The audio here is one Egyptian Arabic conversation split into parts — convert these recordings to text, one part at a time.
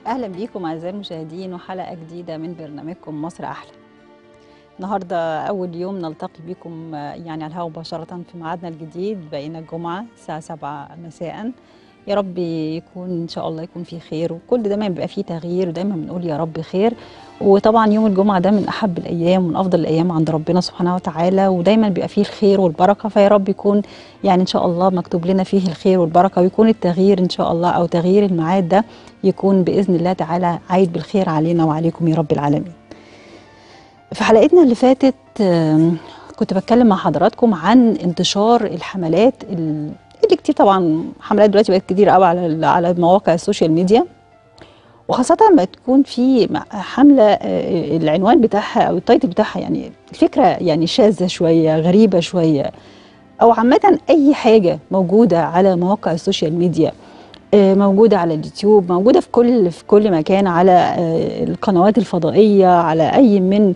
اهلا بيكم اعزائي المشاهدين وحلقه جديده من برنامجكم مصر احلى النهارده اول يوم نلتقي بكم يعني على الهواء مباشره في ميعادنا الجديد بقينا الجمعه الساعه 7 مساء يا رب يكون ان شاء الله يكون في خير وكل دايما بيبقى فيه تغيير ودايما بنقول يا رب خير وطبعا يوم الجمعه ده من احب الايام ومن افضل الايام عند ربنا سبحانه وتعالى ودايما بيبقى فيه الخير والبركه فيا رب يكون يعني ان شاء الله مكتوب لنا فيه الخير والبركه ويكون التغيير ان شاء الله او تغيير الميعاد ده يكون باذن الله تعالى عايد بالخير علينا وعليكم يا رب العالمين. في حلقتنا اللي فاتت كنت بتكلم مع حضراتكم عن انتشار الحملات اللي كتير طبعا حملات دلوقتي بقت كتير قوي على على مواقع السوشيال ميديا وخاصة لما تكون في حملة العنوان بتاعها أو التايتل بتاعها يعني الفكرة يعني شاذة شوية غريبة شوية أو عامة أي حاجة موجودة على مواقع السوشيال ميديا موجودة على اليوتيوب موجودة في كل في كل مكان على القنوات الفضائية على أي من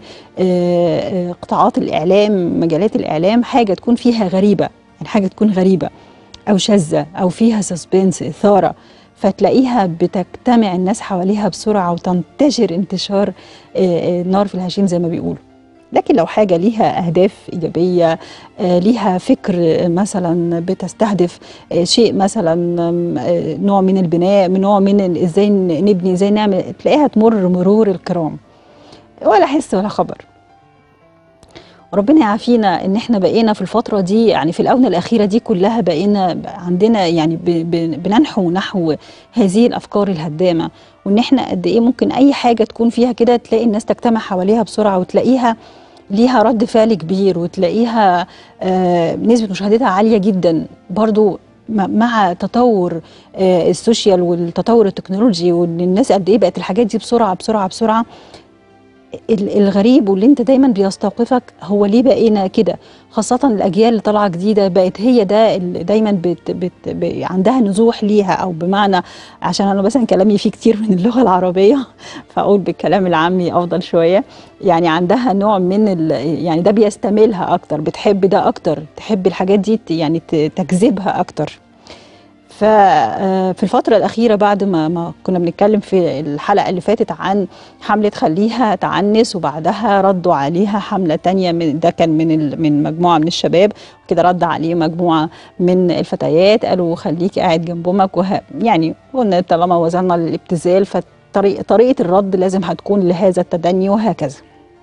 قطاعات الإعلام مجالات الإعلام حاجة تكون فيها غريبة يعني حاجة تكون غريبة أو شاذة أو فيها سسبنس إثارة فتلاقيها بتجتمع الناس حواليها بسرعة وتنتشر انتشار نار في الهشيم زي ما بيقولوا لكن لو حاجة ليها أهداف إيجابية ليها فكر مثلا بتستهدف شيء مثلا نوع من البناء نوع من إزاي نبني إزاي نعمل تلاقيها تمر مرور الكرام ولا حس ولا خبر ربنا يعافينا ان احنا بقينا في الفتره دي يعني في الاونه الاخيره دي كلها بقينا عندنا يعني بننحو نحو هذه الافكار الهدامه وان احنا قد ايه ممكن اي حاجه تكون فيها كده تلاقي الناس تجتمع حواليها بسرعه وتلاقيها ليها رد فعل كبير وتلاقيها آه نسبه مشاهدتها عاليه جدا برضو مع تطور آه السوشيال والتطور التكنولوجي وان الناس قد ايه بقت الحاجات دي بسرعه بسرعه بسرعه الغريب واللي انت دايما بيستوقفك هو ليه بقينا كده خاصة الأجيال اللي طالعة جديدة بقت هي ده اللي دايما بت بت عندها نزوح ليها أو بمعنى عشان أنا مثلا كلامي فيه كتير من اللغة العربية فأقول بالكلام العامي أفضل شوية يعني عندها نوع من يعني ده بيستميلها أكتر بتحب ده أكتر تحب الحاجات دي يعني تجذبها أكتر ففي الفترة الأخيرة بعد ما, ما كنا بنتكلم في الحلقة اللي فاتت عن حملة خليها تعنس وبعدها ردوا عليها حملة تانية من ده كان من من مجموعة من الشباب كده رد عليه مجموعة من الفتيات قالوا خليك قاعد جنب أمك وه يعني قلنا طالما وصلنا للابتذال فطريقة طريقة الرد لازم هتكون لهذا التدني وهكذا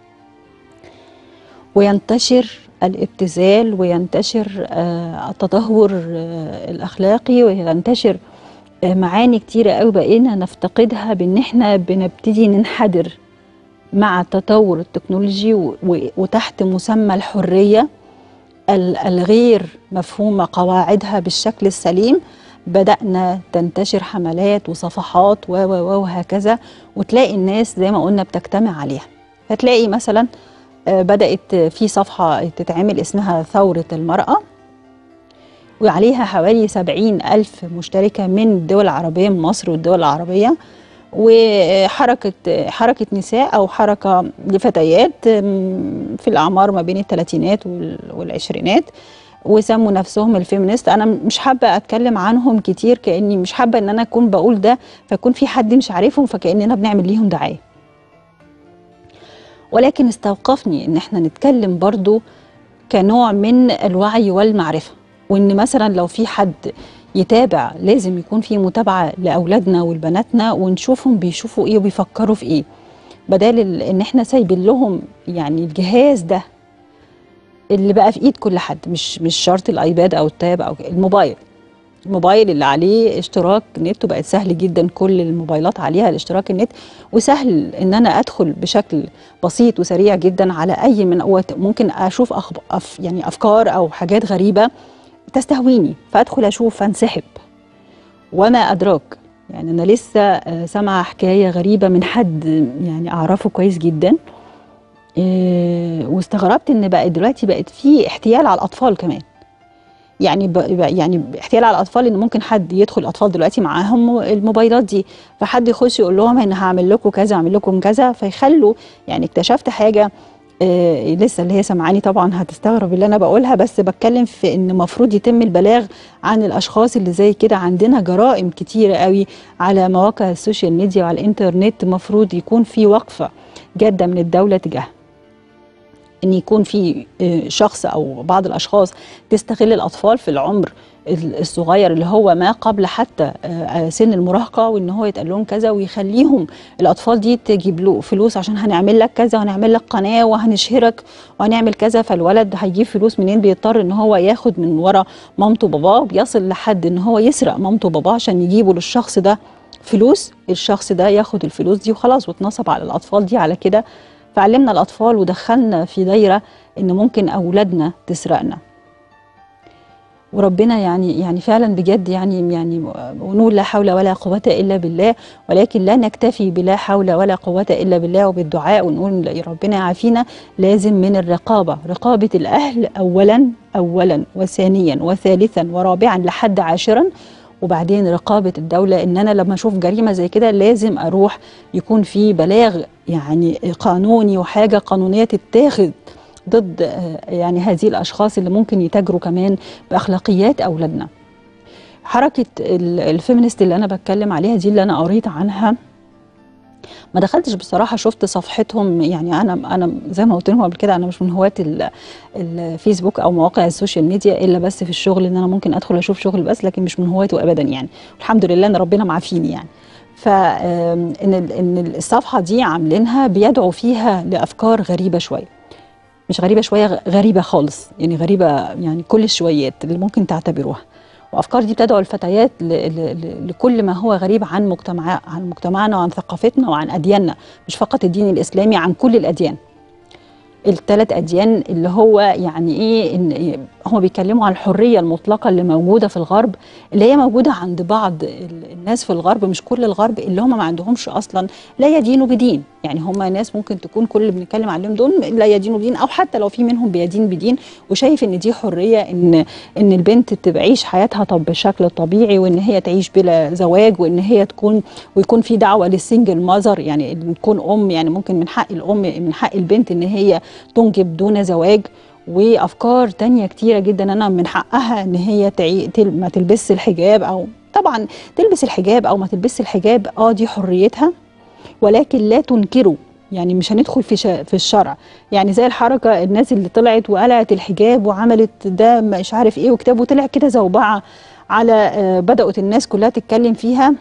وينتشر الابتذال وينتشر التدهور الأخلاقي وينتشر معاني كتيرة قوي بقينا نفتقدها بأن احنا بنبتدي ننحدر مع التطور التكنولوجي وتحت مسمى الحرية الغير مفهومة قواعدها بالشكل السليم بدأنا تنتشر حملات وصفحات وهكذا وتلاقي الناس زي ما قلنا بتجتمع عليها فتلاقي مثلا بدأت في صفحة تتعمل اسمها ثورة المرأة وعليها حوالي سبعين ألف مشتركة من الدول العربية من مصر والدول العربية وحركة حركة نساء أو حركة لفتيات في الأعمار ما بين الثلاثينات والعشرينات وسموا نفسهم الفيمينست انا مش حابه اتكلم عنهم كتير كاني مش حابه ان انا اكون بقول ده فيكون في حد مش عارفهم فكاننا بنعمل ليهم دعايه ولكن استوقفني ان احنا نتكلم برضو كنوع من الوعي والمعرفة وان مثلا لو في حد يتابع لازم يكون في متابعة لأولادنا ولبناتنا ونشوفهم بيشوفوا ايه وبيفكروا في ايه بدل ان احنا سايبين لهم يعني الجهاز ده اللي بقى في ايد كل حد مش مش شرط الايباد او التاب او الموبايل الموبايل اللي عليه اشتراك نت وبقت سهل جدا كل الموبايلات عليها الاشتراك النت وسهل ان انا ادخل بشكل بسيط وسريع جدا على اي من ممكن اشوف أخب... أف يعني افكار او حاجات غريبه تستهويني فادخل اشوف فانسحب وما ادراك يعني انا لسه سامعه حكايه غريبه من حد يعني اعرفه كويس جدا إيه واستغربت ان بقى دلوقتي بقت في احتيال على الاطفال كمان يعني ب... يعني احتيال على الاطفال ان ممكن حد يدخل الاطفال دلوقتي معاهم الموبايلات دي فحد يخش يقول لهم انا هعمل لكم كذا اعمل لكم كذا فيخلوا يعني اكتشفت حاجه آه لسه اللي هي سمعاني طبعا هتستغرب اللي انا بقولها بس بتكلم في ان المفروض يتم البلاغ عن الاشخاص اللي زي كده عندنا جرائم كتيره قوي على مواقع السوشيال ميديا وعلى الانترنت المفروض يكون في وقفه جاده من الدوله تجاهها ان يكون في شخص او بعض الاشخاص تستغل الاطفال في العمر الصغير اللي هو ما قبل حتى سن المراهقه وان هو يتقال لهم كذا ويخليهم الاطفال دي تجيب له فلوس عشان هنعمل لك كذا وهنعمل لك قناه وهنشهرك وهنعمل كذا فالولد هيجيب فلوس منين بيضطر ان هو ياخد من ورا مامته وباباه بيصل لحد ان هو يسرق مامته وباباه عشان يجيبوا للشخص ده فلوس الشخص ده ياخد الفلوس دي وخلاص واتنصب على الاطفال دي على كده فعلمنا الاطفال ودخلنا في دايره ان ممكن اولادنا تسرقنا وربنا يعني يعني فعلا بجد يعني يعني ونقول لا حول ولا قوه الا بالله ولكن لا نكتفي بلا حول ولا قوه الا بالله وبالدعاء ونقول ربنا يعافينا لازم من الرقابه رقابه الاهل اولا اولا وثانيا وثالثا ورابعا لحد عاشرا وبعدين رقابه الدوله ان انا لما اشوف جريمه زي كده لازم اروح يكون في بلاغ يعني قانوني وحاجه قانونيه تتاخد ضد يعني هذه الاشخاص اللي ممكن يتاجروا كمان باخلاقيات اولادنا. حركه الفيمينست اللي انا بتكلم عليها دي اللي انا قريت عنها ما دخلتش بصراحه شفت صفحتهم يعني انا انا زي ما قلت لهم قبل كده انا مش من هواة الفيسبوك او مواقع السوشيال ميديا الا بس في الشغل ان انا ممكن ادخل اشوف شغل بس لكن مش من هواته ابدا يعني الحمد لله ان ربنا معافيني يعني فان ان الصفحه دي عاملينها بيدعوا فيها لافكار غريبه شويه مش غريبه شويه غريبه خالص يعني غريبه يعني كل الشويات اللي ممكن تعتبروها وافكار دي بتدعو الفتيات لكل ما هو غريب عن مجتمع عن مجتمعنا وعن ثقافتنا وعن ادياننا مش فقط الدين الاسلامي عن كل الاديان الثلاث اديان اللي هو يعني ايه ان هم بيتكلموا عن الحريه المطلقه اللي موجوده في الغرب اللي هي موجوده عند بعض الناس في الغرب مش كل الغرب اللي هم ما عندهمش اصلا لا يدينوا بدين يعني هم ناس ممكن تكون كل اللي بنتكلم عليهم دول لا يدينوا بدين او حتى لو في منهم بيدين بدين وشايف ان دي حريه ان ان البنت تعيش حياتها طب بالشكل الطبيعي وان هي تعيش بلا زواج وان هي تكون ويكون في دعوه للسنجل ماذر يعني تكون ام يعني ممكن من حق الام من حق البنت ان هي تنجب دون زواج وافكار تانية كتيره جدا انا من حقها ان هي تعي... تل... ما تلبس الحجاب او طبعا تلبس الحجاب او ما تلبس الحجاب اه دي حريتها ولكن لا تنكره يعني مش هندخل في شا... في الشرع يعني زي الحركه الناس اللي طلعت وقلعت الحجاب وعملت ده مش عارف ايه وكتاب وطلع كده زوبعه على آه بدات الناس كلها تتكلم فيها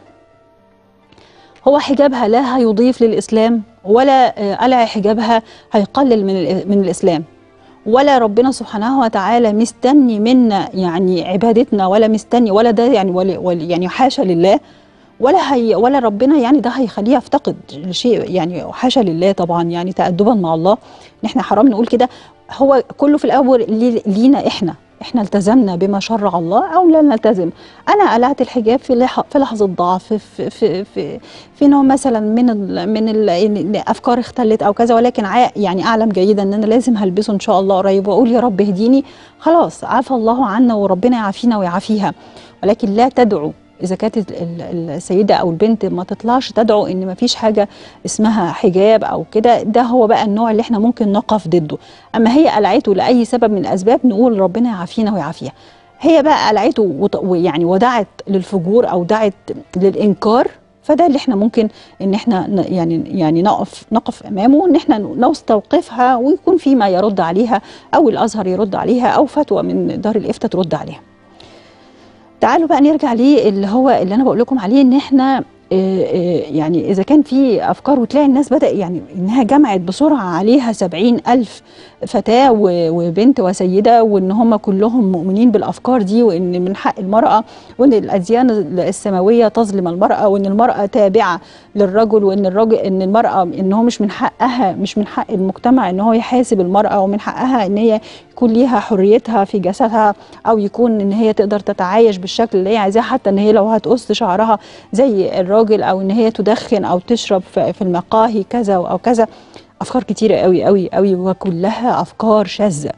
هو حجابها لا هيضيف للاسلام ولا آه قلع حجابها هيقلل من من الاسلام ولا ربنا سبحانه وتعالى مستني منا يعني عبادتنا ولا مستني ولا ده يعني ولا, ولا يعني حاشا لله ولا هي ولا ربنا يعني ده هيخليه يفتقد شيء يعني حاشا لله طبعا يعني تأدبا مع الله ان احنا حرام نقول كده هو كله في الاول لينا احنا احنا التزمنا بما شرع الله او لا نلتزم انا قلعت الحجاب في لح في لحظه ضعف في في في, في نوع مثلا من ال من الافكار اختلت او كذا ولكن يعني اعلم جيدا ان انا لازم هلبسه ان شاء الله قريب واقول يا رب اهديني خلاص عفى الله عنا وربنا يعافينا ويعافيها ولكن لا تدعو اذا كانت السيده او البنت ما تطلعش تدعو ان ما فيش حاجه اسمها حجاب او كده ده هو بقى النوع اللي احنا ممكن نقف ضده اما هي قلعته لاي سبب من الاسباب نقول ربنا يعافينا ويعافيها هي بقى قلعته ويعني ودعت للفجور او دعت للانكار فده اللي احنا ممكن ان احنا يعني يعني نقف نقف امامه ان احنا نستوقفها ويكون في ما يرد عليها او الازهر يرد عليها او فتوى من دار الافتاء ترد عليها تعالوا بقى نرجع ليه اللي هو اللي انا بقول لكم عليه ان احنا يعني إذا كان في أفكار وتلاقي الناس بدأ يعني إنها جمعت بسرعة عليها سبعين ألف فتاة وبنت وسيدة وإن هم كلهم مؤمنين بالأفكار دي وإن من حق المرأة وإن الأديان السماوية تظلم المرأة وإن المرأة تابعة للرجل وإن الرجل إن المرأة إن هو مش من حقها مش من حق المجتمع إن هو يحاسب المرأة ومن حقها إن هي يكون ليها حريتها في جسدها أو يكون إن هي تقدر تتعايش بالشكل اللي هي عايزاه حتى إن هي لو هتقص شعرها زي الراجل الراجل او ان هي تدخن او تشرب في المقاهي كذا او كذا افكار كتيره قوي قوي قوي وكلها افكار شاذه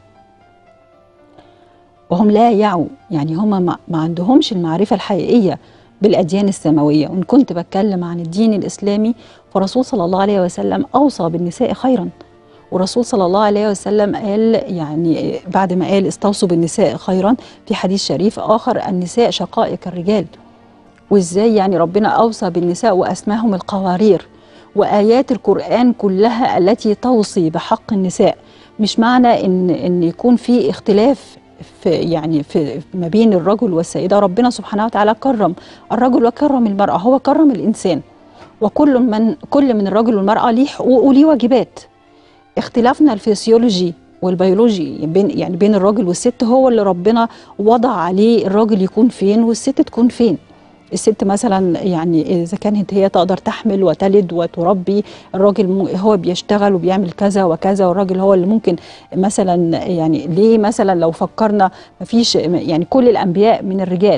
وهم لا يعوا يعني هم ما, ما عندهمش المعرفه الحقيقيه بالاديان السماويه وان كنت بتكلم عن الدين الاسلامي فرسول صلى الله عليه وسلم اوصى بالنساء خيرا والرسول صلى الله عليه وسلم قال يعني بعد ما قال استوصوا بالنساء خيرا في حديث شريف آخر النساء شقائق الرجال وازاي يعني ربنا أوصى بالنساء وأسماهم القوارير وآيات القرآن كلها التي توصي بحق النساء مش معنى ان ان يكون في اختلاف في يعني في ما بين الرجل والسيده ربنا سبحانه وتعالى كرم الرجل وكرم المراه هو كرم الانسان وكل من كل من الرجل والمراه ليه حقوق وليه واجبات اختلافنا الفسيولوجي والبيولوجي بين يعني بين الراجل والست هو اللي ربنا وضع عليه الراجل يكون فين والست تكون فين الست مثلا يعني اذا كانت هي تقدر تحمل وتلد وتربي الراجل هو بيشتغل وبيعمل كذا وكذا والراجل هو اللي ممكن مثلا يعني ليه مثلا لو فكرنا مفيش يعني كل الانبياء من الرجال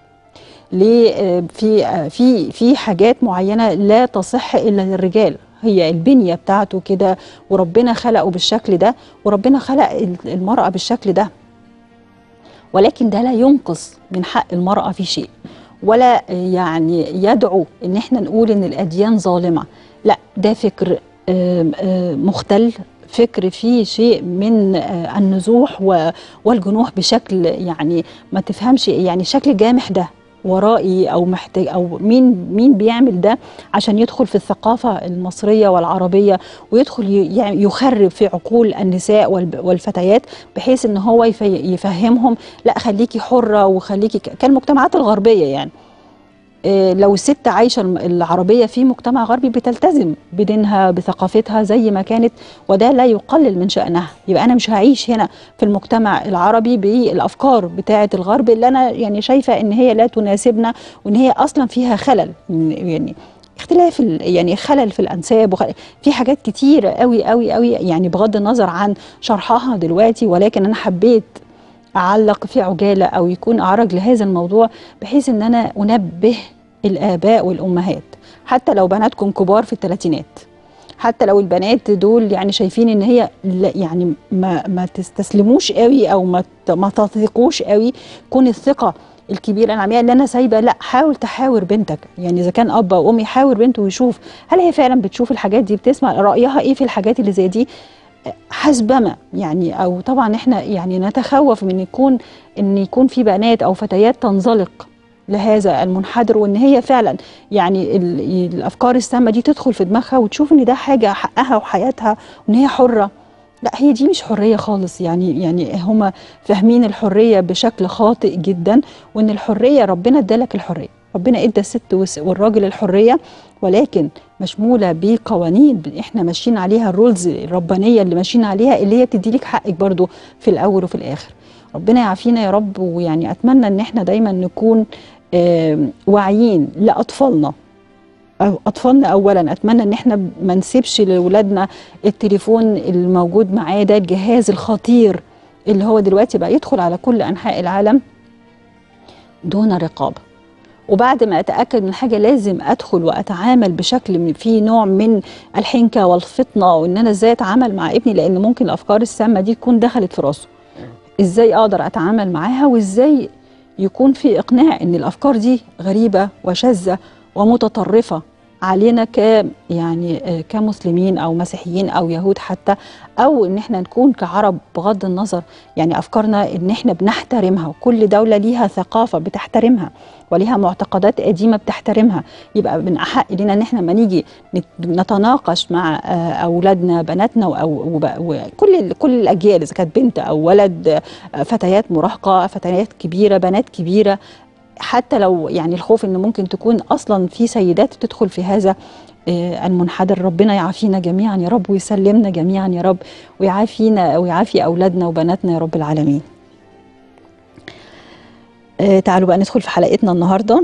ليه في في في حاجات معينه لا تصح الا للرجال هي البنيه بتاعته كده وربنا خلقه بالشكل ده وربنا خلق المراه بالشكل ده ولكن ده لا ينقص من حق المراه في شيء ولا يعني يدعو ان احنا نقول ان الاديان ظالمه لا ده فكر مختل فكر فيه شيء من النزوح والجنوح بشكل يعني ما تفهمش يعني شكل جامح ده ورائي او محتاج او مين مين بيعمل ده عشان يدخل في الثقافه المصريه والعربيه ويدخل يعني يخرب في عقول النساء والفتيات بحيث ان هو يفهمهم لا خليكي حره وخليكي كالمجتمعات الغربيه يعني لو الست عايشه العربيه في مجتمع غربي بتلتزم بدينها بثقافتها زي ما كانت وده لا يقلل من شانها يبقى انا مش هعيش هنا في المجتمع العربي بالافكار بتاعه الغرب اللي انا يعني شايفه ان هي لا تناسبنا وان هي اصلا فيها خلل يعني اختلاف يعني خلل في الانساب وخلل في حاجات كتيره قوي قوي قوي يعني بغض النظر عن شرحها دلوقتي ولكن انا حبيت اعلق في عجاله او يكون اعرج لهذا الموضوع بحيث ان انا انبه الاباء والامهات حتى لو بناتكم كبار في الثلاثينات حتى لو البنات دول يعني شايفين ان هي يعني ما ما تستسلموش قوي او ما ما تثقوش قوي كون الثقه الكبيره العمياء اللي انا سايبه لا حاول تحاور بنتك يعني اذا كان اب او ام يحاور بنته ويشوف هل هي فعلا بتشوف الحاجات دي بتسمع رايها ايه في الحاجات اللي زي دي حسبما يعني او طبعا احنا يعني نتخوف من يكون ان يكون في بنات او فتيات تنزلق لهذا المنحدر وان هي فعلا يعني الافكار السامه دي تدخل في دماغها وتشوف ان ده حاجه حقها وحياتها وان هي حره لا هي دي مش حريه خالص يعني يعني هم فاهمين الحريه بشكل خاطئ جدا وان الحريه ربنا ادالك الحريه ربنا ادى الست والراجل الحريه ولكن مشموله بقوانين احنا ماشيين عليها الرولز الربانيه اللي ماشيين عليها اللي هي بتدي لك حقك برضو في الاول وفي الاخر ربنا يعافينا يا رب ويعني اتمنى ان احنا دايما نكون واعيين لاطفالنا أو اطفالنا اولا اتمنى ان احنا ما نسيبش لاولادنا التليفون الموجود معاه ده الجهاز الخطير اللي هو دلوقتي بقى يدخل على كل انحاء العالم دون رقابه وبعد ما اتاكد من حاجه لازم ادخل واتعامل بشكل فيه نوع من الحنكه والفطنه وان انا ازاي اتعامل مع ابني لان ممكن الافكار السامه دي تكون دخلت في راسه ازاي اقدر اتعامل معاها وازاي يكون في اقناع ان الافكار دي غريبه وشاذه ومتطرفه علينا ك يعني كمسلمين او مسيحيين او يهود حتى او ان احنا نكون كعرب بغض النظر يعني افكارنا ان احنا بنحترمها وكل دوله ليها ثقافه بتحترمها وليها معتقدات قديمه بتحترمها يبقى من احق لنا ان احنا لما نيجي نتناقش مع اولادنا بناتنا وكل كل الاجيال اذا كانت بنت او ولد فتيات مراهقه فتيات كبيره بنات كبيره حتى لو يعني الخوف ان ممكن تكون اصلا في سيدات تدخل في هذا المنحدر ربنا يعافينا جميعا يا رب ويسلمنا جميعا يا رب ويعافينا ويعافي اولادنا وبناتنا يا رب العالمين. تعالوا بقى ندخل في حلقتنا النهارده.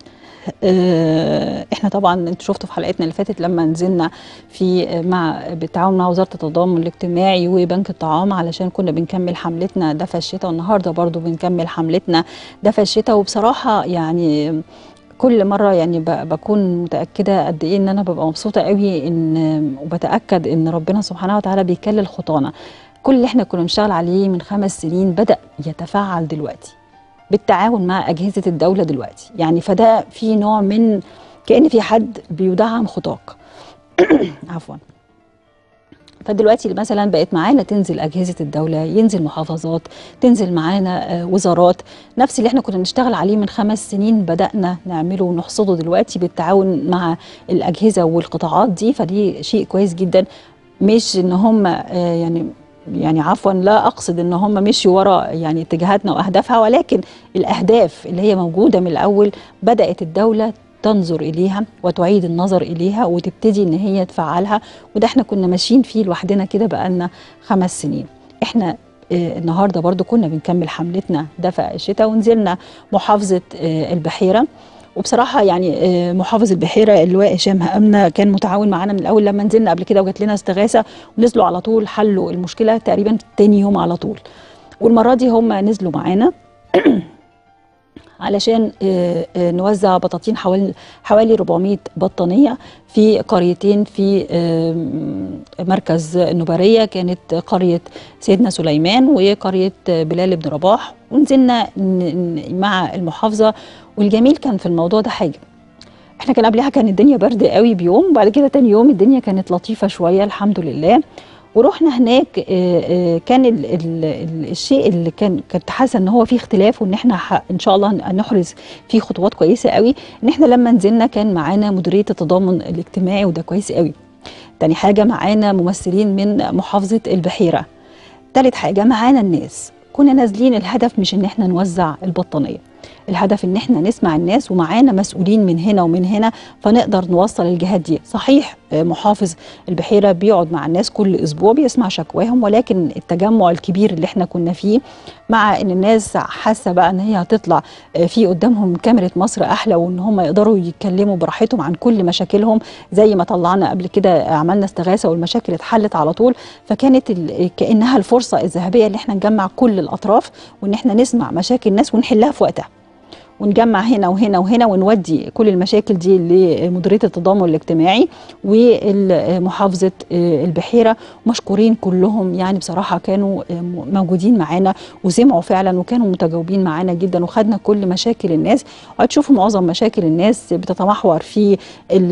احنا طبعا انتوا شفتوا في حلقتنا اللي فاتت لما نزلنا في مع بالتعاون مع وزاره التضامن الاجتماعي وبنك الطعام علشان كنا بنكمل حملتنا دفى الشتاء والنهارده برضو بنكمل حملتنا دفى الشتاء وبصراحه يعني كل مره يعني بكون متاكده قد ايه ان انا ببقى مبسوطه قوي ان وبتاكد ان ربنا سبحانه وتعالى بيكلل خطانا كل اللي احنا كنا بنشتغل عليه من خمس سنين بدا يتفعل دلوقتي بالتعاون مع اجهزه الدوله دلوقتي يعني فده في نوع من كان في حد بيدعم خطاك عفوا فدلوقتي مثلا بقت معانا تنزل اجهزه الدوله ينزل محافظات تنزل معانا آه، وزارات نفس اللي احنا كنا بنشتغل عليه من خمس سنين بدانا نعمله ونحصده دلوقتي بالتعاون مع الاجهزه والقطاعات دي فدي شيء كويس جدا مش ان هم آه، يعني يعني عفوا لا اقصد ان هم مشوا ورا يعني اتجاهاتنا واهدافها ولكن الاهداف اللي هي موجوده من الاول بدات الدوله تنظر اليها وتعيد النظر اليها وتبتدي ان هي تفعلها وده احنا كنا ماشيين فيه لوحدنا كده بقالنا خمس سنين احنا آه، النهارده برضو كنا بنكمل حملتنا دفع الشتاء ونزلنا محافظه آه، البحيره وبصراحه يعني آه، محافظ البحيره اللواء هشام امنه كان متعاون معانا من الاول لما نزلنا قبل كده وجات لنا استغاثه ونزلوا على طول حلوا المشكله تقريبا تاني يوم على طول والمره دي هم نزلوا معانا علشان آه، آه، نوزع بطاطين حوالي حوالي 400 بطانيه في قريتين في آم، مركز النباريه كانت قريه سيدنا سليمان وقريه بلال بن رباح ونزلنا ن- ن- مع المحافظه والجميل كان في الموضوع ده حاجه احنا كان قبلها كان الدنيا برد قوي بيوم بعد كده تاني يوم الدنيا كانت لطيفه شويه الحمد لله ورحنا هناك آه، آه، كان ال ال ال الشيء اللي كان كنت حاسه ان هو فيه اختلاف وان احنا ح- ان شاء الله هنحرز فيه خطوات كويسه قوي ان احنا لما نزلنا كان معانا مديريه التضامن الاجتماعي وده كويس قوي تاني حاجه معانا ممثلين من محافظه البحيره تالت حاجه معانا الناس كنا نازلين الهدف مش ان احنا نوزع البطانيه الهدف ان احنا نسمع الناس ومعانا مسؤولين من هنا ومن هنا فنقدر نوصل الجهات دي صحيح آه، محافظ البحيره بيقعد مع الناس كل اسبوع بيسمع شكواهم ولكن التجمع الكبير اللي احنا كنا فيه مع ان الناس حاسه بقى ان هي هتطلع آه، في قدامهم كاميرا مصر احلى وان هم يقدروا يتكلموا براحتهم عن كل مشاكلهم زي ما طلعنا قبل كده عملنا استغاثه والمشاكل اتحلت على طول فكانت ال- كانها الفرصه الذهبيه اللي احنا نجمع كل الاطراف وان احنا نسمع مشاكل الناس ونحلها في وقتها ونجمع هنا وهنا وهنا ونودي كل المشاكل دي لمديريه التضامن الاجتماعي ومحافظه البحيره مشكورين كلهم يعني بصراحه كانوا موجودين معانا وسمعوا فعلا وكانوا متجاوبين معانا جدا وخدنا كل مشاكل الناس وهتشوفوا معظم مشاكل الناس بتتمحور في ال-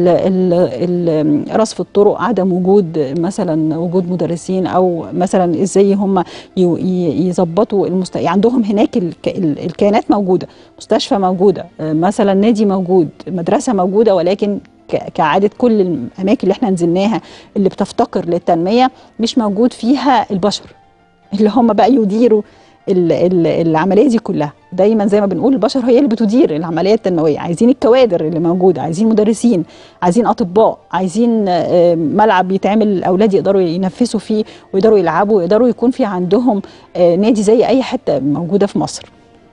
ال- ال- رصف الطرق عدم وجود مثلا وجود مدرسين او مثلا ازاي هم ي- ي- يظبطوا المست... عندهم هناك الك... ال- الكيانات موجوده مستشفى موجوده آه، مثلا نادي موجود مدرسه موجوده ولكن ك- كعادة كل الأماكن اللي احنا نزلناها اللي بتفتقر للتنمية مش موجود فيها البشر اللي هم بقى يديروا ال- ال- العملية دي كلها دايما زي ما بنقول البشر هي اللي بتدير العملية التنموية عايزين الكوادر اللي موجودة عايزين مدرسين عايزين أطباء عايزين آه، ملعب يتعمل الأولاد يقدروا ينفسوا فيه ويقدروا يلعبوا ويقدروا يكون في عندهم آه، نادي زي أي حتة موجودة في مصر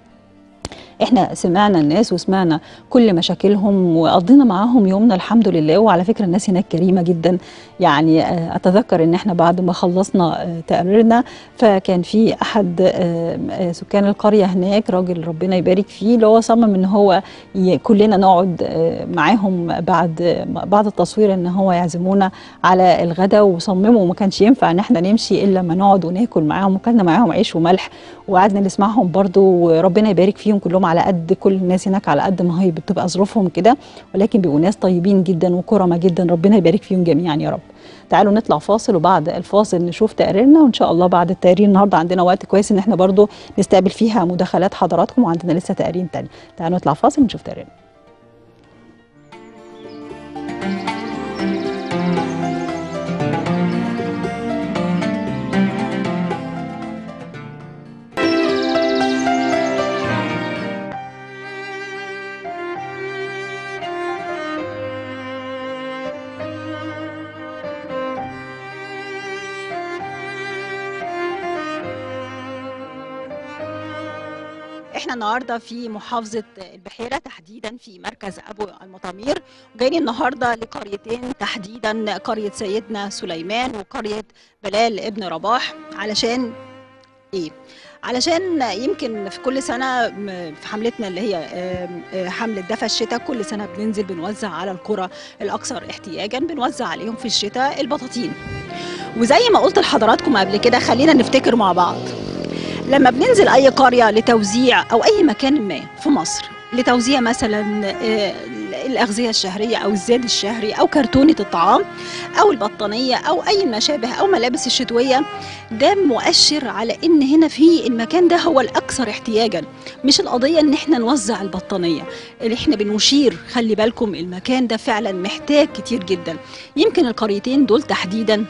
احنا سمعنا الناس وسمعنا كل مشاكلهم وقضينا معاهم يومنا الحمد لله وعلى فكره الناس هناك كريمه جدا يعني آه، اتذكر ان احنا بعد ما خلصنا آه، تقريرنا فكان في احد آه، آه، سكان القريه هناك راجل ربنا يبارك فيه اللي هو صمم ان هو ي- كلنا نقعد آه، معاهم بعد بعد التصوير ان هو يعزمونا على الغداء وصمموا وما كانش ينفع ان احنا نمشي الا لما نقعد وناكل معاهم وكلنا معاهم عيش وملح وقعدنا نسمعهم برضو وربنا يبارك فيهم كلهم على قد كل الناس هناك على قد ما هي بتبقى ظروفهم كده ولكن بيبقوا ناس طيبين جدا وكرمة جدا ربنا يبارك فيهم جميعا يا رب تعالوا نطلع فاصل وبعد الفاصل نشوف تقريرنا وان شاء الله بعد التقرير النهارده عندنا وقت كويس ان احنا برضو نستقبل فيها مداخلات حضراتكم وعندنا لسه تقرير تاني تعالوا نطلع فاصل ونشوف تقريرنا احنا النهارده في محافظه البحيره تحديدا في مركز ابو المطامير جايين النهارده لقريتين تحديدا قريه سيدنا سليمان وقريه بلال ابن رباح علشان ايه علشان يمكن في كل سنه م- في حملتنا اللي هي آم، آه، حمله دفا الشتاء كل سنه بننزل بنوزع على القرى الاكثر احتياجا بنوزع عليهم في الشتاء البطاطين وزي ما قلت لحضراتكم قبل كده خلينا نفتكر مع بعض لما بننزل اي قريه لتوزيع او اي مكان ما في مصر لتوزيع مثلا آه، الاغذيه الشهريه او الزاد الشهري او كرتونه الطعام او البطانيه او اي ما شابه او ملابس الشتويه ده مؤشر على ان هنا في المكان ده هو الاكثر احتياجا مش القضيه ان احنا نوزع البطانيه اللي احنا بنشير خلي بالكم المكان ده فعلا محتاج كتير جدا يمكن القريتين دول تحديدا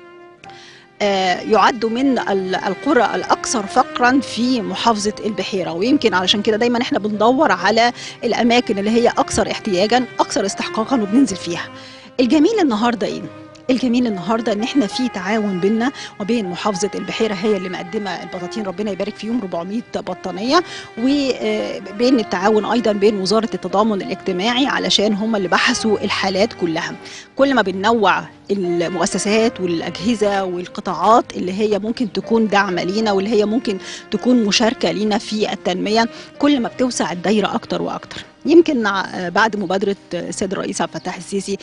آه، يعدوا من ال- القرى الاكثر فقرا في محافظه البحيره ويمكن علشان كده دايما احنا بندور على الاماكن اللي هي اكثر احتياجا اكثر استحقاقا وبننزل فيها الجميل النهارده ايه الجميل النهارده ان احنا في تعاون بيننا وبين محافظه البحيره هي اللي مقدمه البطاطين ربنا يبارك فيهم 400 بطانيه وبين التعاون ايضا بين وزاره التضامن الاجتماعي علشان هم اللي بحثوا الحالات كلها كل ما بننوع المؤسسات والاجهزه والقطاعات اللي هي ممكن تكون دعم لينا واللي هي ممكن تكون مشاركه لينا في التنميه كل ما بتوسع الدايره اكتر واكتر يمكن ع- بعد مبادره السيد الرئيس عبد الفتاح السيسي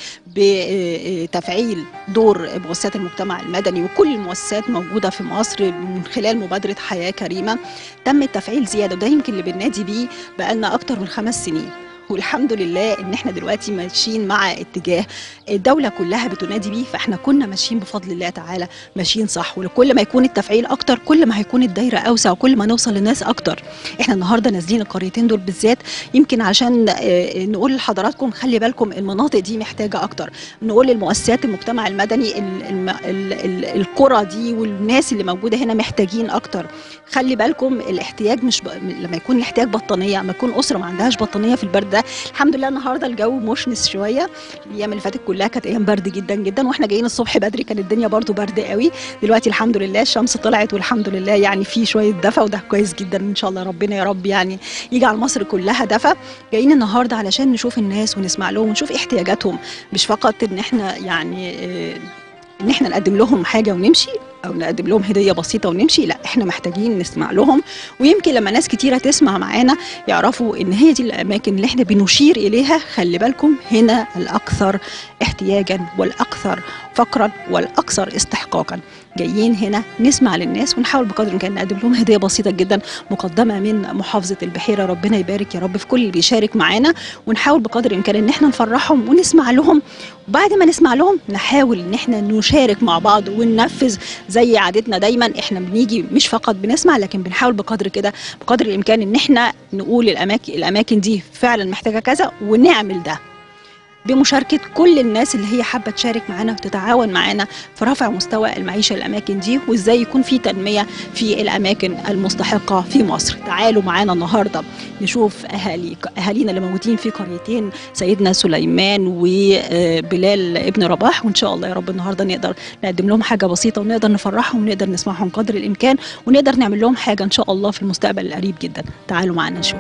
بتفعيل دور مؤسسات المجتمع المدني وكل المؤسسات موجوده في مصر من خلال مبادره حياه كريمه تم التفعيل زياده وده يمكن اللي بننادي بيه بقالنا اكتر من خمس سنين والحمد لله ان احنا دلوقتي ماشيين مع اتجاه الدوله كلها بتنادي بيه فاحنا كنا ماشيين بفضل الله تعالى ماشيين صح وكل ما يكون التفعيل اكتر كل ما هيكون الدايره اوسع وكل ما نوصل للناس اكتر احنا النهارده نازلين القريتين دول بالذات يمكن عشان آه، نقول لحضراتكم خلي بالكم المناطق دي محتاجه اكتر نقول للمؤسسات المجتمع المدني ال- الم- ال- ال- القرى دي والناس اللي موجوده هنا محتاجين اكتر خلي بالكم الاحتياج مش ب... لما يكون الاحتياج بطانيه لما يكون اسره ما عندهاش بطانيه في البرد ده الحمد لله النهارده الجو مشمس شويه الايام اللي فاتت كلها كانت ايام برد جدا جدا واحنا جايين الصبح بدري كانت الدنيا برضو برد قوي دلوقتي الحمد لله الشمس طلعت والحمد لله يعني في شويه دفى وده كويس جدا ان شاء الله ربنا يا رب يعني يجعل مصر كلها دفى جايين النهارده علشان نشوف الناس ونسمع لهم ونشوف احتياجاتهم مش فقط ان احنا يعني آه، ان احنا نقدم لهم حاجه ونمشي او نقدم لهم هديه بسيطه ونمشي لا احنا محتاجين نسمع لهم ويمكن لما ناس كتيره تسمع معانا يعرفوا ان هي دي الاماكن اللي احنا بنشير اليها خلي بالكم هنا الاكثر احتياجا والاكثر فقرا والاكثر استحقاقا جايين هنا نسمع للناس ونحاول بقدر الامكان نقدم لهم هديه بسيطه جدا مقدمه من محافظه البحيره ربنا يبارك يا رب في كل اللي بيشارك معانا ونحاول بقدر الامكان ان احنا نفرحهم ونسمع لهم وبعد ما نسمع لهم نحاول ان احنا نشارك مع بعض وننفذ زي عادتنا دايما احنا بنيجي مش فقط بنسمع لكن بنحاول بقدر كده بقدر الامكان ان احنا نقول الاماكن الاماكن دي فعلا محتاجه كذا ونعمل ده بمشاركة كل الناس اللي هي حابة تشارك معانا وتتعاون معانا في رفع مستوى المعيشة الأماكن دي وإزاي يكون في تنمية في الأماكن المستحقة في مصر تعالوا معانا النهاردة نشوف أهالي أهالينا اللي موجودين في قريتين سيدنا سليمان وبلال ابن رباح وإن شاء الله يا رب النهاردة نقدر نقدم لهم حاجة بسيطة ونقدر نفرحهم ونقدر نسمعهم قدر الإمكان ونقدر نعمل لهم حاجة إن شاء الله في المستقبل القريب جدا تعالوا معانا نشوف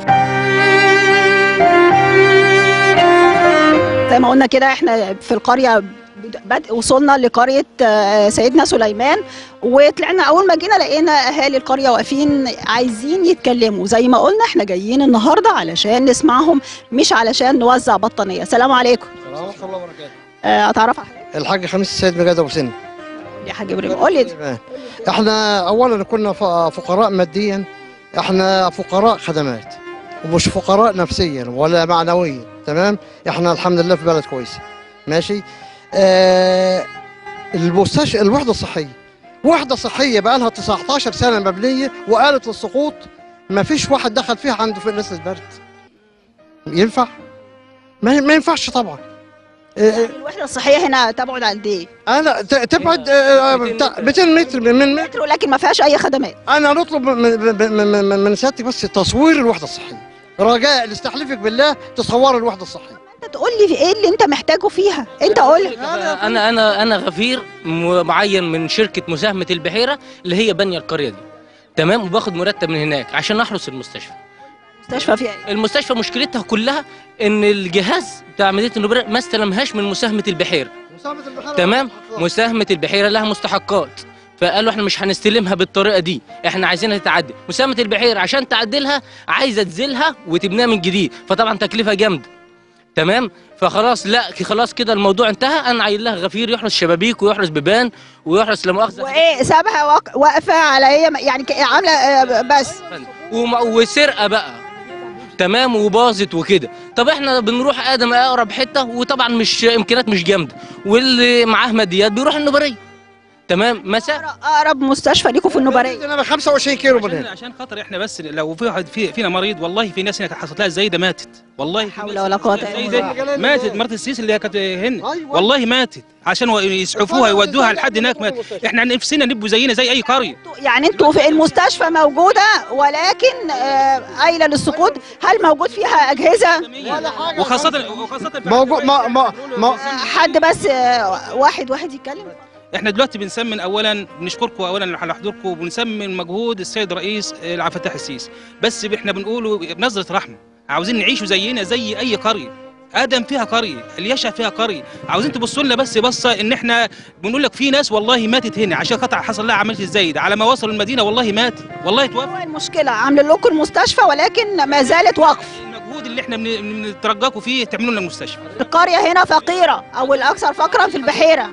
زي ما قلنا كده احنا في القريه بد... وصلنا لقريه آه، سيدنا سليمان وطلعنا اول ما جينا لقينا اهالي القريه واقفين عايزين يتكلموا زي ما قلنا احنا جايين النهارده علشان نسمعهم مش علشان نوزع بطانيه سلام عليكم ورحمة الله وبركاته آه، اتعرف على حضرتك الحاج خميس السيد مجاد ابو سن يا حاج ابراهيم قول لي احنا اولا كنا ف- فقراء ماديا احنا فقراء خدمات ومش فقراء نفسيا ولا معنويا تمام احنا الحمد لله في بلد كويسه ماشي آه المستشفى الوحده الصحيه وحده صحيه بقى لها 19 سنه مبنيه وقالت للسقوط ما فيش واحد دخل فيها عنده في نسبه برد ينفع ما, ما ينفعش طبعا آه، الوحده الصحيه هنا تبعد قد ايه؟ انا ت- تبعد آه، بتاع 200 متر من متر متر لكن ما فيهاش اي خدمات انا نطلب من من- من من- من سيادتك بس تصوير الوحده الصحيه رجاء لاستحلفك بالله تصور الوحده الصحيه انت تقول لي ايه اللي انت محتاجه فيها انت قول لي انا انا انا غفير م- معين من شركه مساهمه البحيره اللي هي بانيه القريه دي تمام وباخد مرتب من هناك عشان احرس المستشفى مستشفى فيها ايه؟ المستشفى مشكلتها كلها ان الجهاز بتاع مدينه النوبره ما استلمهاش من مساهمه البحيره تمام مساهمه البحيره لها مستحقات فقالوا احنا مش هنستلمها بالطريقه دي احنا عايزينها تتعدل مساهمه البحيره عشان تعدلها عايزه تزيلها وتبنيها من جديد فطبعا تكلفه جامده تمام فخلاص لا خلاص كده الموضوع انتهى انا عايل لها غفير يحرس شبابيك ويحرس بيبان ويحرس لا مؤاخذه وايه سابها واق- واقفه على هي يعني ك- عامله آه، بس وم- وسرقه بقى تمام وباظت وكده طب احنا بنروح ادم اقرب حته وطبعا مش امكانيات مش جامده واللي معاه ماديات بيروح النوبريه تمام مسافه اقرب مستشفى ليكم في النوبريه انا 25 كيلو من عشان, هنا عشان خاطر احنا بس لو في واحد في فينا مريض والله في ناس هنا كانت حصلت لها الزايده ماتت والله في حول ناس ولا قوة حصلت إلا لها بالله. الزايدة ماتت مرت السيس اللي كانت هنا أيوة. والله ماتت عشان و- يسعفوها يودوها لحد هناك مات احنا نفسنا نبقوا زينا زي اي قريه يعني انتوا في المستشفى موجوده ولكن آه، قايله للسقوط هل موجود فيها اجهزه وخاصه وخاصه موجود ما ما ما آه، حد بس آه، واحد واحد يتكلم احنا دلوقتي بنسمن اولا بنشكركم اولا على حضوركم وبنسمن مجهود السيد رئيس آه، عبد الفتاح السيسي بس احنا بنقوله بنظره رحمه عاوزين نعيشوا زينا زي اي قريه ادم فيها قريه اليشع فيها قريه عاوزين تبصوا لنا بس بصه ان احنا بنقول لك في ناس والله ماتت هنا عشان خاطر حصل لها عمليه الزايد على ما وصلوا المدينه والله ماتت والله توفى هو المشكله عاملين لكم المستشفى ولكن ما زالت وقف المجهود اللي احنا بن- بنترجاكم فيه تعملوا لنا المستشفى القريه هنا فقيره او الاكثر فقرا في البحيره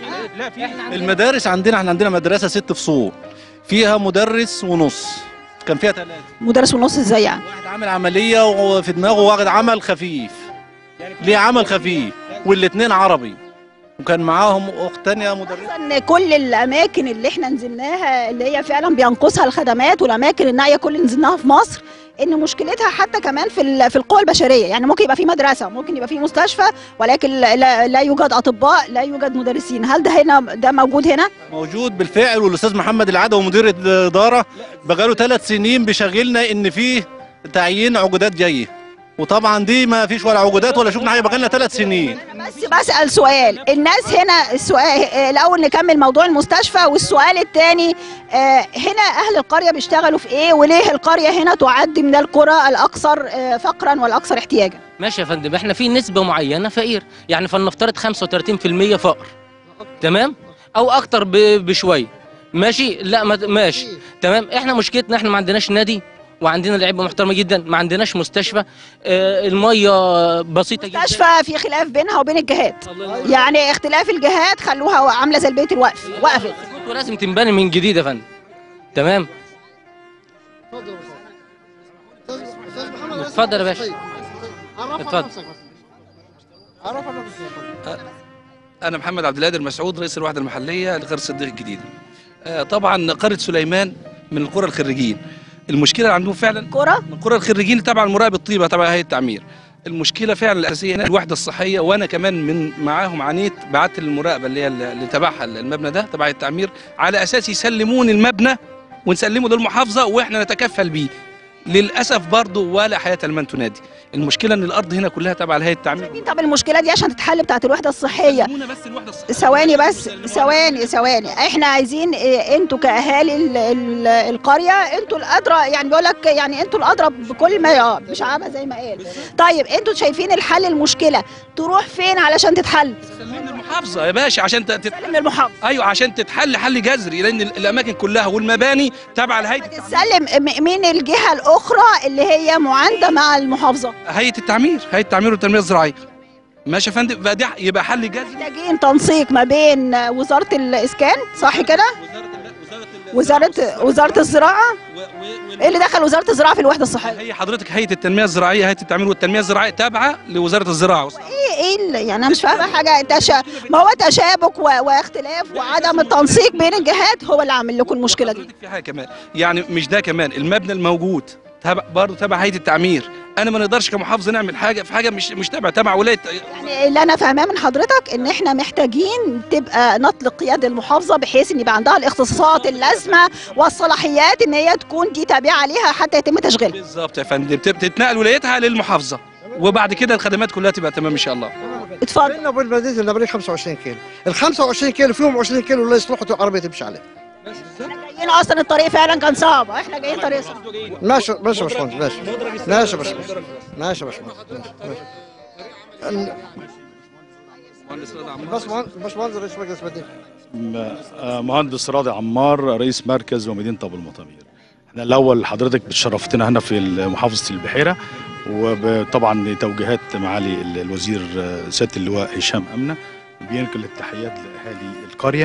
لا في المدارس عندنا احنا عندنا مدرسه ست فصول فيها مدرس ونص كان فيها ثلاثه مدرس ونص ازاي يعني واحد عامل عمليه وفي دماغه واخد عمل خفيف ليه عمل خفيف والاثنين عربي وكان معاهم اخت تانية مدرسه ان كل الاماكن اللي احنا نزلناها اللي هي فعلا بينقصها الخدمات والاماكن النائيه كل اللي نزلناها في مصر ان مشكلتها حتى كمان في ال- في القوى البشريه يعني ممكن يبقى في مدرسه ممكن يبقى في مستشفى ولكن لا, لا, لا يوجد اطباء لا يوجد مدرسين هل ده هنا ده موجود هنا موجود بالفعل والاستاذ محمد العدوي مدير الاداره بقاله ثلاث سنين بيشغلنا ان فيه تعيين عقودات جايه وطبعا دي ما فيش ولا عقودات ولا شفنا حاجه بقالنا ثلاث سنين بس بسال سؤال الناس هنا السؤال آه، الاول نكمل موضوع المستشفى والسؤال الثاني هنا اهل القريه بيشتغلوا في ايه وليه القريه هنا تعد من القرى الاكثر آه، فقرا والاكثر احتياجا ماشي يا فندم احنا في نسبه معينه فقير يعني فلنفترض 35% فقر تمام او اكتر ب- بشويه ماشي لا ما ماشي تمام احنا مشكلتنا احنا ما عندناش نادي وعندنا لعيبه محترمه جدا ما عندناش مستشفى آه الميه بسيطه جدا مستشفى في خلاف بينها وبين الجهات يعني اختلاف الجهات خلوها عامله زي البيت الوقف وقفت ولازم تنبني من جديد يا فندم تمام اتفضل يا باشا اتفضل. عرف نفسك انا محمد عبد القادر مسعود رئيس الوحده المحليه لقريه الصديق الجديده آه، طبعا قريه سليمان من القرى الخريجين المشكله اللي عندهم فعلا كرة من قرى الخريجين تبع المراقب الطيبه تبع هيئه التعمير المشكله فعلا الاساسيه هنا الوحده الصحيه وانا كمان من معاهم عانيت بعت المراقبه اللي هي اللي تبعها المبنى ده تبع التعمير على اساس يسلمون المبنى ونسلمه للمحافظه واحنا نتكفل بيه للاسف برضه ولا حياه لمن تنادي المشكله ان الارض هنا كلها تبع هيئه التعمير طب المشكله دي عشان تتحل بتاعت الوحده الصحيه سلمونا بس الوحده الصحيه ثواني بس ثواني ثواني احنا عايزين إيه، انتوا كاهالي ال- ال- القريه انتوا الادرى يعني بيقول لك يعني انتوا الادرى بكل ما اه مش عامه زي ما قال طيب انتوا شايفين الحل المشكله تروح فين علشان تتحل سلمنا المحافظه يا باشا عشان ت- تت... سلم للمحافظه ايوه عشان تتحل حل جذري لان ال- الاماكن كلها والمباني تابعه لهيئه تسلم م- مين الجهه الاخرى اللي هي معانده مع المحافظه هيئه التعمير هيئه التعمير والتنميه الزراعيه ماشي يا فندم فده يبقى حل جذري محتاجين تنسيق ما بين وزاره الاسكان صح كده وزاره وزاره الزراعه ايه اللي دخل وزاره الزراعه في الوحده الصحيه هي حضرتك هيئه التنميه الزراعيه هيئه التعمير والتنميه الزراعيه تابعه لوزاره الزراعه ايه ايه اللي- يعني انا مش فاهمه حاجه تشا ما هو تشابك و... واختلاف وعدم التنسيق بين الجهات هو اللي عامل لكم المشكله دي حضرتك في حاجه كمان يعني مش ده كمان المبنى الموجود تبع برضه تبع هيئه التعمير انا ما نقدرش كمحافظه نعمل حاجه في حاجه مش مش تبع تبع ولايه يعني اللي انا فاهماه من حضرتك ان احنا محتاجين تبقى نطلق يد المحافظه بحيث ان يبقى عندها الاختصاصات اللازمه والصلاحيات ان هي تكون دي تابعه ليها حتى يتم تشغيلها بالظبط يا فندم تب- تتنقل ولايتها للمحافظه وبعد كده الخدمات كلها تبقى تمام ان شاء الله اتفضل بيننا وبين مدينه النبريه 25 كيلو ال 25 كيلو فيهم 20 كيلو لا يصلحوا العربيه تمشي عليه جايين اصلا الطريق فعلا كان صعب احنا جايين طريق صعب ماشي ماشي يا باشمهندس ماشي ماشي يا باشمهندس ماشي يا باشمهندس ماشي ماشي الباشمهندس الباشمهندس رئيس مجلس مدينه م- آه، مهندس راضي عمار رئيس مركز ومدينه ابو المطامير احنا الاول حضرتك بتشرفتنا هنا في محافظه البحيره وطبعا توجيهات معالي ال- الوزير آه، سياده اللواء هشام امنه بينقل التحيات لاهالي القريه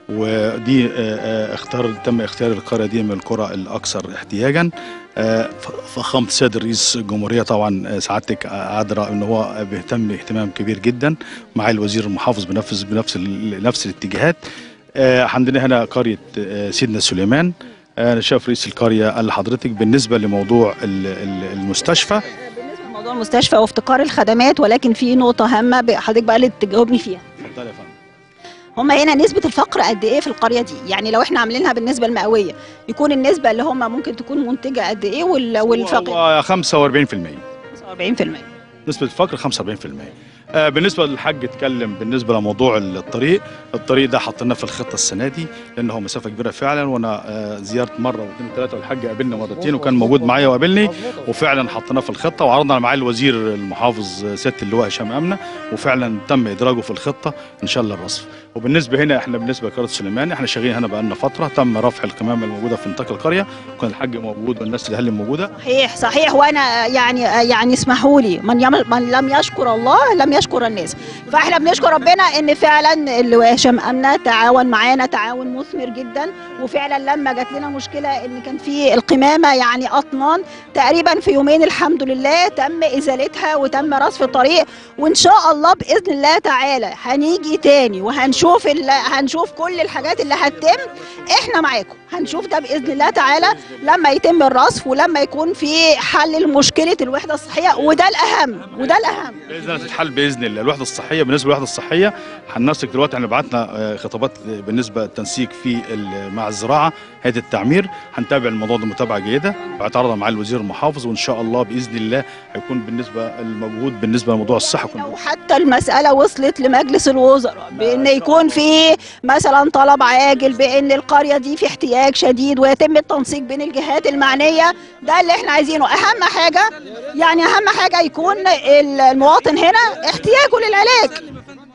ودي آه، آه، اختار تم اختيار القريه دي من القرى الاكثر احتياجا آه، ف- فخامه السيد رئيس الجمهوريه طبعا آه، سعادتك قادره ان هو بيهتم اهتمام كبير جدا مع الوزير المحافظ بنفس بنفس ال- نفس الاتجاهات آه، عندنا هنا قريه آه، سيدنا سليمان آه، انا شايف رئيس القريه قال لحضرتك بالنسبه لموضوع ال- ال- المستشفى بالنسبه لموضوع المستشفى وافتقار الخدمات ولكن في نقطه هامه ب- حضرتك بقى اللي تجاوبني فيها اتفضل يا فندم هم هنا نسبة الفقر قد ايه في القرية دي؟ يعني لو احنا عاملينها بالنسبة المئوية يكون النسبة اللي هم ممكن تكون منتجة قد ايه وال- والفقر هو 45% 45% نسبة الفقر 45% آه، بالنسبة للحاج اتكلم بالنسبة لموضوع الطريق الطريق ده حطيناه في الخطة السنة دي لأن هو مسافة كبيرة فعلا وأنا آه، زيارة مرة واثنين وثلاثة والحاج قابلني مرتين وكان موجود معايا وقابلني وفعلا حطيناه في الخطة وعرضنا معاه الوزير المحافظ آه، سيادة اللواء هشام أمنة وفعلا تم إدراجه في الخطة إن شاء الله الرصف وبالنسبة هنا احنا بالنسبة لقرية سليمان احنا شغالين هنا بقالنا فترة تم رفع القمامة الموجودة في نطاق القرية وكان الحاج موجود والناس اللي هل موجودة صحيح صحيح وانا يعني يعني اسمحوا لي من يم- من لم يشكر الله لم يشكر الناس فاحنا بنشكر ربنا ان فعلا اللواء هشام امنه تعاون معانا تعاون مثمر جدا وفعلا لما جات لنا مشكله ان كان في القمامه يعني اطنان تقريبا في يومين الحمد لله تم ازالتها وتم رصف الطريق وان شاء الله باذن الله تعالى هنيجي تاني وهنشوف ال- هنشوف كل الحاجات اللي هتتم احنا معاكم هنشوف ده باذن الله تعالى لما يتم الرصف ولما يكون في حل لمشكله الوحده الصحيه وده الاهم وده الاهم باذن الله تتحل باذن الله الوحده الصحيه بالنسبه للوحده الصحيه هننسق دلوقتي احنا بعتنا آه، خطابات بالنسبه للتنسيق في ال- مع الزراعه هيئه التعمير هنتابع الموضوع ده متابعه جيده وهيتعرض مع الوزير المحافظ وان شاء الله باذن الله هيكون بالنسبه المجهود بالنسبه لموضوع الصحه يكون لو حتى المسألة وصلت لمجلس الوزراء بأن يكون في مثلا طلب عاجل بأن القرية دي في احتياج شديد ويتم التنسيق بين الجهات المعنية ده اللي احنا عايزينه أهم حاجة يعني أهم حاجة يكون المواطن هنا احتياجه للعلاج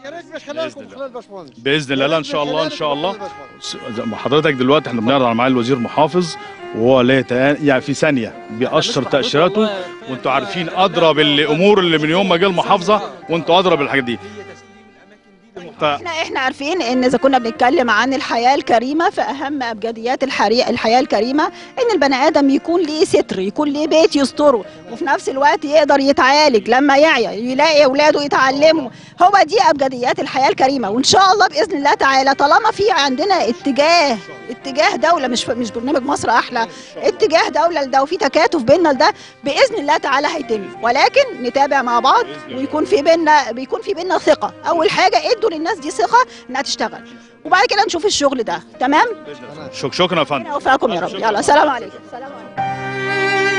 باذن الله لا ان شاء الله ان شاء الله س- زي ما حضرتك دلوقتي احنا بنعرض مع الوزير محافظ وهو لا يتآ- يعني في ثانيه بيأشر تأشيراته وانتوا عارفين ادرى بالامور اللي من يوم ما جه المحافظه وانتوا ادرى بالحاجات دي ف... احنا احنا عارفين ان اذا كنا بنتكلم عن الحياه الكريمه فاهم ابجديات الحري... الحياه الكريمه ان البني ادم يكون ليه ستر يكون ليه بيت يستره وفي نفس الوقت يقدر يتعالج لما يعيا يلاقي اولاده يتعلموا هو دي ابجديات الحياه الكريمه وان شاء الله باذن الله تعالى طالما في عندنا اتجاه اتجاه دوله مش مش برنامج مصر احلى اتجاه دوله لده وفي تكاتف بيننا لده باذن الله تعالى هيتم ولكن نتابع مع بعض ويكون في بيننا بيكون في بيننا ثقه اول حاجه ادوا للناس دي ثقه انها تشتغل وبعد كده نشوف الشغل ده تمام شك شكرا يا فندم ربنا يوفقكم يا رب يلا سلام عليكم سلام عليكم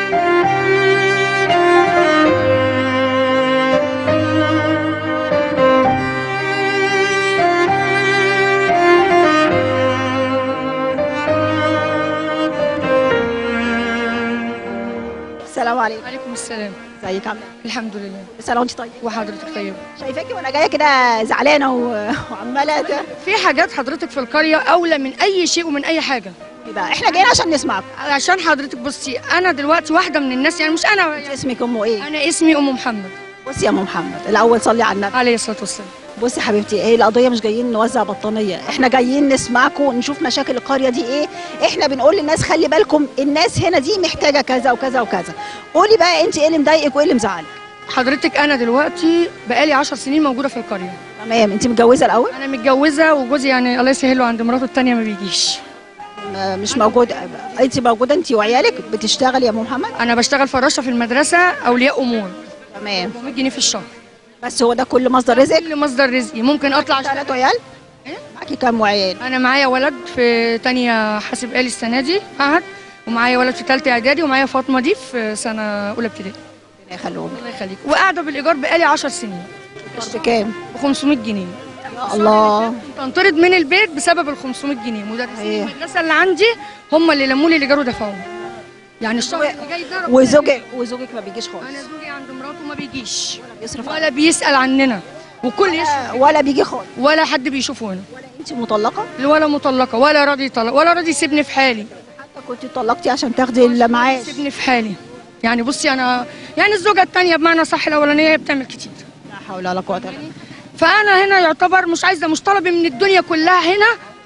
السلام عليكم عليكم السلام ازيك عامله الحمد لله إيه؟ كل سنه وانت طيب وحضرتك طيب شايفاكي وانا جايه كده زعلانه و- وعماله ت- في حاجات حضرتك في القريه اولى من اي شيء ومن اي حاجه إيه بقى احنا جايين عشان نسمعكم عشان حضرتك بصي انا دلوقتي واحده من الناس يعني مش انا انت اسمك ام ايه انا اسمي ام محمد بصي يا ام محمد الاول صلي على النبي عليه الصلاه والسلام بصي يا حبيبتي ايه القضيه مش جايين نوزع بطانيه احنا جايين نسمعكم نشوف مشاكل القريه دي ايه احنا بنقول للناس خلي بالكم الناس هنا دي محتاجه كذا وكذا وكذا قولي بقى انت ايه اللي مضايقك وايه اللي مزعلك حضرتك انا دلوقتي بقالي 10 سنين موجوده في القريه تمام انت متجوزه الاول انا متجوزه وجوزي يعني الله يسهله عند مراته التانية ما بيجيش م- مش موجوده انت موجوده انت وعيالك بتشتغل يا ام محمد انا بشتغل فراشه في المدرسه اولياء امور تمام 400 جنيه في الشهر بس هو ده كل مصدر رزقك كل مصدر رزقي ممكن اطلع أشتغل. ثلاث عيال إيه؟ معاكي كام عيال انا معايا ولد في تانية حاسب آلي السنه دي معهد ومعايا ولد في ثالثه اعدادي ومعايا فاطمه دي في سنه اولى ابتدائي ربنا يخليهم الله يخليك وقاعده بالايجار بقالي 10 سنين بكام ب 500 جنيه يا الله تنطرد من البيت بسبب ال 500 جنيه مدرسين إيه. المدرسه اللي عندي هم اللي لموا لي الايجار ودفعوه يعني الشهر اللي جاي ده ربنا وزوجك وزوجك ما بيجيش خالص انا زوجي عند مراته ما بيجيش بيصرف ولا بيسال عننا وكل يشوف ولا, ولا بيجي خالص ولا حد بيشوفه هنا ولا انت مطلقه ولا مطلقه ولا راضي يطلق ولا راضي يسيبني في حالي حتى كنت اتطلقتي عشان تاخدي المعاش يسيبني في حالي يعني بصي انا يعني الزوجه الثانيه بمعنى صح الاولانيه هي بتعمل كتير لا حول ولا قوه الا بالله فانا هنا يعتبر مش عايزه مش طلبي من الدنيا كلها هنا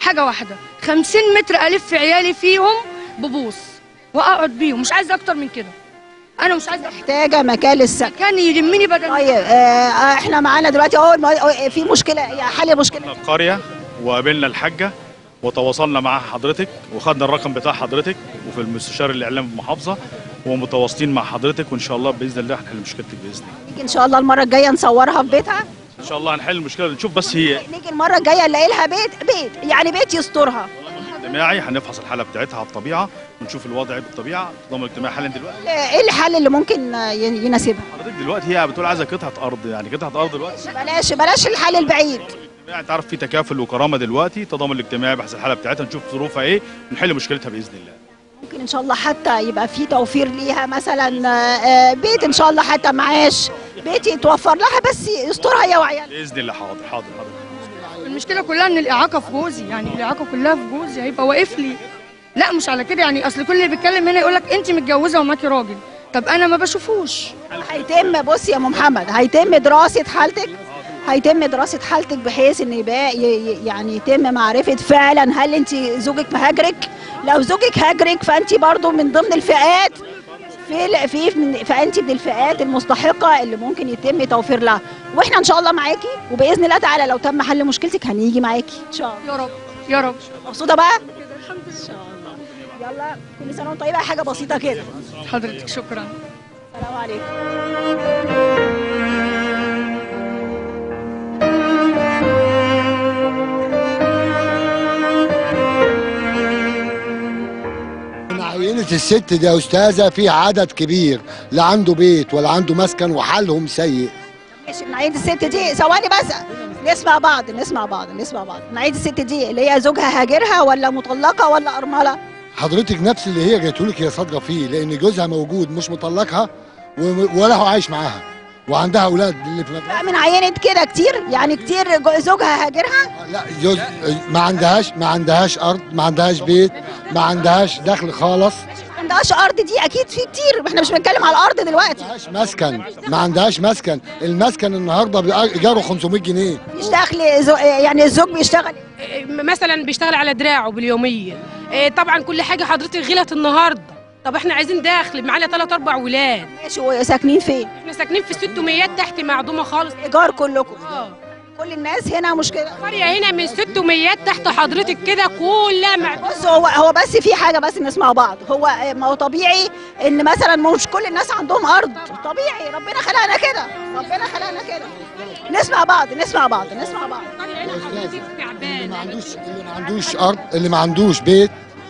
حاجه واحده 50 متر الف عيالي فيهم ببوص واقعد بيهم مش عايزه اكتر من كده انا مش عايزه محتاجه مكان للسكن كان يلمني بدل طيب آه احنا معانا دلوقتي اهو الم- في مشكله يا حل مشكله القرية وقابلنا الحاجة وتواصلنا مع حضرتك وخدنا الرقم بتاع حضرتك وفي المستشار الإعلام المحافظة ومتواصلين مع حضرتك وإن شاء الله بإذن الله هنحل مشكلتك بإذن الله نيجي ان شاء الله المره الجايه نصورها في بيتها إن شاء الله هنحل المشكلة نشوف بس هي نيجي المره الجايه نلاقي لها بيت بيت يعني بيت يسترها اجتماعي هنفحص الحالة بتاعتها على الطبيعة ونشوف الوضع بالطبيعة التضامن الاجتماعي حالا دلوقتي ايه الحل اللي ممكن آه، ين- يناسبها حضرتك دلوقتي هي بتقول عايزة قطعة أرض يعني قطعة أرض دلوقتي بلاش بلاش الحل البعيد الاجتماعي تعرف في تكافل وكرامة دلوقتي التضامن الاجتماعي بحث الحالة بتاعتها نشوف ظروفها إيه ونحل مشكلتها بإذن الله ممكن ان شاء الله حتى يبقى في توفير ليها مثلا آه، آه، بيت ان شاء الله حتى معاش بيت يتوفر لها بس يسترها هي وعيالها بإذن الله حاضر حاضر حاضر المشكله كلها ان الاعاقه في جوزي يعني الاعاقه كلها في جوزي هيبقى واقف لي لا مش على كده يعني اصل كل اللي بيتكلم هنا يقول لك انت متجوزه ومعاكي راجل طب انا ما بشوفوش هيتم بص يا ام محمد هيتم دراسه حالتك هيتم دراسه حالتك بحيث ان يبقى ي- ي- يعني يتم معرفه فعلا هل انت زوجك مهاجرك لو زوجك هاجرك فانت برضو من ضمن الفئات في ال- في من- فانت من الفئات المستحقه اللي ممكن يتم توفير لها واحنا ان شاء الله معاكي وباذن الله تعالى لو تم حل مشكلتك هنيجي معاكي ان شاء الله يا رب يا رب مبسوطه بقى ان شاء الله يلا كل سنه وانت طيبه حاجه بسيطه كده حضرتك شكرا السلام عليكم من عينة الست دي يا أستاذة في عدد كبير لا عنده بيت ولا عنده مسكن وحالهم سيء ماشي نعيد الست دي ثواني بس نسمع بعض نسمع بعض نسمع بعض نعيد الست دي اللي هي زوجها هاجرها ولا مطلقه ولا ارمله حضرتك نفس اللي هي جايته لك هي صادقة فيه لأن جوزها موجود مش مطلقها و- ولا هو عايش معاها وعندها أولاد اللي في بقى من عينة كده كتير يعني كتير جو- زوجها هاجرها لا جوز ما عندهاش ما عندهاش أرض ما عندهاش بيت ما عندهاش دخل خالص ما عندهاش ارض دي اكيد في كتير احنا مش بنتكلم على الارض دلوقتي ما عندهاش مسكن ما عندهاش مسكن المسكن النهارده بإيجاره 500 جنيه مش دخل زو... يعني الزوج بيشتغل مثلا بيشتغل على دراعه باليوميه إيه، طبعا كل حاجه حضرتك غلت النهارده طب احنا عايزين دخل معانا ثلاث اربع ولاد ماشي وساكنين فين احنا ساكنين في 600 تحت معدومه خالص ايجار كلكم اه كل الناس هنا مشكله القريه هنا من 600 تحت حضرتك كده كلها معدومه بص هو هو بس في حاجه بس نسمع بعض هو ما هو طبيعي ان مثلا مش كل الناس عندهم ارض طبيعي ربنا خلقنا كده ربنا خلقنا كده نسمع بعض نسمع بعض نسمع بعض القريه هنا حضرتك اللي ما تعبانه عندوش اللي ما عندوش ارض اللي ما عندوش بيت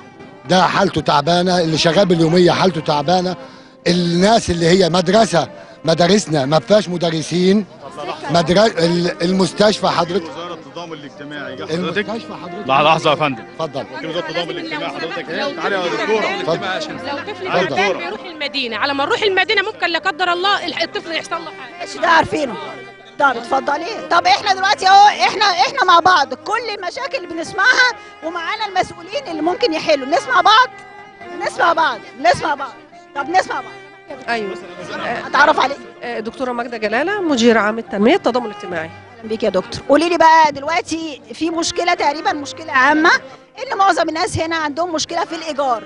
ده حالته تعبانه اللي شغال باليوميه حالته تعبانه الناس اللي هي مدرسه مدارسنا ما فيهاش مدرسين مدرسة المستشفى حضرتك وزارة التضامن الاجتماعي جه حضرتك المستشفى حضرتك لحظة لحظة يا فندم اتفضل وكيل وزارة التضامن الاجتماعي حضرتك لو اهي تعالى يا طفل دكتورة تعبان- اتفضل لو طفل اتفضل. تعبان بيروح المدينه على ما نروح المدينه ممكن لا قدر الله الح- الطفل يحصل له حاجه ماشي ده عارفينه طب اتفضلي طب احنا دلوقتي اهو احنا احنا مع بعض كل المشاكل اللي بنسمعها ومعانا المسؤولين اللي ممكن يحلوا نسمع بعض نسمع بعض نسمع بعض طب نسمع بعض ايوه اتعرف عليك آه، دكتوره ماجده جلاله مدير عام التنميه التضامن الاجتماعي اهلا بيك يا دكتور قولي لي بقى دلوقتي في مشكله تقريبا مشكله عامه ان معظم الناس هنا عندهم مشكله في الايجار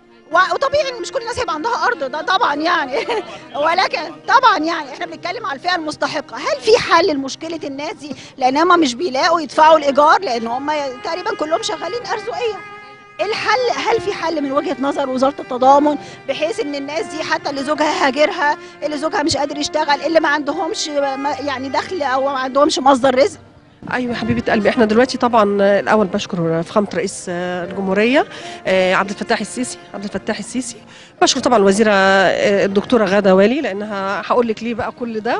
و- وطبيعي ان مش كل الناس هيبقى عندها ارض ده طبعا يعني ولكن طبعا يعني احنا بنتكلم على الفئه المستحقه هل في حل لمشكله الناس دي لان هم مش بيلاقوا يدفعوا الايجار لان هم تقريبا كلهم شغالين ارزقيه إيه الحل هل في حل من وجهه نظر وزاره التضامن بحيث ان الناس دي حتى اللي زوجها هاجرها اللي زوجها مش قادر يشتغل اللي ما عندهمش ما- يعني دخل او ما عندهمش مصدر رزق ايوه يا حبيبه قلبي احنا دلوقتي طبعا آه، الاول بشكر فخامه رئيس آه، الجمهوريه آه، عبد الفتاح السيسي عبد الفتاح السيسي بشكر طبعا الوزيره آه، الدكتوره غاده والي لانها هقول لك ليه بقى كل ده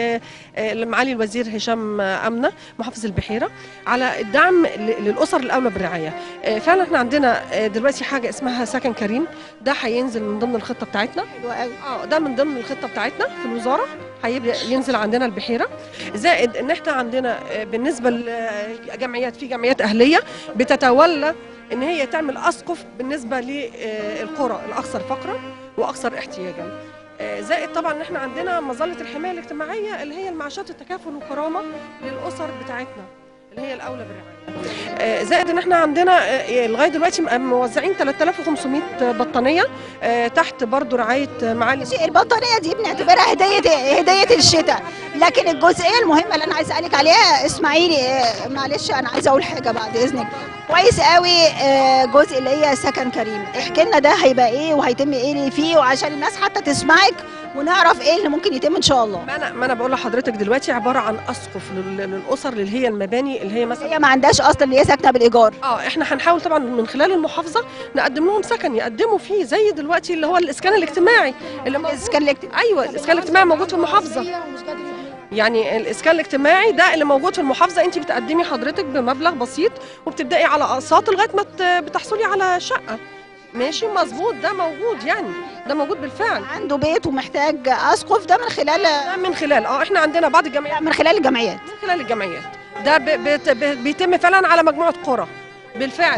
ومعالي الوزير هشام آه، امنه محافظ البحيره على الدعم ل- للاسر الاولى بالرعايه آه، فعلا احنا عندنا آه، دلوقتي حاجه اسمها سكن كريم ده هينزل من ضمن الخطه بتاعتنا حلو قوي اه ده من ضمن الخطه بتاعتنا في الوزاره هيبدا ينزل عندنا البحيره زائد ان احنا عندنا آه، بالنسبه لجمعيات في جمعيات اهليه بتتولى ان هي تعمل اسقف بالنسبه للقرى الاكثر فقرا واكثر احتياجا آه، زائد طبعا ان احنا عندنا مظله الحمايه الاجتماعيه اللي هي المعاشات التكافل والكرامه للاسر بتاعتنا اللي هي الاولى بالرعايه آه، زائد ان احنا عندنا آه، لغايه دلوقتي م- موزعين 3500 بطانيه آه، تحت برضو رعايه آه، معالي البطانيه دي بنعتبرها هديه هديه الشتاء لكن الجزئيه المهمه اللي انا عايزه اسالك عليها اسمعيلي آه، معلش انا عايزه اقول حاجه بعد اذنك كويس قوي آه، جزء اللي هي سكن كريم احكي لنا ده هيبقى ايه وهيتم ايه اللي فيه وعشان الناس حتى تسمعك ونعرف ايه اللي ممكن يتم ان شاء الله ما انا ما انا بقول لحضرتك دلوقتي عباره عن اسقف لل- للاسر اللي هي المباني اللي هي مثلا هي ما عندهاش اصلا اللي هي ساكنه بالايجار اه احنا هنحاول طبعا من خلال المحافظه نقدم لهم سكن يقدموا فيه زي دلوقتي اللي هو الاسكان الاجتماعي اللي الاسكان الاجتماعي ايوه الاسكان الاجتماعي موجود في المحافظه يعني الاسكان الاجتماعي ده اللي موجود في المحافظه انت بتقدمي حضرتك بمبلغ بسيط وبتبداي على اقساط لغايه ما ت- بتحصلي على شقه ماشي مظبوط ده موجود يعني ده موجود بالفعل عنده بيت ومحتاج اسقف ده من خلال ده من خلال اه احنا عندنا بعض الجمعيات من خلال الجمعيات من خلال الجمعيات ده ب- بت- ب- بيتم فعلا على مجموعه قرى بالفعل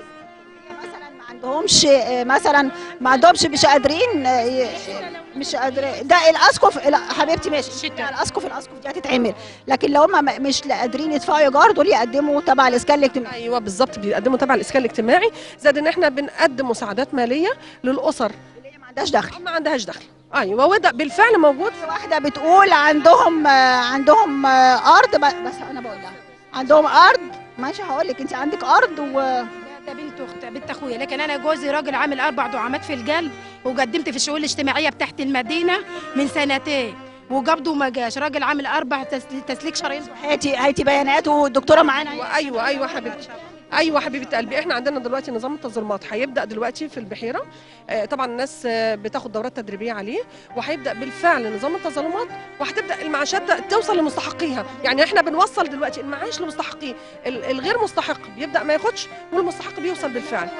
عندهمش آه، مثلا ما عندهمش مش قادرين آه، ي- مش قادرين ده الاسقف لا حبيبتي ماشي لا، الاسقف الاسقف دي هتتعمل لكن لو هم م- مش لا قادرين يدفعوا ايجار دول يقدموا تبع الاسكان الاجتماعي ايوه بالظبط بيقدموا تبع الاسكان الاجتماعي زائد ان احنا بنقدم مساعدات ماليه للاسر اللي ما عندهاش دخل ما عندهاش دخل ايوه وده بالفعل موجود واحده بتقول عندهم آه، عندهم آه، ارض ب- بس انا بقول لها عندهم ارض ماشي هقول لك انت عندك ارض و ده بنت اخت بنت اخويا لكن انا جوزي راجل عامل اربع دعامات في القلب وقدمت في الشؤون الاجتماعيه بتاعت المدينه من سنتين وقبضه ما جاش راجل عامل اربع تس- تسليك شرايين هاتي هاتي بياناته والدكتوره معانا ايوه ايوه ايوه حبيبتي ايوه حبيبه قلبي احنا عندنا دلوقتي نظام التظلمات هيبدا دلوقتي في البحيره آه، طبعا الناس آه، بتاخد دورات تدريبيه عليه وهيبدا بالفعل نظام التظلمات وهتبدا المعاشات ت- توصل لمستحقيها يعني احنا بنوصل دلوقتي المعاش لمستحقيه ال- الغير مستحق بيبدا ما ياخدش والمستحق بيوصل بالفعل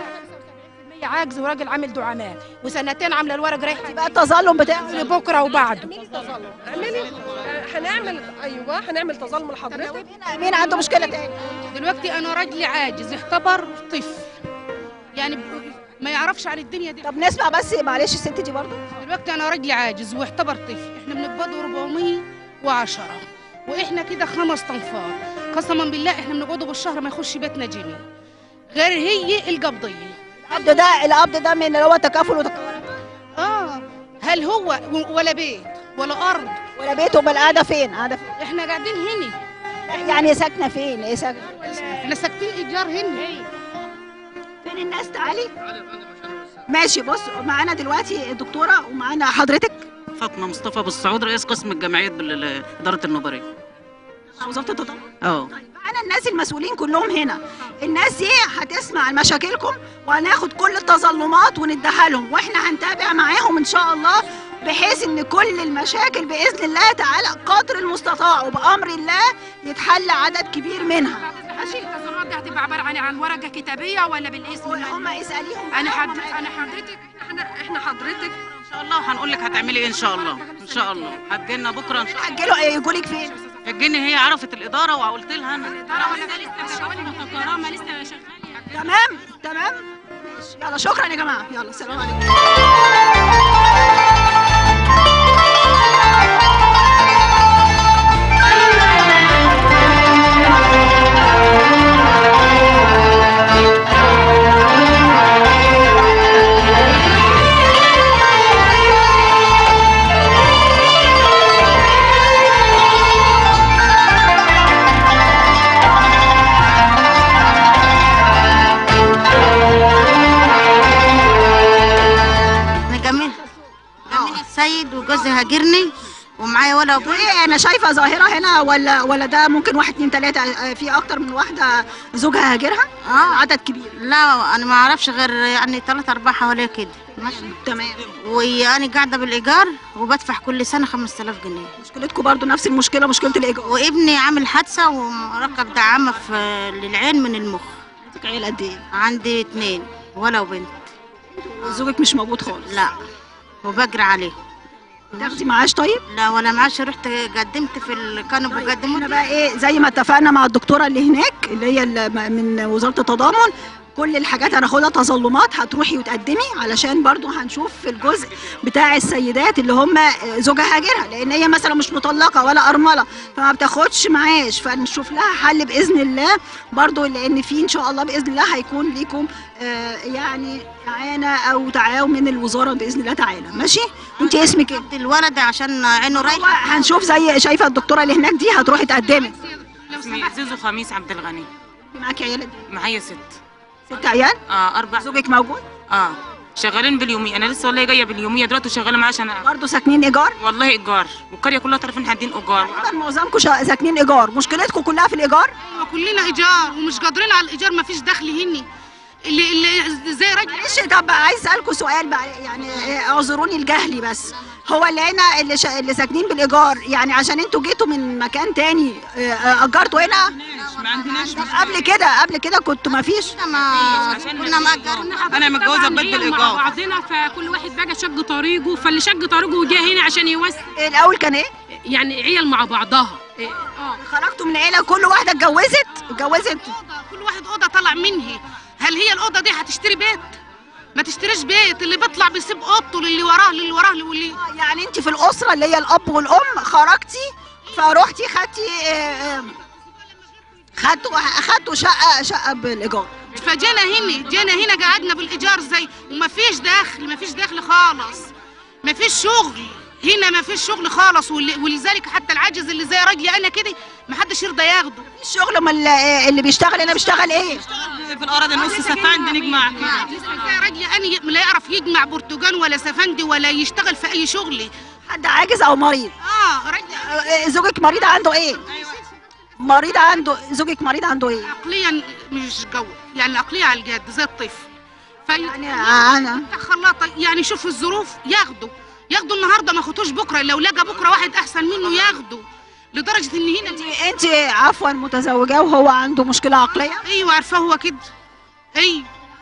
هي عاجز وراجل عامل دعامات وسنتين عامله الورق رايح بقى التظلم بتاعه لبكره وبعده اعملي آه، هنعمل ايوه هنعمل تظلم لحضرتك مين عنده مشكله تاني دلوقتي انا راجل عاجز اختبر طفل يعني ب- ما يعرفش عن الدنيا دي طب نسمع بس معلش الست دي برضه دلوقتي انا راجل عاجز واختبر طفل احنا بنقبضه 410 واحنا كده خمس تنفار قسما بالله احنا بنقبضه بالشهر ما يخش بيتنا جنيه غير هي القبضيه القبض ده القبض ده من اللي هو تكافل وتكافل اه هل هو و- ولا بيت ولا ارض ولا بيت امال قاعده فين قاعده فين احنا قاعدين هنا يعني ساكنه فين ايه ساكنه احنا ساكتين ايجار هنا فين الناس تعالي ماشي بص معانا دلوقتي الدكتوره ومعانا حضرتك فاطمه مصطفى بالسعود رئيس قسم الجمعيات باداره النوبريه وزاره التضامن اه معانا الناس المسؤولين كلهم هنا الناس دي هتسمع مشاكلكم وهناخد كل التظلمات ونديها لهم واحنا هنتابع معاهم ان شاء الله بحيث ان كل المشاكل باذن الله تعالى قدر المستطاع وبامر الله يتحل عدد كبير منها ماشي التظلمات دي هتبقى عباره عن عن ورقه كتابيه ولا بالاسم هم اساليهم انا حد انا حضرتك احنا احنا حضرتك ان شاء الله هنقول لك هتعملي ايه ان شاء الله ان شاء الله هتجينا بكره ان شاء الله هتجيله يجوا لك فين هتجيني هي عرفت الاداره وقلت لها انا كرامه لسه شغاله تمام تمام ماشي. يلا شكرا يا جماعه يلا سلام عليكم انا جميل جميل السيد وجوزي هاجرني ومعايا ولا ابويا ايه انا شايفه ظاهره هنا ولا ولا ده ممكن واحد اتنين تلاته آه، في اكتر من واحده زوجها هاجرها اه عدد كبير لا انا ما اعرفش غير يعني ثلاثة اربعة حواليا كده ماشي تمام وانا قاعده بالايجار وبدفع كل سنه 5000 جنيه مشكلتكم برضو نفس المشكله مشكله الايجار وابني عامل حادثه ومركب دعامه في للعين من المخ عندك عيله قد ايه عندي اتنين ولا وبنت زوجك مش موجود خالص لا وبجري عليه تاخدي معاش طيب لا ولا معاش رحت قدمت في ال... كانوا بيقدموا احنا بقى ايه زي ما اتفقنا مع الدكتوره اللي هناك اللي هي ال- من وزاره التضامن كل الحاجات هناخدها تظلمات هتروحي وتقدمي علشان برضو هنشوف في الجزء بتاع السيدات اللي هم زوجها هاجرها لان هي مثلا مش مطلقه ولا ارمله فما بتاخدش معاش فنشوف لها حل باذن الله برضو لان في ان شاء الله باذن الله هيكون ليكم آه، يعني اعانه او تعاون من الوزاره باذن الله تعالى ماشي انت اسمك ايه الولد عشان عينه رايحه هنشوف زي شايفه الدكتوره اللي هناك دي هتروحي تقدمي اسمي زيزو خميس عبد الغني معاكي عيال قد معايا ست ست عيال اه اربع زوجك موجود اه شغالين باليومية انا لسه والله جايه باليومية دلوقتي وشغاله معاه عشان برضه ساكنين ايجار والله ايجار والقريه كلها تعرف ان حادين ايجار طبعا معظمكم شا- ساكنين ايجار مشكلتكم كلها في الايجار ايوه كلنا ايجار ومش قادرين على الايجار ما فيش دخل هني اللي اللي زي راجل معلش طب عايز اسالكم سؤال بقى يعني آه، اعذروني الجهلي بس هو اللي هنا اللي, شا... اللي ساكنين بالايجار يعني عشان انتوا جيتوا من مكان تاني آه، آه، اجرتوا هنا ما عندناش طب قبل كده قبل كده كنتوا ما فيش كنا مأجرين انا متجوزه ببيت مع بالايجار بعضنا فكل واحد بقى شق طريقه فاللي شق طريقه وجه هنا عشان يوسع الاول كان ايه يعني عيال مع بعضها خرجتوا من عيله كل واحده اتجوزت اتجوزت كل واحد اوضه طلع منها هل هي الاوضه دي هتشتري بيت ما تشتريش بيت اللي بيطلع بيسيب اوضته للي وراه للي وراه واللي يعني انت في الاسره اللي هي الاب والام خرجتي فروحتي خدتي آه، آه، خدتوا خدتوا شقه شقه بالايجار فجينا هنا جينا هنا قعدنا بالايجار زي وما فيش دخل ما فيش دخل خالص ما فيش شغل هنا ما فيش شغل خالص ول- ولذلك حتى العاجز اللي زي راجلي انا كده ما حدش يرضى ياخده الشغل امال آه، اللي بيشتغل هنا بيشتغل ايه في الاراضي نص سفان بنجمع زي راجلي انا ي- لا يعرف يجمع برتقال ولا سفندي ولا يشتغل في اي شغل حد عاجز او مريض اه راجل آه، زوجك مريض عنده ايه مريض عنده زوجك مريض عنده ايه عقليا مش جو يعني العقليه على الجد زي الطفل في يعني انا خلاطه يعني شوف الظروف ياخدوا ياخدوا النهارده ما خدوش بكره لو لقى بكره واحد احسن منه ياخدوا لدرجه ان هنا انت عفوا متزوجه وهو عنده مشكله عقليه ايوه عارفه هو كده ايوه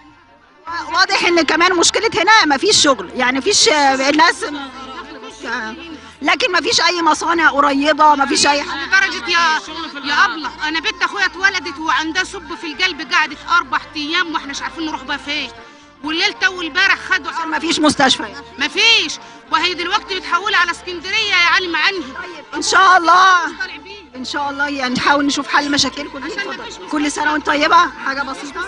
واضح ان كمان مشكله هنا مفيش شغل يعني مفيش آه، الناس آه، لكن مفيش اي مصانع قريبه مفيش اي حاجه لدرجه يا يا ابله انا بنت اخويا اتولدت وعندها سب في القلب قعدت اربع ايام واحنا مش عارفين نروح بقى فين والليل تو البارح خدوا عشان مفيش مستشفى مفيش وهي دلوقتي متحوله على اسكندريه يا علم عنها ان شاء الله ان شاء الله يعني نحاول نشوف حل مشاكلكم دي اتفضل. كل سنه وانت طيبه حاجه بسيطه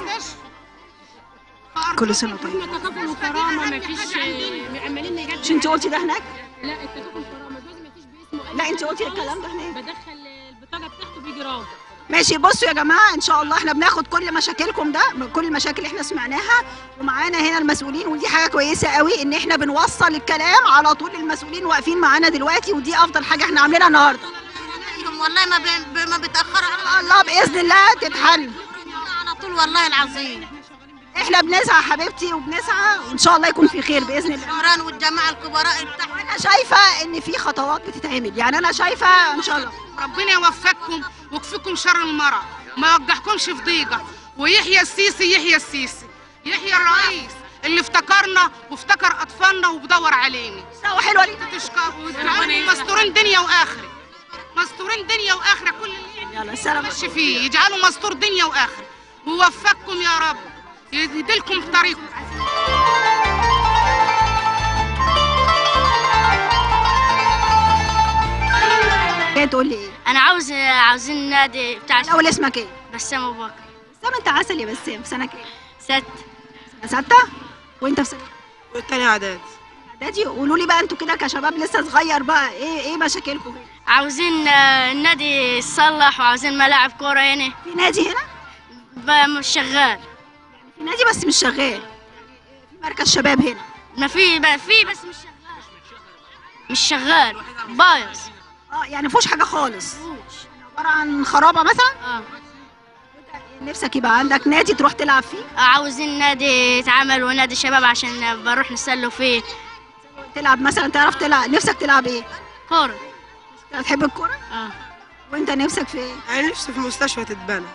كل سنه وطيبه تكافل وكرامه ما فيش عمالين نجد مش انت قلتي ده هناك لا التكافل وكرامه جوزي ما فيش باسمه لا انت قلتي الكلام ده هناك بدخل البطاقه بتاعته بيجي راضي ماشي بصوا يا جماعه ان شاء الله احنا بناخد كل مشاكلكم ده كل المشاكل اللي احنا سمعناها ومعانا هنا المسؤولين ودي حاجه كويسه قوي ان احنا بنوصل الكلام على طول المسؤولين واقفين معانا دلوقتي ودي افضل حاجه احنا عاملينها النهارده والله ما ب... ما بتاخروا على الله باذن الله تتحل على طول والله العظيم احنا بنسعى حبيبتي وبنسعى وان شاء الله يكون في خير باذن الله عمران والجماعه الكبراء بتاعهم انا شايفه ان في خطوات بتتعمل يعني انا شايفه ان شاء الله ربنا يوفقكم ويكفيكم شر المرض ما يوقعكمش في ضيقه ويحيى السيسي يحيى السيسي يحيى الرئيس اللي افتكرنا وافتكر اطفالنا وبدور علينا سوا حلوه ليك تشكر مستورين دنيا واخره مستورين دنيا واخره كل اللي يلا السلام ماشي فيه يجعلوا مستور دنيا واخره ويوفقكم يا رب يهديلكم طريقكم جاي تقول لي ايه انا عاوز عاوزين النادي بتاع الاول اسمك ايه بسام ابو بكر بسام انت عسل يا بسام في سنه كام ست سنه سته وانت في سنه والتاني اعداد اعدادي قولوا لي بقى انتوا كده كشباب لسه صغير بقى ايه ايه مشاكلكم عاوزين آه، النادي يتصلح وعاوزين ملاعب كوره هنا في نادي هنا بقى مش شغال في نادي بس مش شغال في مركز شباب هنا ما في بقى في بس مش شغال مش شغال بايظ اه يعني مفيهوش حاجه خالص عباره عن خرابه مثلا اه نفسك يبقى عندك نادي تروح تلعب فيه عاوزين نادي يتعمل ونادي شباب عشان بروح نسلوا فيه تلعب مثلا تعرف تلعب نفسك تلعب ايه كورة بتحب الكوره اه وانت نفسك في ايه انا نفسي في مستشفى تتبنى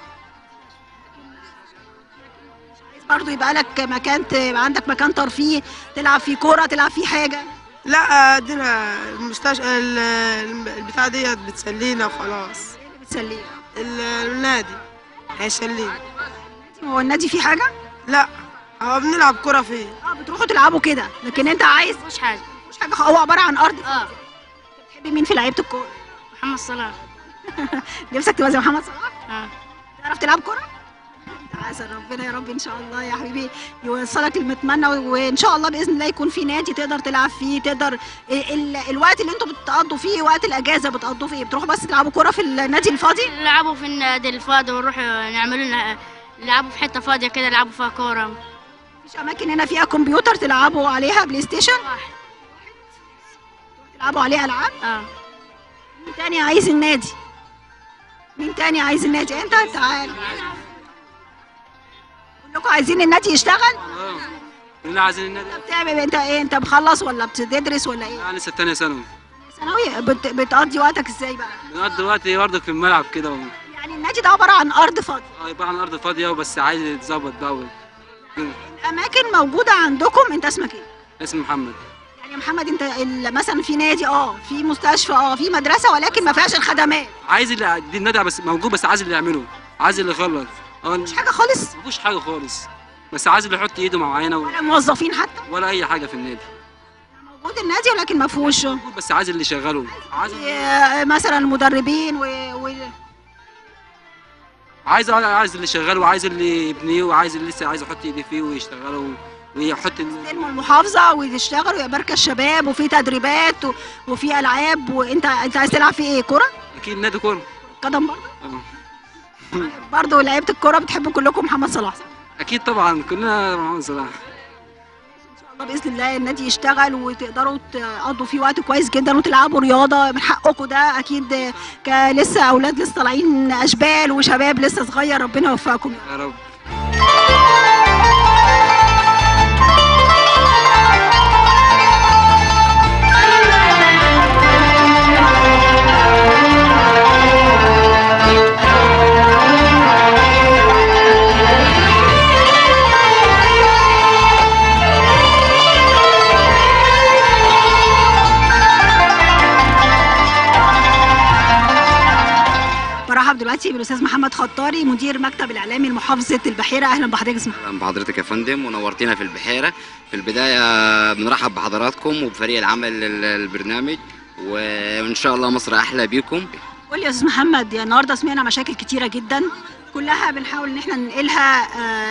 برضه يبقى لك مكان ت- يبقى عندك مكان ترفيه تلعب فيه كوره تلعب فيه حاجه لا ادينا المستشفى ال- الم- البتاع ديت بتسلينا وخلاص بتسلينا ال- النادي هيسلينا هو النادي فيه حاجه لا هو بنلعب كرة فيه اه بتروحوا تلعبوا كده لكن انت عايز مش حاجه مش حاجه هو عباره عن ارض اه بتحبي مين في لعيبه الكوره محمد صلاح نفسك تبقى زي محمد صلاح اه تعرف تلعب كوره عسى ربنا يا رب ان شاء الله يا حبيبي يوصلك المتمنى وان شاء الله باذن الله يكون في نادي تقدر تلعب فيه تقدر ال- ال- الوقت اللي انتوا بتقضوا فيه وقت الاجازه بتقضوا فيه بتروحوا بس تلعبوا كوره في النادي الفاضي نلعبوا في النادي الفاضي ونروح نعملوا لنا نلعبوا في حته فاضيه كده نلعبوا فيها كوره مفيش اماكن هنا فيها كمبيوتر تلعبوا عليها بلاي ستيشن تلعبوا عليه العاب اه مين تاني عايز النادي مين تاني عايز النادي انت تعال كلكم عايزين النادي يشتغل كلنا عايزين النادي بتعمل انت ايه انت مخلص ولا بتدرس ولا ايه انا لسه تانية ثانوي ثانوي بت... بتقضي وقتك ازاي بقى بنقضي وقت برضه في الملعب كده و... يعني النادي ده عباره عن ارض فاضيه اه يبقى على الارض فاضيه وبس عايز يتظبط بقى و- كده. الاماكن موجوده عندكم انت اسمك ايه اسمي محمد يعني يا محمد انت ال- مثلا في نادي اه في مستشفى اه في مدرسه ولكن ما فيهاش الخدمات عايز اللي دي النادي بس موجود بس عايز اللي يعمله عايز اللي يخلص اه مش حاجه خالص مفيش حاجه خالص بس عايز اللي يحط ايده معانا و... ولا موظفين حتى ولا اي حاجه في النادي موجود النادي ولكن ما فيهوش بس عايز اللي يشغله عايز آه، مثلا مدربين و... و... عايز عايز اللي يشغله وعايز اللي يبنيه وعايز اللي لسه عايز يحط ايده فيه ويشتغله و... ويحط ال- يستلموا المحافظه ويشتغلوا يا مركز شباب وفي تدريبات و... وفي العاب وانت انت عايز تلعب في ايه كوره اكيد نادي كوره قدم برضه اه. برضه لعيبه الكوره بتحبوا كلكم محمد صلاح صح؟ اكيد طبعا كلنا محمد صلاح الله باذن الله النادي يشتغل وتقدروا تقضوا فيه وقت كويس جدا وتلعبوا رياضه من حقكم ده اكيد كلسه اولاد لسه طالعين اشبال وشباب لسه صغير ربنا يوفقكم يا رب برحب دلوقتي بالاستاذ محمد خطاري مدير مكتب الاعلامي لمحافظه البحيره اهلا بحضرتك اسمح اهلا بحضرتك يا فندم ونورتينا في البحيره في البدايه بنرحب بحضراتكم وبفريق العمل للبرنامج وان شاء الله مصر احلى بيكم قول لي يا استاذ محمد يعني النهارده سمعنا مشاكل كتيره جدا كلها بنحاول ان احنا ننقلها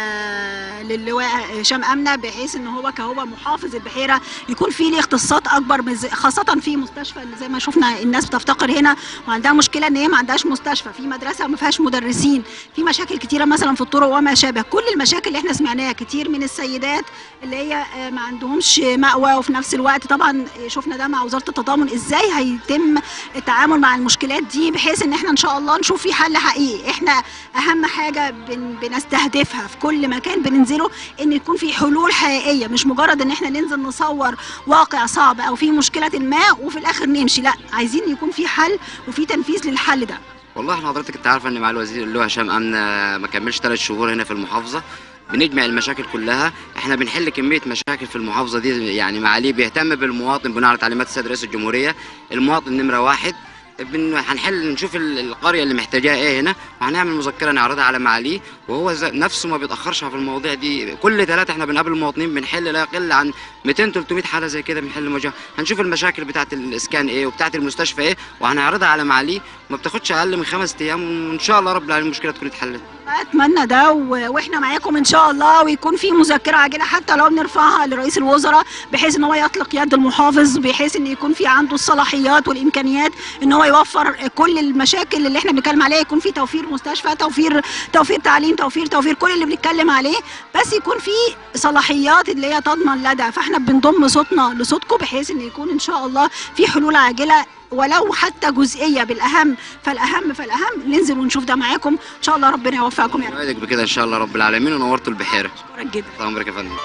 آه للواء هشام امنه بحيث ان هو كهو محافظ البحيره يكون في ليه اختصاصات اكبر من زي- خاصه في مستشفى اللي زي ما شفنا الناس بتفتقر هنا وعندها مشكله ان هي ما عندهاش مستشفى في مدرسه ما فيهاش مدرسين في مشاكل كتيره مثلا في الطرق وما شابه كل المشاكل اللي احنا سمعناها كتير من السيدات اللي هي آه، ما عندهمش مأوى وفي نفس الوقت طبعا شفنا ده مع وزاره التضامن ازاي هيتم التعامل مع المشكلات دي بحيث ان احنا ان شاء الله نشوف في حل حقيقي احنا اهم حاجه بن بنستهدفها في كل مكان بننزله ان يكون في حلول حقيقيه مش مجرد ان احنا ننزل نصور واقع صعب او في مشكله ما وفي الاخر نمشي لا عايزين يكون في حل وفي تنفيذ للحل ده والله احنا حضرتك انت عارفه ان مع الوزير اللي هو هشام امنه ما كملش ثلاث شهور هنا في المحافظه بنجمع المشاكل كلها احنا بنحل كميه مشاكل في المحافظه دي يعني معاليه بيهتم بالمواطن بناء على تعليمات السيد رئيس الجمهوريه المواطن نمره واحد بن هنحل نشوف ال- القريه اللي محتاجاها ايه هنا وهنعمل مذكره نعرضها على معاليه وهو ذا- نفسه ما بيتاخرش في المواضيع دي كل ثلاثه احنا بنقابل المواطنين بنحل لا يقل عن 200 300 حاله زي كده بنحل مواجهه هنشوف المشاكل بتاعه الاسكان ايه وبتاعه المستشفى ايه وهنعرضها على معاليه ما بتاخدش اقل من خمس ايام وان شاء الله رب العالمين المشكله تكون اتحلت اتمنى ده و- واحنا معاكم ان شاء الله ويكون في مذكره عاجله حتى لو بنرفعها لرئيس الوزراء بحيث ان هو يطلق يد المحافظ بحيث ان يكون في عنده الصلاحيات والامكانيات ان هو يوفر كل المشاكل اللي احنا بنتكلم عليها يكون في توفير مستشفى توفير توفير تعليم توفير توفير كل اللي بنتكلم عليه بس يكون في صلاحيات اللي هي تضمن لدى فاحنا بنضم صوتنا لصوتكم بحيث ان يكون ان شاء الله في حلول عاجله ولو حتى جزئيه بالاهم فالاهم فالاهم ننزل ونشوف ده معاكم ان شاء الله ربنا يوفقكم يا رب اوعدك بكده ان شاء الله رب العالمين ونورتوا البحيره شكرا جدا طال عمرك يا فندم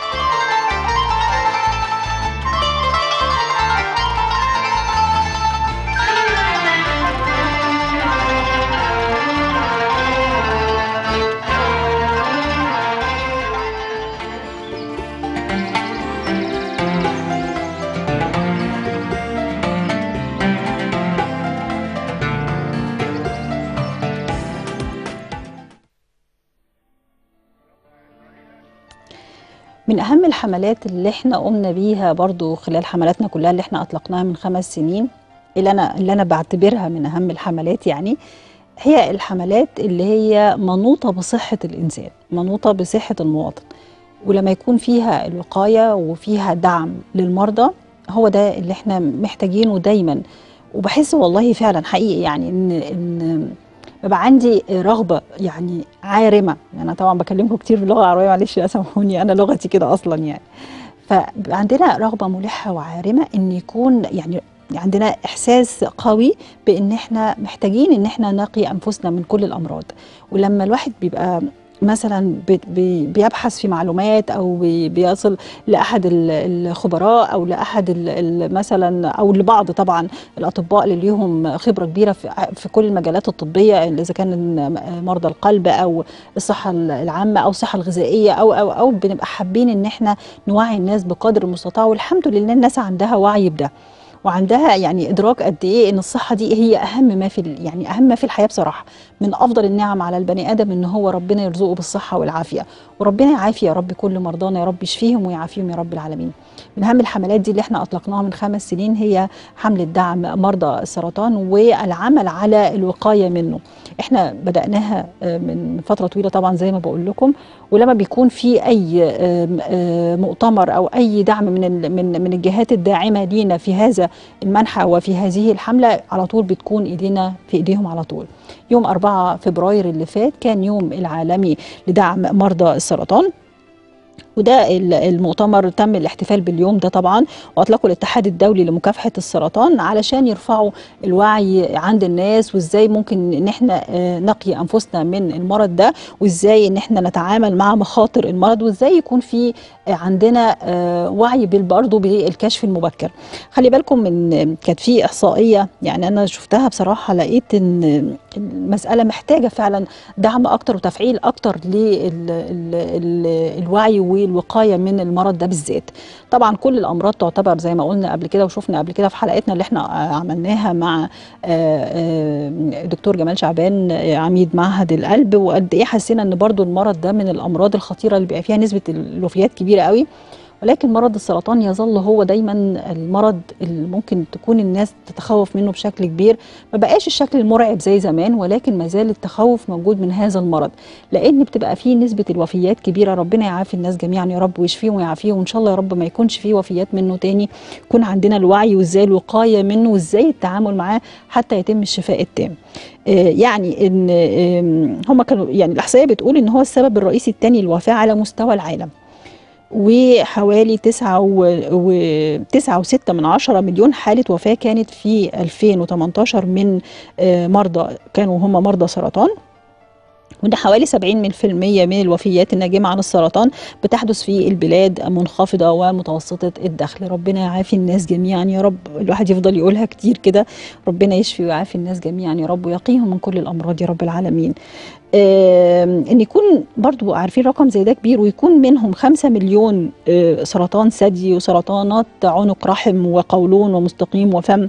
من أهم الحملات اللي احنا قمنا بيها برضو خلال حملاتنا كلها اللي احنا أطلقناها من خمس سنين اللي أنا اللي أنا بعتبرها من أهم الحملات يعني هي الحملات اللي هي منوطة بصحة الإنسان منوطة بصحة المواطن ولما يكون فيها الوقاية وفيها دعم للمرضى هو ده اللي احنا محتاجينه دايما وبحس والله فعلا حقيقي يعني ان ان ببقى عندي رغبه يعني عارمه انا طبعا بكلمكم كتير باللغه العربيه معلش لا سامحوني انا لغتي كده اصلا يعني فبيبقى عندنا رغبه ملحه وعارمه ان يكون يعني عندنا احساس قوي بان احنا محتاجين ان احنا نقي انفسنا من كل الامراض ولما الواحد بيبقى مثلا بي- بي- بيبحث في معلومات او بي- بيصل لاحد ال- الخبراء او لاحد ال- ال- مثلا او لبعض طبعا الاطباء اللي ليهم خبره كبيره في في كل المجالات الطبيه اذا كان مرضى القلب او الصحه العامه او الصحه الغذائيه او او او بنبقى حابين ان احنا نوعي الناس بقدر المستطاع والحمد لله الناس عندها وعي بده وعندها يعني ادراك قد ايه ان الصحه دي هي اهم ما في ال- يعني اهم ما في الحياه بصراحه من افضل النعم على البني ادم ان هو ربنا يرزقه بالصحه والعافيه وربنا يعافي يا رب كل مرضانا يا رب يشفيهم ويعافيهم يا رب العالمين من اهم الحملات دي اللي احنا اطلقناها من خمس سنين هي حمله دعم مرضى السرطان والعمل على الوقايه منه احنا بداناها آه، من فتره طويله طبعا زي ما بقول لكم ولما بيكون في اي آم، آه، مؤتمر او اي دعم من ال- من من الجهات الداعمه لينا في هذا المنحى وفي هذه الحمله على طول بتكون ايدينا في ايديهم على طول يوم 4 فبراير اللي فات كان يوم العالمي لدعم مرضى السرطان وده ال- المؤتمر تم الاحتفال باليوم ده طبعا واطلقوا الاتحاد الدولي لمكافحه السرطان علشان يرفعوا الوعي عند الناس وازاي ممكن ان احنا آه، نقي انفسنا من المرض ده وازاي ان احنا نتعامل مع مخاطر المرض وازاي يكون في آه، عندنا آه، وعي بال- برضه بالكشف المبكر خلي بالكم من كانت في احصائيه يعني انا شفتها بصراحه لقيت ان المساله محتاجه فعلا دعم اكتر وتفعيل اكتر للوعي والوقايه من المرض ده بالذات طبعا كل الامراض تعتبر زي ما قلنا قبل كده وشفنا قبل كده في حلقتنا اللي احنا آه، عملناها مع آه، آه، دكتور جمال شعبان آه، عميد معهد القلب وقد ايه حسينا ان برضو المرض ده من الامراض الخطيره اللي بيبقى فيها نسبه الوفيات كبيره قوي ولكن مرض السرطان يظل هو دايما المرض اللي ممكن تكون الناس تتخوف منه بشكل كبير ما بقاش الشكل المرعب زي زمان ولكن ما زال التخوف موجود من هذا المرض لان بتبقى فيه نسبه الوفيات كبيره ربنا يعافي الناس جميعا يا رب ويشفيهم ويعافيهم وان شاء الله يا رب ما يكونش فيه وفيات منه تاني يكون عندنا الوعي وازاي الوقايه منه وازاي التعامل معاه حتى يتم الشفاء التام آه، يعني ان آم، هم كانوا يعني الاحصائيه بتقول ان هو السبب الرئيسي الثاني للوفاه على مستوى العالم وحوالي تسعة و... و... تسعة وستة من عشرة مليون حالة وفاة كانت في 2018 من آه، مرضى كانوا هم مرضى سرطان وده حوالي 70 من في المية من الوفيات الناجمة عن السرطان بتحدث في البلاد منخفضة ومتوسطة الدخل ربنا يعافي الناس جميعا يا رب الواحد يفضل يقولها كتير كده ربنا يشفي ويعافي الناس جميعا يا رب ويقيهم من كل الأمراض يا رب العالمين آم، ان يكون برضو عارفين رقم زي ده كبير ويكون منهم خمسة مليون آه، سرطان ثدي وسرطانات عنق رحم وقولون ومستقيم وفم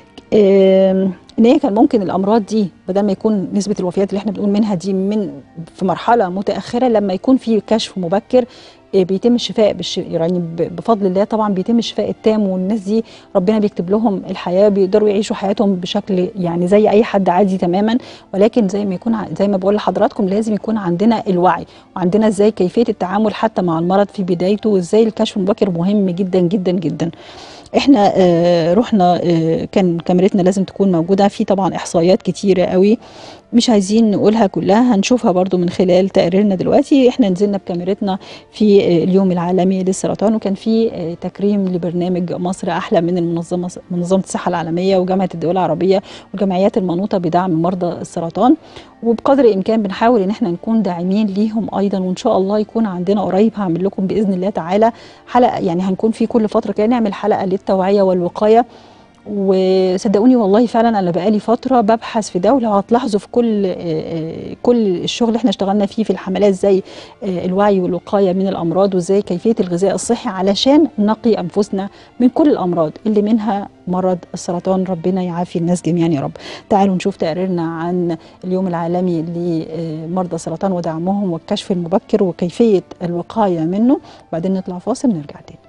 آم، ان هي كان ممكن الامراض دي بدل ما يكون نسبه الوفيات اللي احنا بنقول منها دي من في مرحله متاخره لما يكون في كشف مبكر آه، بيتم الشفاء بالش... يعني ب- بفضل الله طبعا بيتم الشفاء التام والناس دي ربنا بيكتب لهم الحياه بيقدروا يعيشوا حياتهم بشكل يعني زي اي حد عادي تماما ولكن زي ما يكون ع- زي ما بقول لحضراتكم لازم يكون عندنا الوعي وعندنا ازاي كيفيه التعامل حتى مع المرض في بدايته وازاي الكشف المبكر مهم جدا جدا جدا احنا آه رحنا آه كان كاميرتنا لازم تكون موجوده في طبعا احصائيات كتيره قوي مش عايزين نقولها كلها هنشوفها برضو من خلال تقريرنا دلوقتي احنا نزلنا بكاميرتنا في آه، اليوم العالمي للسرطان وكان في آه، تكريم لبرنامج مصر احلى من المنظمه منظمه الصحه العالميه وجامعه الدول العربيه والجمعيات المنوطه بدعم مرضى السرطان وبقدر الامكان بنحاول ان احنا نكون داعمين ليهم ايضا وان شاء الله يكون عندنا قريب هعمل لكم باذن الله تعالى حلقه يعني هنكون في كل فتره كده نعمل حلقه للتوعيه والوقايه وصدقوني والله فعلا انا بقالي فتره ببحث في ده ولو هتلاحظوا في كل آه، آه، كل الشغل اللي احنا اشتغلنا فيه في الحملات زي آه، الوعي والوقايه من الامراض وازاي كيفيه الغذاء الصحي علشان نقي انفسنا من كل الامراض اللي منها مرض السرطان ربنا يعافي الناس جميعا يا رب تعالوا نشوف تقريرنا عن اليوم العالمي لمرضى السرطان ودعمهم والكشف المبكر وكيفيه الوقايه منه بعدين نطلع فاصل نرجع تاني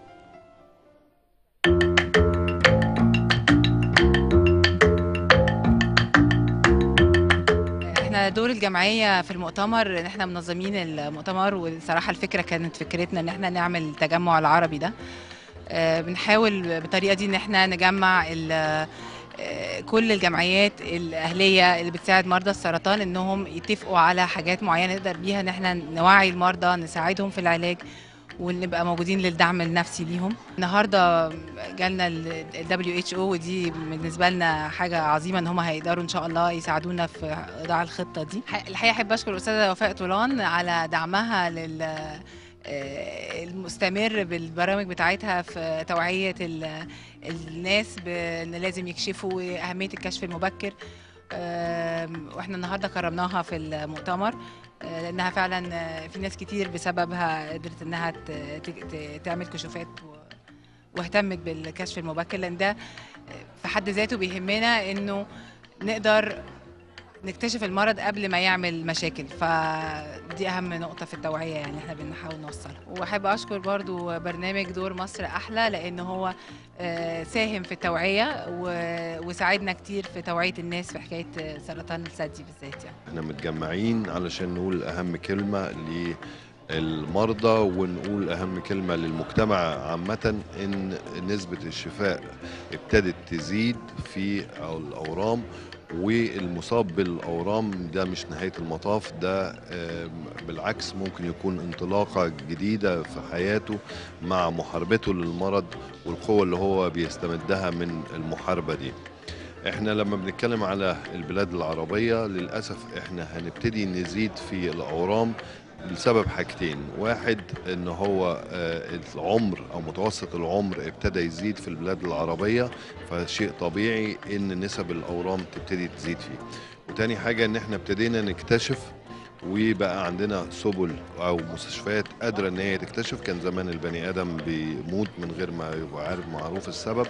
احنا دور الجمعيه في المؤتمر ان احنا منظمين المؤتمر والصراحه الفكره كانت فكرتنا ان احنا نعمل التجمع العربي ده آه، بنحاول بالطريقه دي ان احنا نجمع ال- آه، كل الجمعيات الاهليه اللي بتساعد مرضى السرطان انهم يتفقوا على حاجات معينه نقدر بيها ان احنا نوعي المرضى نساعدهم في العلاج ونبقى موجودين للدعم النفسي ليهم النهارده جالنا ال WHO ودي بالنسبه لنا حاجه عظيمه ان هم هيقدروا ان شاء الله يساعدونا في اضاع الخطه دي ح- الحقيقه احب اشكر الاستاذه وفاء طولان على دعمها لل آه، المستمر بالبرامج بتاعتها في توعيه ال- الناس بان لازم يكشفوا واهميه الكشف المبكر آم، واحنا النهارده كرمناها في المؤتمر آه، لانها فعلا آه، في ناس كتير بسببها قدرت انها ت- ت- ت- تعمل كشوفات و- واهتمت بالكشف المبكر لان ده في حد ذاته بيهمنا انه نقدر نكتشف المرض قبل ما يعمل مشاكل فدي اهم نقطه في التوعيه يعني احنا بنحاول نوصلها واحب اشكر برضو برنامج دور مصر احلى لان هو آه، ساهم في التوعيه و- وساعدنا كتير في توعيه الناس في حكايه آه، سرطان الثدي بالذات يعني احنا متجمعين علشان نقول اهم كلمه للمرضى ونقول اهم كلمه للمجتمع عامه ان نسبه الشفاء ابتدت تزيد في الاورام والمصاب بالاورام ده مش نهايه المطاف ده آم، بالعكس ممكن يكون انطلاقه جديده في حياته مع محاربته للمرض والقوه اللي هو بيستمدها من المحاربه دي احنا لما بنتكلم على البلاد العربية للأسف احنا هنبتدي نزيد في الأورام لسبب حاجتين واحد ان هو آه، العمر او متوسط العمر ابتدى يزيد في البلاد العربية فشيء طبيعي ان نسب الاورام تبتدي تزيد فيه وتاني حاجة ان احنا ابتدينا نكتشف وبقى عندنا سبل او مستشفيات قادره ان هي تكتشف كان زمان البني ادم بيموت من غير ما يبقى عارف معروف السبب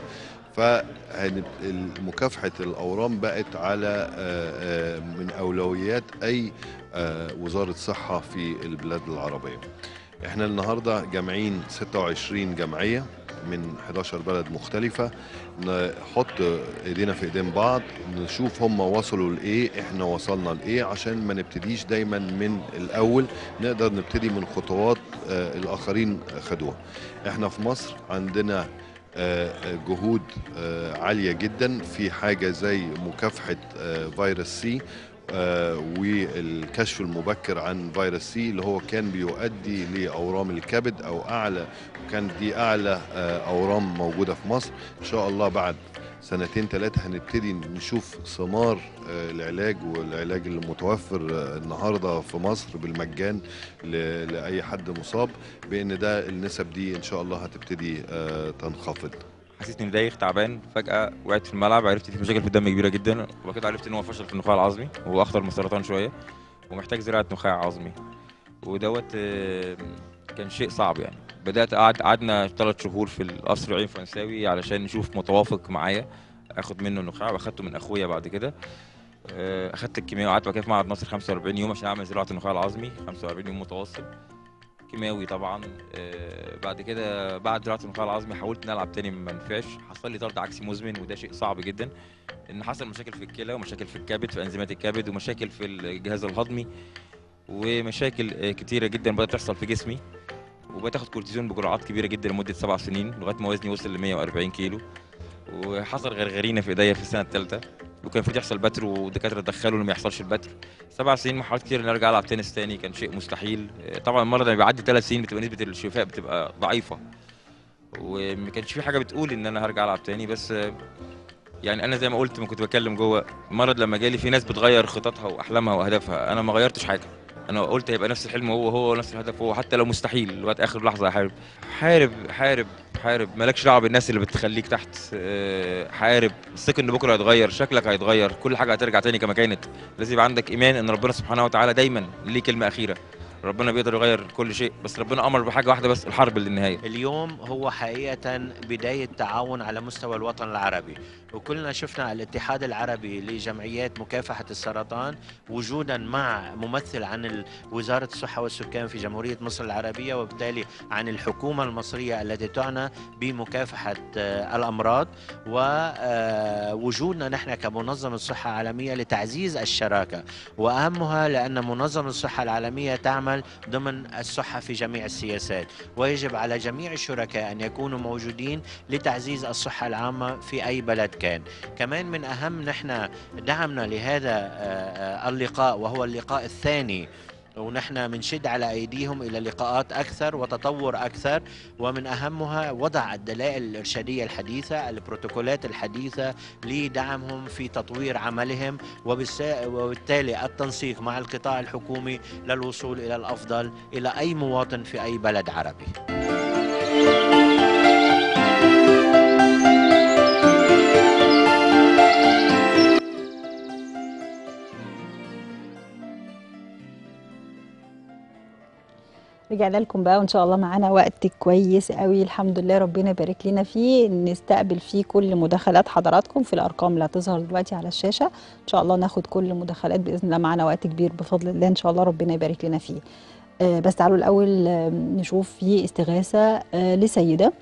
فمكافحه الاورام بقت على آه، آه، من اولويات اي آه، وزاره صحه في البلاد العربيه احنا النهارده جامعين 26 جمعيه من 11 بلد مختلفة نحط ايدينا في ايدين بعض نشوف هم وصلوا لايه احنا وصلنا لايه عشان ما نبتديش دايما من الاول نقدر نبتدي من خطوات آه، الاخرين خدوها احنا في مصر عندنا آه، جهود آه، عالية جدا في حاجة زي مكافحة آه، فيروس سي آه، والكشف المبكر عن فيروس سي اللي هو كان بيؤدي لأورام الكبد أو أعلى كانت دي أعلى آه، أورام موجودة في مصر إن شاء الله بعد سنتين ثلاثة هنبتدي نشوف ثمار آه، العلاج والعلاج اللي متوفر آه، النهاردة في مصر بالمجان ل- لأي حد مصاب بأن ده النسب دي إن شاء الله هتبتدي آه، تنخفض حسيت اني دايخ تعبان فجاه وقعت في الملعب عرفت في مشاكل في الدم كبيره جدا وبعد كده عرفت ان هو فشل في النخاع العظمي وهو اخطر من السرطان شويه ومحتاج زراعه نخاع عظمي ودوت آه، كان شيء صعب يعني بدات قعد قعدنا ثلاث شهور في القصر عين فرنساوي علشان نشوف متوافق معايا اخد منه النخاع واخدته من اخويا بعد كده آه، اخدت الكيمياء وقعدت بعد كده في معهد مصر 45 يوم عشان اعمل زراعه النخاع العظمي 45 يوم متواصل كيماوي طبعا آه، بعد كده بعد زراعه النخاع العظمي حاولت نلعب تاني ما نفعش حصل لي طرد عكسي مزمن وده شيء صعب جدا ان حصل مشاكل في الكلى ومشاكل في الكبد في انزيمات الكبد ومشاكل في الجهاز الهضمي ومشاكل آه، كتيره جدا بدات تحصل في جسمي وبقيت اخد كورتيزون بجرعات كبيره جدا لمده سبع سنين لغايه ما وزني وصل ل 140 كيلو وحصل غرغرينه في ايديا في السنه الثالثه وكان المفروض يحصل بتر ودكاتره دخلوا انه ما يحصلش البتر سبع سنين محاولات كتير ان ارجع العب تنس تاني كان شيء مستحيل آه، طبعا المرض لما بيعدي ثلاث سنين بتبقى نسبه الشفاء بتبقى ضعيفه وما كانش في حاجه بتقول ان انا هرجع العب تاني بس آه، يعني انا زي ما قلت ما كنت بتكلم جوه المرض لما جالي في ناس بتغير خططها واحلامها واهدافها انا ما غيرتش حاجه انا قلت هيبقى نفس الحلم هو هو نفس الهدف هو حتى لو مستحيل لغايه اخر لحظه هحارب حارب حارب حارب مالكش دعوه بالناس اللي بتخليك تحت آه، حارب ثق ان بكره هيتغير شكلك هيتغير كل حاجه هترجع تاني كما كانت لازم يبقى عندك ايمان ان ربنا سبحانه وتعالى دايما ليه كلمه اخيره ربنا بيقدر يغير كل شيء بس ربنا امر بحاجه واحده بس الحرب للنهايه اليوم هو حقيقة بداية تعاون على مستوى الوطن العربي وكلنا شفنا الاتحاد العربي لجمعيات مكافحة السرطان وجودا مع ممثل عن ال- وزارة الصحة والسكان في جمهورية مصر العربية وبالتالي عن الحكومة المصرية التي تعنى بمكافحة آه، الأمراض ووجودنا نحن كمنظمة صحة عالمية لتعزيز الشراكة وأهمها لأن منظمة الصحة العالمية تعمل ضمن الصحة في جميع السياسات ويجب على جميع الشركاء أن يكونوا موجودين لتعزيز الصحة العامة في أي بلد كان كمان من أهم نحن دعمنا لهذا آه، آه، اللقاء وهو اللقاء الثاني ونحن بنشد على ايديهم الى لقاءات اكثر وتطور اكثر ومن اهمها وضع الدلائل الارشاديه الحديثه البروتوكولات الحديثه لدعمهم في تطوير عملهم وبالس- وبالتالي التنسيق مع القطاع الحكومي للوصول الى الافضل الى اي مواطن في اي بلد عربي رجعنا لكم بقى وان شاء الله معانا وقت كويس قوي الحمد لله ربنا يبارك لنا فيه نستقبل فيه كل مداخلات حضراتكم في الارقام اللي هتظهر دلوقتي على الشاشه ان شاء الله ناخد كل المداخلات باذن الله معانا وقت كبير بفضل الله ان شاء الله ربنا يبارك لنا فيه آه، بس تعالوا الاول آه، نشوف في استغاثه آه، لسيده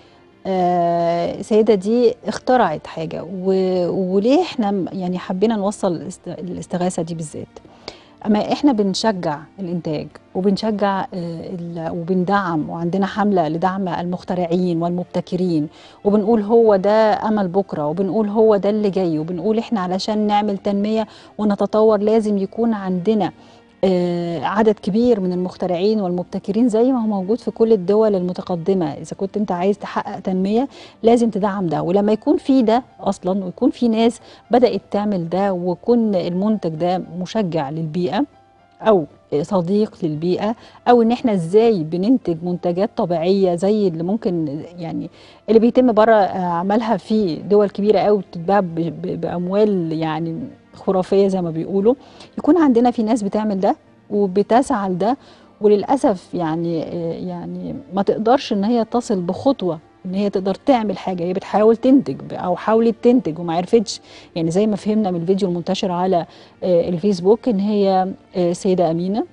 آه، السيدة دي اخترعت حاجة و- وليه احنا م- يعني حبينا نوصل الاست- الاستغاثة دي بالذات اما احنا بنشجع الانتاج وبنشجع آه، ال- وبندعم وعندنا حمله لدعم المخترعين والمبتكرين وبنقول هو ده امل بكره وبنقول هو ده اللي جاي وبنقول احنا علشان نعمل تنميه ونتطور لازم يكون عندنا آه، عدد كبير من المخترعين والمبتكرين زي ما هو موجود في كل الدول المتقدمه اذا كنت انت عايز تحقق تنميه لازم تدعم ده ولما يكون في ده اصلا ويكون في ناس بدات تعمل ده ويكون المنتج ده مشجع للبيئه او صديق للبيئه او ان احنا ازاي بننتج منتجات طبيعيه زي اللي ممكن يعني اللي بيتم بره عملها في دول كبيره قوي بتتباع ب- ب- باموال يعني خرافيه زي ما بيقولوا يكون عندنا في ناس بتعمل ده وبتسعى لده وللاسف يعني يعني ما تقدرش ان هي تصل بخطوه ان هي تقدر تعمل حاجه هي بتحاول تنتج او حاولت تنتج وما عرفتش يعني زي ما فهمنا من الفيديو المنتشر على آه، الفيسبوك ان هي آه، سيده امينه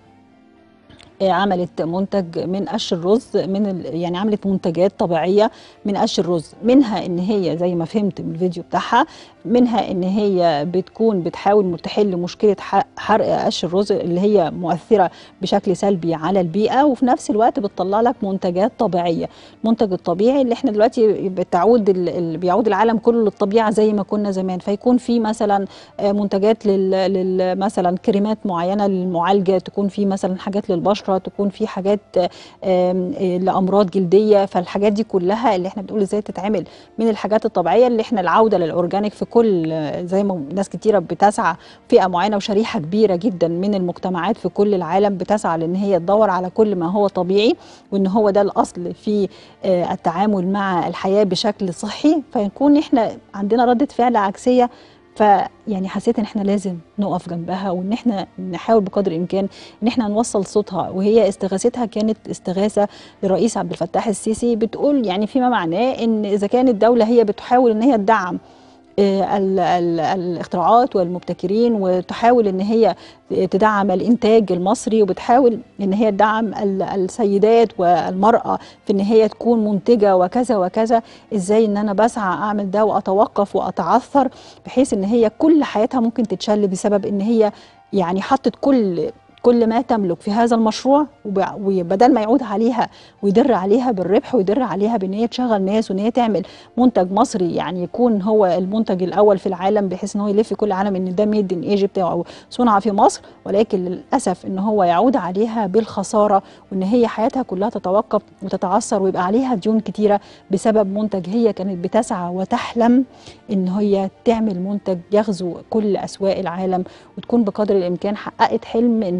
آه، عملت منتج من قش الرز من ال... يعني عملت منتجات طبيعيه من قش الرز منها ان هي زي ما فهمت من الفيديو بتاعها منها ان هي بتكون بتحاول تحل مشكله ح- حرق قش الرز اللي هي مؤثره بشكل سلبي على البيئه وفي نفس الوقت بتطلع لك منتجات طبيعيه المنتج الطبيعي اللي احنا دلوقتي بتعود ال... ال- بيعود العالم كله للطبيعه زي ما كنا زمان فيكون في مثلا آه، منتجات لل... لل... مثلا كريمات معينه للمعالجه تكون في مثلا حاجات للبشره تكون في حاجات آم، آه، لامراض جلديه فالحاجات دي كلها اللي احنا بنقول ازاي تتعمل من الحاجات الطبيعيه اللي احنا العوده للاورجانيك في كل آه، زي ما ناس كتيره بتسعى فئه معينه وشريحه كبيره جدا من المجتمعات في كل العالم بتسعى لان هي تدور على كل ما هو طبيعي وان هو ده الاصل في آه، التعامل مع الحياه بشكل صحي فيكون احنا عندنا رده فعل عكسيه فيعني حسيت ان احنا لازم نقف جنبها وان احنا نحاول بقدر الامكان ان احنا نوصل صوتها وهي استغاثتها كانت استغاثه لرئيس عبد الفتاح السيسي بتقول يعني فيما معناه ان اذا كانت الدوله هي بتحاول ان هي تدعم آه، ال- ال- الاختراعات والمبتكرين وتحاول ان هي تدعم الانتاج المصري وبتحاول ان هي تدعم ال- السيدات والمراه في ان هي تكون منتجه وكذا وكذا ازاي ان انا بسعى اعمل ده واتوقف واتعثر بحيث ان هي كل حياتها ممكن تتشل بسبب ان هي يعني حطت كل كل ما تملك في هذا المشروع وب- وبدل ما يعود عليها ويدر عليها بالربح ويدر عليها بان هي تشغل ناس وان هي تعمل منتج مصري يعني يكون هو المنتج الاول في العالم بحيث ان هو يلف كل العالم ان ده ميد ان ايجيبت او صنع في مصر ولكن للاسف ان هو يعود عليها بالخساره وان هي حياتها كلها تتوقف وتتعثر ويبقى عليها ديون كتيره بسبب منتج هي كانت بتسعى وتحلم ان هي تعمل منتج يغزو كل اسواق العالم وتكون بقدر الامكان حققت حلم ان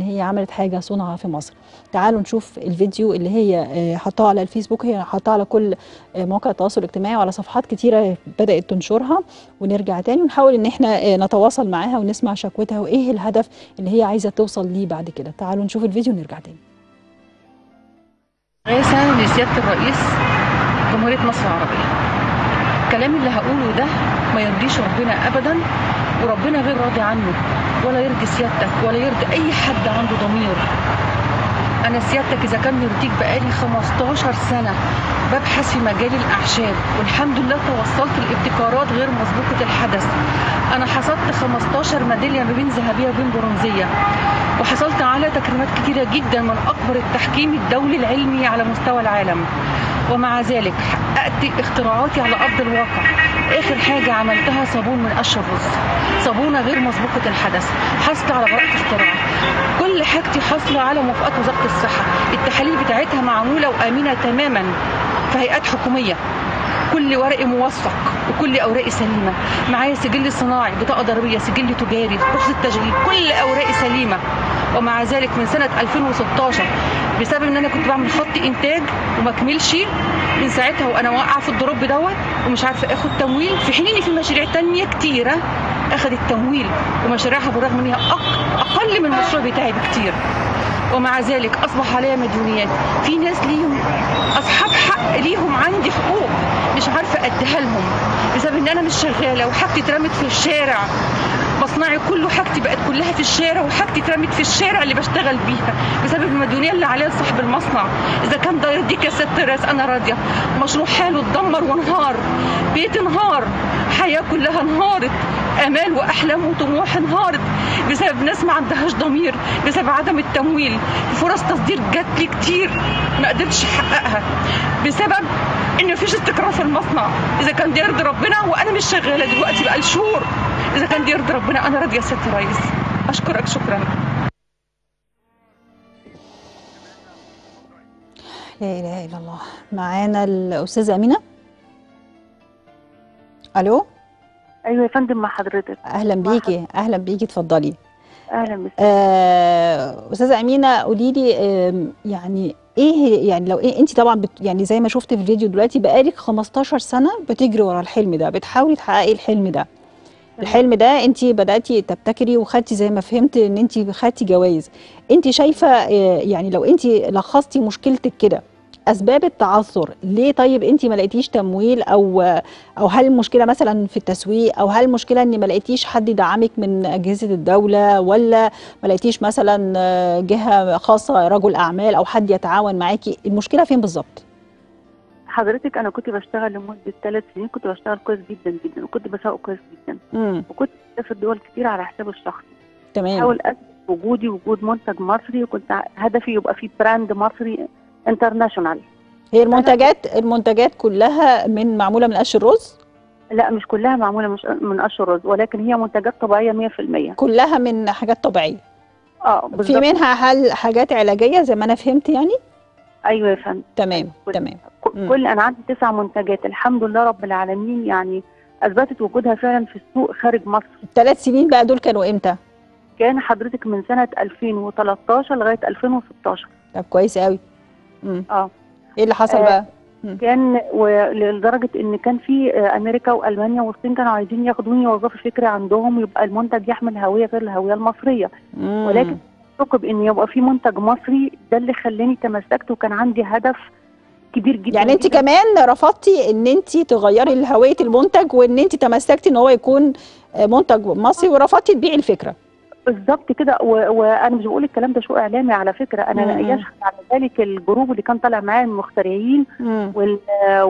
هي عملت حاجه صنعها في مصر تعالوا نشوف الفيديو اللي هي آه، حطاه على الفيسبوك هي حطاه على كل آه، مواقع التواصل الاجتماعي وعلى صفحات كتيره بدات تنشرها ونرجع تاني ونحاول ان احنا آه، نتواصل معاها ونسمع شكوتها وايه الهدف اللي هي عايزه توصل ليه بعد كده تعالوا نشوف الفيديو ونرجع تاني رئاسة لسيادة الرئيس جمهورية مصر العربية الكلام اللي هقوله ده ما يرضيش ربنا أبدا وربنا غير راضي عنه ولا يرضي سيادتك ولا يرضي أي حد عنده ضمير أنا سيادتك إذا كان يرضيك بقالي 15 سنة ببحث في مجال الأعشاب والحمد لله توصلت لابتكارات غير مسبوقة الحدث أنا حصلت 15 ميدالية ما بين ذهبية وبين برونزية وحصلت على تكريمات كتيرة جدا من أكبر التحكيم الدولي العلمي على مستوى العالم ومع ذلك حققت اختراعاتي على أرض الواقع آخر حاجة عملتها صابون من قش الرز صابونة غير مسبوقة الحدث حصل على براءة اختراع كل حاجتي حاصلة على موافقات وزارة الصحة التحاليل بتاعتها معمولة وآمنة تماما في هيئات حكومية كل ورقي موثق وكل اوراقي سليمه معايا سجل صناعي بطاقه ضريبيه سجل تجاري رخصه تشغيل كل اوراقي سليمه ومع ذلك من سنه 2016 بسبب ان انا كنت بعمل خط انتاج وما كملش من ساعتها وانا واقعه في الدروب دوت ومش عارفه اخد تمويل في حين ان في مشاريع تانية كتيره اخذت تمويل ومشاريعها بالرغم ان هي أق- اقل من المشروع بتاعي بكتير ومع ذلك اصبح عليا مديونيات في ناس ليهم اصحاب حق ليهم عندي حقوق مش عارفه اديها لهم بسبب ان انا مش شغاله وحاجتي اترمت في الشارع مصنعي كله حاجتي بقت كلها في الشارع وحاجتي اترمت في الشارع اللي بشتغل بيها بسبب المديونيه اللي عليها لصاحب المصنع اذا كان ده يرضيك يا ست راس انا راضيه مشروع حاله اتدمر وانهار بيت انهار حياه كلها انهارت امال واحلام وطموح انهارت بسبب ناس ما عندهاش ضمير بسبب عدم التمويل فرص تصدير جات لي كتير ما قدرتش احققها بسبب ان مفيش استقرار في المصنع اذا كان ده يرضي ربنا وانا مش شغاله دلوقتي بقى شهور اذا كان ده يرضي ربنا انا راضيه يا ست الرئيس اشكرك شكرا لا اله الا الله معانا الاستاذه امينه الو ايوه يا فندم مع حضرتك اهلا بيكي اهلا بيكي اتفضلي اهلا بك آه، استاذه امينه قولي لي آم، يعني ايه يعني لو إيه انت طبعا بت يعني زي ما شفت في الفيديو دلوقتي بقالك 15 سنه بتجري ورا الحلم ده بتحاولي تحققي الحلم ده الحلم ده انت بداتي تبتكري وخدتي زي ما فهمت ان انت خدتي جوائز انت شايفه آه، يعني لو انت لخصتي مشكلتك كده اسباب التعثر ليه طيب انت ما لقيتيش تمويل او او هل المشكله مثلا في التسويق او هل المشكله ان ما لقيتيش حد يدعمك من اجهزه الدوله ولا ما لقيتيش مثلا آه، جهه خاصه رجل اعمال او حد يتعاون معاكي المشكله فين بالظبط حضرتك انا كنت بشتغل لمده ثلاث سنين كنت بشتغل كويس جدا جدا وكنت بسوق كويس جدا امم وكنت بسافر دول كتير على حساب الشخصي تمام بحاول اثبت وجودي وجود منتج مصري وكنت ع- هدفي يبقى فيه براند مصري انترناشونال هي المنتجات المنتجات كلها من معموله من قش الرز لا مش كلها معموله مش من قش الرز ولكن هي منتجات طبيعيه 100% كلها من حاجات طبيعيه اه في بالظبط منها هل حاجات علاجيه زي ما انا فهمت يعني ايوه يا فندم تمام تمام ك- مم. كل انا عندي تسع منتجات الحمد لله رب العالمين يعني اثبتت وجودها فعلا في السوق خارج مصر الثلاث سنين بقى دول كانوا امتى كان حضرتك من سنه 2013 لغايه 2016 طب كويس قوي امم اه ايه اللي حصل آه، بقى كان ولدرجه ان كان في آه، امريكا والمانيا والصين كانوا عايزين ياخدوني يوظفوا فكره عندهم يبقى المنتج يحمل هويه غير الهويه المصريه مم. ولكن ثقب ان يبقى في منتج مصري ده اللي خلاني تمسكت وكان عندي هدف كبير جدا يعني انت جداً. كمان رفضتي ان انت تغيري هويه المنتج وان انت تمسكتي ان هو يكون آه، منتج مصري ورفضتي تبيعي الفكره بالظبط كده و- وانا مش بقول الكلام ده شو اعلامي على فكره انا مم. يشهد على ذلك الجروب اللي كان طالع معايا المخترعين مم. وال-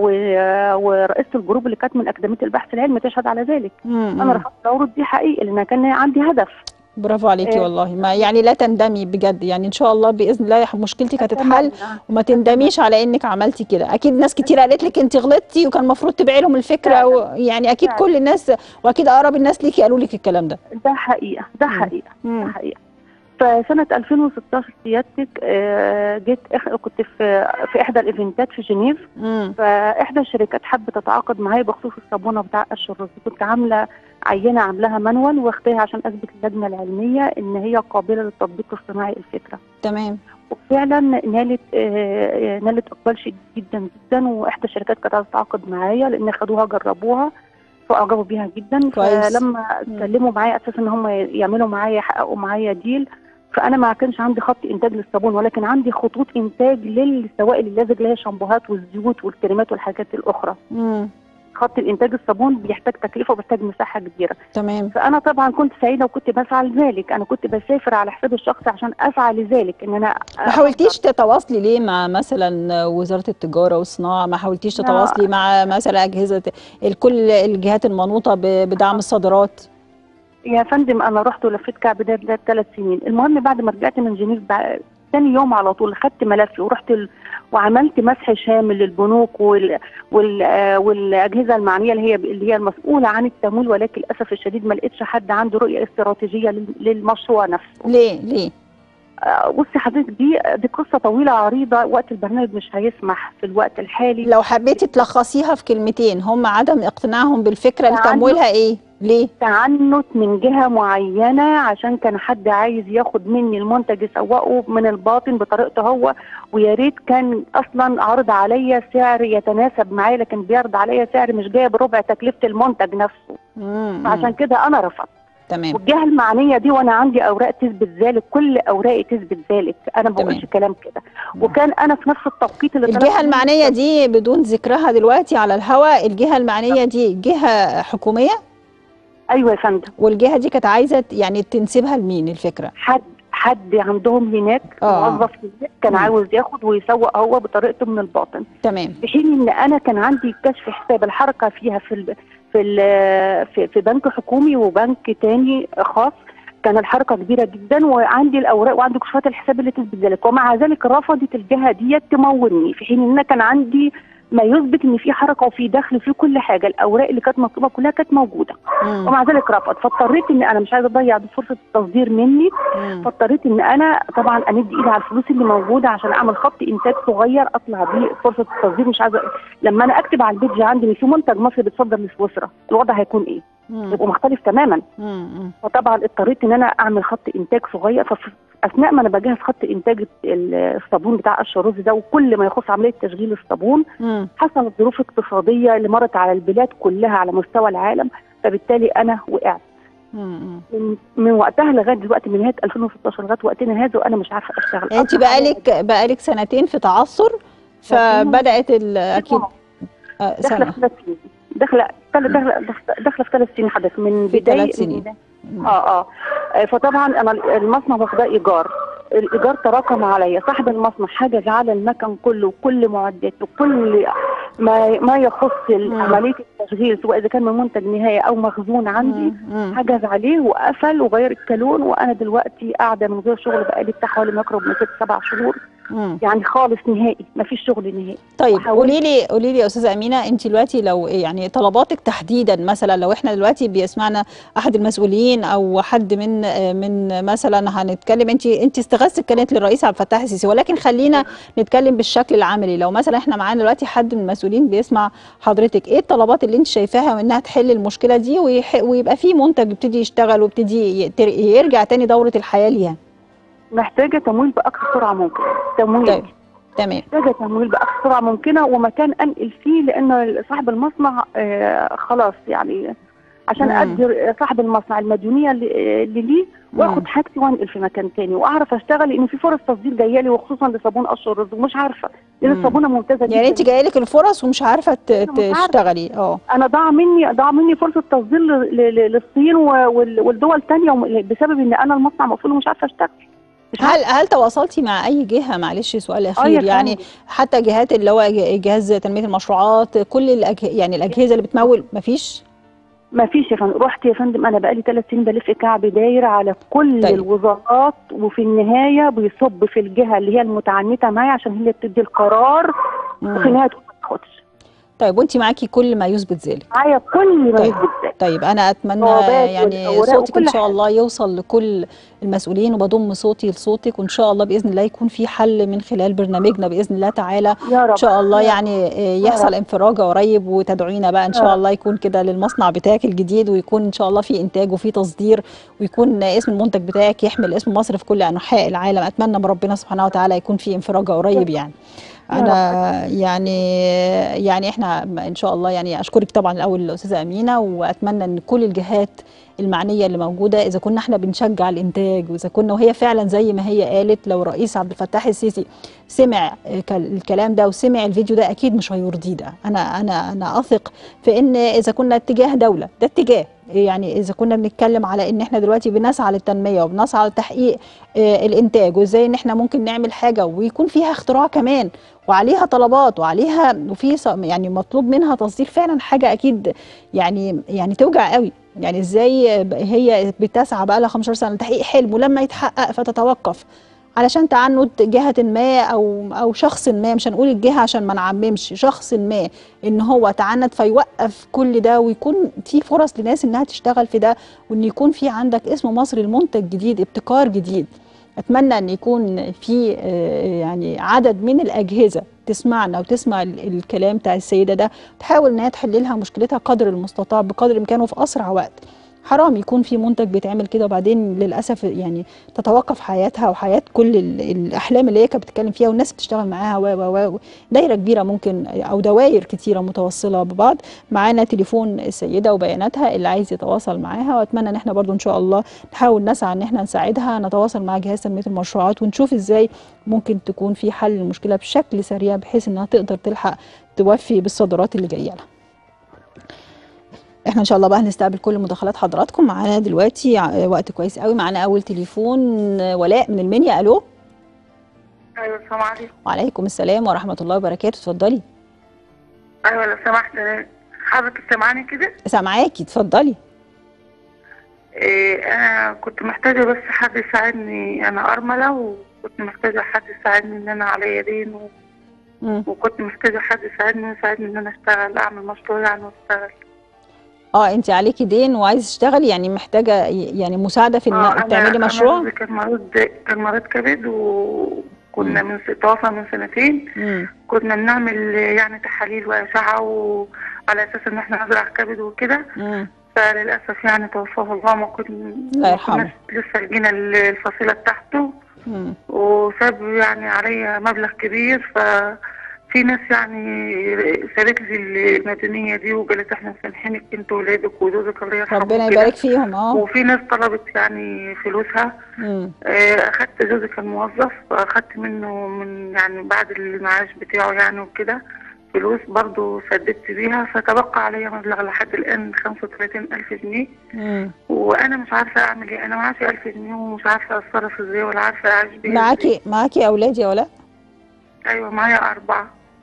و- ورئيسه الجروب اللي كانت من اكاديميه البحث العلمي تشهد على ذلك مم. انا رفضت اورد دي حقيقي لان كان عندي هدف برافو عليكي آه. والله ما يعني لا تندمي بجد يعني ان شاء الله باذن الله مشكلتك هتتحل أتمنى. وما تندميش على انك عملتي كده اكيد ناس كتير قالت لك انت غلطتي وكان المفروض تبيعي لهم الفكره و... يعني اكيد فعلا. كل الناس واكيد اقرب الناس ليكي قالوا لك الكلام ده ده حقيقه ده مم. حقيقه مم. ده حقيقه فسنه 2016 سيادتك آه، جيت إح- كنت في في احدى الايفنتات في جنيف مم. فاحدى الشركات حابه تتعاقد معايا بخصوص الصابونه بتاع قش الرز كنت عامله عينه عاملاها مانوال واخداها عشان اثبت اللجنه العلميه ان هي قابله للتطبيق الصناعي الفكره تمام وفعلا نالت آه، آه، نالت اقبال شديد جدا جدا واحدى الشركات كانت عايزه تتعاقد معايا لان خدوها جربوها فاعجبوا بيها جدا كويس. فلما اتكلموا معايا اساسا ان هم يعملوا معايا يحققوا معايا ديل فانا ما كانش عندي خط انتاج للصابون ولكن عندي خطوط انتاج للسوائل اللازج اللي هي الشامبوهات والزيوت والكريمات والحاجات الاخرى مم. خط الانتاج الصابون بيحتاج تكلفه وبيحتاج مساحه كبيره تمام فانا طبعا كنت سعيده وكنت بسعى لذلك انا كنت بسافر على حسابي الشخصي عشان اسعى لذلك ان انا ما حاولتيش تتواصلي ليه مع مثلا وزارة التجارة والصناعة ما حاولتيش لا. تتواصلي مع مثلا أجهزة الكل الجهات المنوطة ب- بدعم الصادرات يا فندم انا رحت ولفيت كعب ده ده ثلاث سنين المهم بعد ما رجعت من جنيف بع- ثاني يوم على طول خدت ملفي ورحت ال... وعملت مسح شامل للبنوك وال... وال... آه، والاجهزه المعنيه اللي هي اللي هي المسؤوله عن التمويل ولكن للاسف الشديد ما لقيتش حد عنده رؤيه استراتيجيه لل... للمشروع نفسه ليه ليه آه، بصي حضرتك دي دي قصه طويله عريضه وقت البرنامج مش هيسمح في الوقت الحالي لو حبيتي تلخصيها في كلمتين هم عدم اقتناعهم بالفكرة تعنت- لتمويلها ايه ليه تعنت من جهه معينه عشان كان حد عايز ياخد مني المنتج يسوقه من الباطن بطريقته هو ويا ريت كان اصلا عرض عليا سعر يتناسب معايا لكن بيعرض عليا سعر مش جايب ربع تكلفه المنتج نفسه مم. فعشان كده انا رفضت تمام والجهه المعنيه دي وانا عندي اوراق تثبت ذلك كل اوراقي تثبت ذلك انا ما بقولش كلام كده وكان انا في نفس التوقيت اللي الجهة طلبت مني المعنية دي بدون ذكرها دلوقتي على الهواء الجهة المعنية دي جهة حكومية ايوه يا فندم والجهة دي كانت عايزة يعني تنسبها لمين الفكرة حد حد عندهم هناك آه. موظف هناك كان مم. عاوز ياخد ويسوق هو بطريقته من الباطن تمام في حين ان انا كان عندي كشف حساب الحركه فيها في ال في ال في, في بنك حكومي وبنك تاني خاص كان الحركه كبيره جدا وعندي الاوراق وعندي كشوفات الحساب اللي تثبت ذلك ومع ذلك رفضت الجهه ديت تمولني في حين ان انا كان عندي ما يثبت ان في حركه وفي دخل في كل حاجه الاوراق اللي كانت مطلوبه كلها كانت موجوده مم. ومع ذلك رفض فاضطريت ان انا مش عايزه اضيع دي فرصه التصدير مني مم. فاضطريت ان انا طبعا امد ايدي على الفلوس اللي موجوده عشان اعمل خط انتاج صغير اطلع بيه فرصه التصدير مش عايزه لما انا اكتب على البيج عندي ان في منتج مصري بيتصدر لسويسرا الوضع هيكون ايه؟ مم. يبقى مختلف تماما مم. فطبعا اضطريت ان انا اعمل خط انتاج صغير ففي اثناء ما انا بجهز خط انتاج ال- الصابون بتاع قش الرز ده وكل ما يخص عمليه تشغيل الصابون مم. حصلت ظروف اقتصاديه اللي مرت على البلاد كلها على مستوى العالم فبالتالي انا وقعت مم. من, من وقتها لغايه دلوقتي من نهايه 2016 لغايه وقتنا هذا وانا مش عارفه اشتغل انت بقالك بقالك سنتين في تعثر فبدأت ال- اكيد آه، داخله سنة في ثلاث سنين داخله داخله داخله داخله في ثلاث سنين حضرتك من في بدايه ثلاث سنين. اه اه آه، فطبعا انا المصنع واخداه ايجار الايجار تراكم عليا صاحب المصنع حجز على المكن كله وكل معداته وكل ما ما يخص عمليه التشغيل سواء اذا كان من منتج نهائي او مخزون عندي حجز عليه وقفل وغير الكالون وانا دلوقتي قاعده من غير شغل بقالي بتاع حوالي ما يقرب من ست سبع شهور مم. يعني خالص نهائي ما فيش شغل نهائي طيب وحاولت- قولي لي قولي لي يا استاذه امينه انت دلوقتي لو يعني طلباتك تحديدا مثلا لو احنا دلوقتي بيسمعنا احد المسؤولين او حد من من مثلا هنتكلم انت انت استغاثتك كانت للرئيس عبد الفتاح السيسي ولكن خلينا نتكلم بالشكل العملي لو مثلا احنا معانا دلوقتي حد من المسؤولين بيسمع حضرتك ايه الطلبات اللي انت شايفاها انها تحل المشكله دي ويح- ويبقى في منتج يبتدي يشتغل ويبتدي يت- يرجع تاني دوره الحياه ليها محتاجه تمويل باقصى سرعه ممكنه تمويل طيب تمام محتاجه تمويل باقصى سرعه ممكنه ومكان انقل فيه لان صاحب المصنع آه خلاص يعني عشان مم. ادي صاحب المصنع المديونيه اللي اللي ليه واخد حاجتي وانقل في مكان تاني واعرف اشتغل لان في فرص تصدير جايه لي وخصوصا لصابون قش الرز ومش عارفه لان مم. الصابونه ممتازه جدا يعني انت جايه لك الفرص ومش عارفه ت- عارفة. تشتغلي اه انا ضاع مني ضاع مني فرصه تصدير ل- ل- للصين و- وال- والدول تانية وم- بسبب ان انا المصنع مقفول ومش عارفه اشتغل هل هل تواصلتي مع اي جهه معلش سؤال يا اخير يعني فندم. حتى جهات اللي هو ج- جهاز تنميه المشروعات كل الأجه... يعني الاجهزه اللي بتمول مفيش ما فيش يا فندم رحت يا فندم انا بقالي ثلاث سنين بلف كعب داير على كل طيب. طيب. الوزارات وفي النهايه بيصب في الجهه اللي هي المتعنته معايا عشان هي اللي بتدي القرار مم. وفي النهايه تقول ما تاخدش طيب وانت معاكي كل ما يثبت ذلك معايا كل ما طيب. يثبت ذلك طيب انا اتمنى جوابات يعني والأوراق صوتك ان وكل شاء حاجة. الله يوصل لكل المسؤولين وبضم صوتي لصوتك وان شاء الله باذن الله يكون في حل من خلال برنامجنا باذن الله تعالى يا رب ان شاء الله يا يعني آه، يا يحصل رب. انفراجه قريب وتدعوينا بقى ان يا شاء رب. الله يكون كده للمصنع بتاعك الجديد ويكون ان شاء الله في انتاج وفي تصدير ويكون اسم المنتج بتاعك يحمل اسم مصر في كل انحاء العالم اتمنى من ربنا سبحانه وتعالى يكون في انفراجه قريب يعني يا انا يعني يعني احنا ان شاء الله يعني اشكرك طبعا الاول الاستاذه امينه واتمنى ان كل الجهات المعنيه اللي موجوده اذا كنا احنا بنشجع الانتاج واذا كنا وهي فعلا زي ما هي قالت لو الرئيس عبد الفتاح السيسي سمع ك- الكلام ده وسمع الفيديو ده اكيد مش هيرضيه ده انا انا انا اثق في ان اذا كنا اتجاه دوله ده اتجاه يعني اذا كنا بنتكلم على ان احنا دلوقتي بنسعى للتنميه وبنسعى لتحقيق آه، الانتاج وازاي ان احنا ممكن نعمل حاجه ويكون فيها اختراع كمان وعليها طلبات وعليها وفي ص- يعني مطلوب منها تصدير فعلا حاجه اكيد يعني يعني توجع قوي يعني ازاي هي بتسعى بقى لها 15 سنه لتحقيق حلم ولما يتحقق فتتوقف علشان تعنت جهة ما أو أو شخص ما مش هنقول الجهة عشان ما نعممش شخص ما إن هو تعنت فيوقف كل ده ويكون في فرص لناس إنها تشتغل في ده وإن يكون في عندك اسم مصر المنتج جديد ابتكار جديد أتمنى أن يكون في آه، يعني عدد من الأجهزة تسمعنا وتسمع ال- الكلام بتاع السيدة ده تحاول إنها تحل لها مشكلتها قدر المستطاع بقدر إمكانه في أسرع وقت حرام يكون في منتج بيتعمل كده وبعدين للاسف يعني تتوقف حياتها وحياه كل ال- الاحلام اللي هي كانت بتتكلم فيها والناس بتشتغل معاها و و و دايره كبيره ممكن او دوائر كتيره متوصله ببعض معانا تليفون السيده وبياناتها اللي عايز يتواصل معاها واتمنى ان احنا برضو ان شاء الله نحاول نسعى ان احنا نساعدها نتواصل مع جهاز تنميه المشروعات ونشوف ازاي ممكن تكون في حل للمشكله بشكل سريع بحيث انها تقدر تلحق توفي بالصادرات اللي جايه لها احنا ان شاء الله بقى هنستقبل كل مداخلات حضراتكم معانا دلوقتي ع- وقت كويس قوي معانا اول تليفون ولاء من المنيا الو ايوه السلام عليكم وعليكم السلام ورحمه الله وبركاته اتفضلي ايوه لو سمحت حضرتك سامعاني كده سامعاكي اتفضلي إيه انا كنت محتاجه بس حد يساعدني انا ارمله وكنت محتاجه حد يساعدني ان انا عليا دين و... مم. وكنت محتاجه حد يساعدني ويساعدني ان انا اشتغل اعمل مشروع يعني واشتغل اه انت عليكي دين وعايزه تشتغلي يعني محتاجه ي- يعني مساعده في آه، ان أنا- تعملي أنا مشروع جوزي كان مريض كان مريض كبد وكنا من س- توفى من سنتين مم. كنا بنعمل يعني تحاليل واشعه وعلى اساس ان احنا نزرع كبد وكده مم. فللاسف يعني توفاه الله ما كنا الله ما يرحمه. كناش لسه لقينا ال- الفصيله بتاعته مم. وساب يعني عليا مبلغ كبير ففي ناس يعني سالت لي المدنيه دي وقالت احنا مسامحينك انت وولادك وجوزك الله يرحمه ربنا وكده. يبارك فيهم اه وفي ناس طلبت يعني فلوسها مم. آه، اخدت جوزي كان موظف اخدت منه من يعني بعد المعاش بتاعه يعني وكده فلوس برضو سددت بيها فتبقى عليا مبلغ لحد الان 35 ألف جنيه مم. وانا مش عارفه اعمل ايه انا معاشي 1000 جنيه ومش عارفه اتصرف ازاي ولا عارفه اعيش بيها معاكي معاكي اولاد يا ولاء ايوه معايا اربعه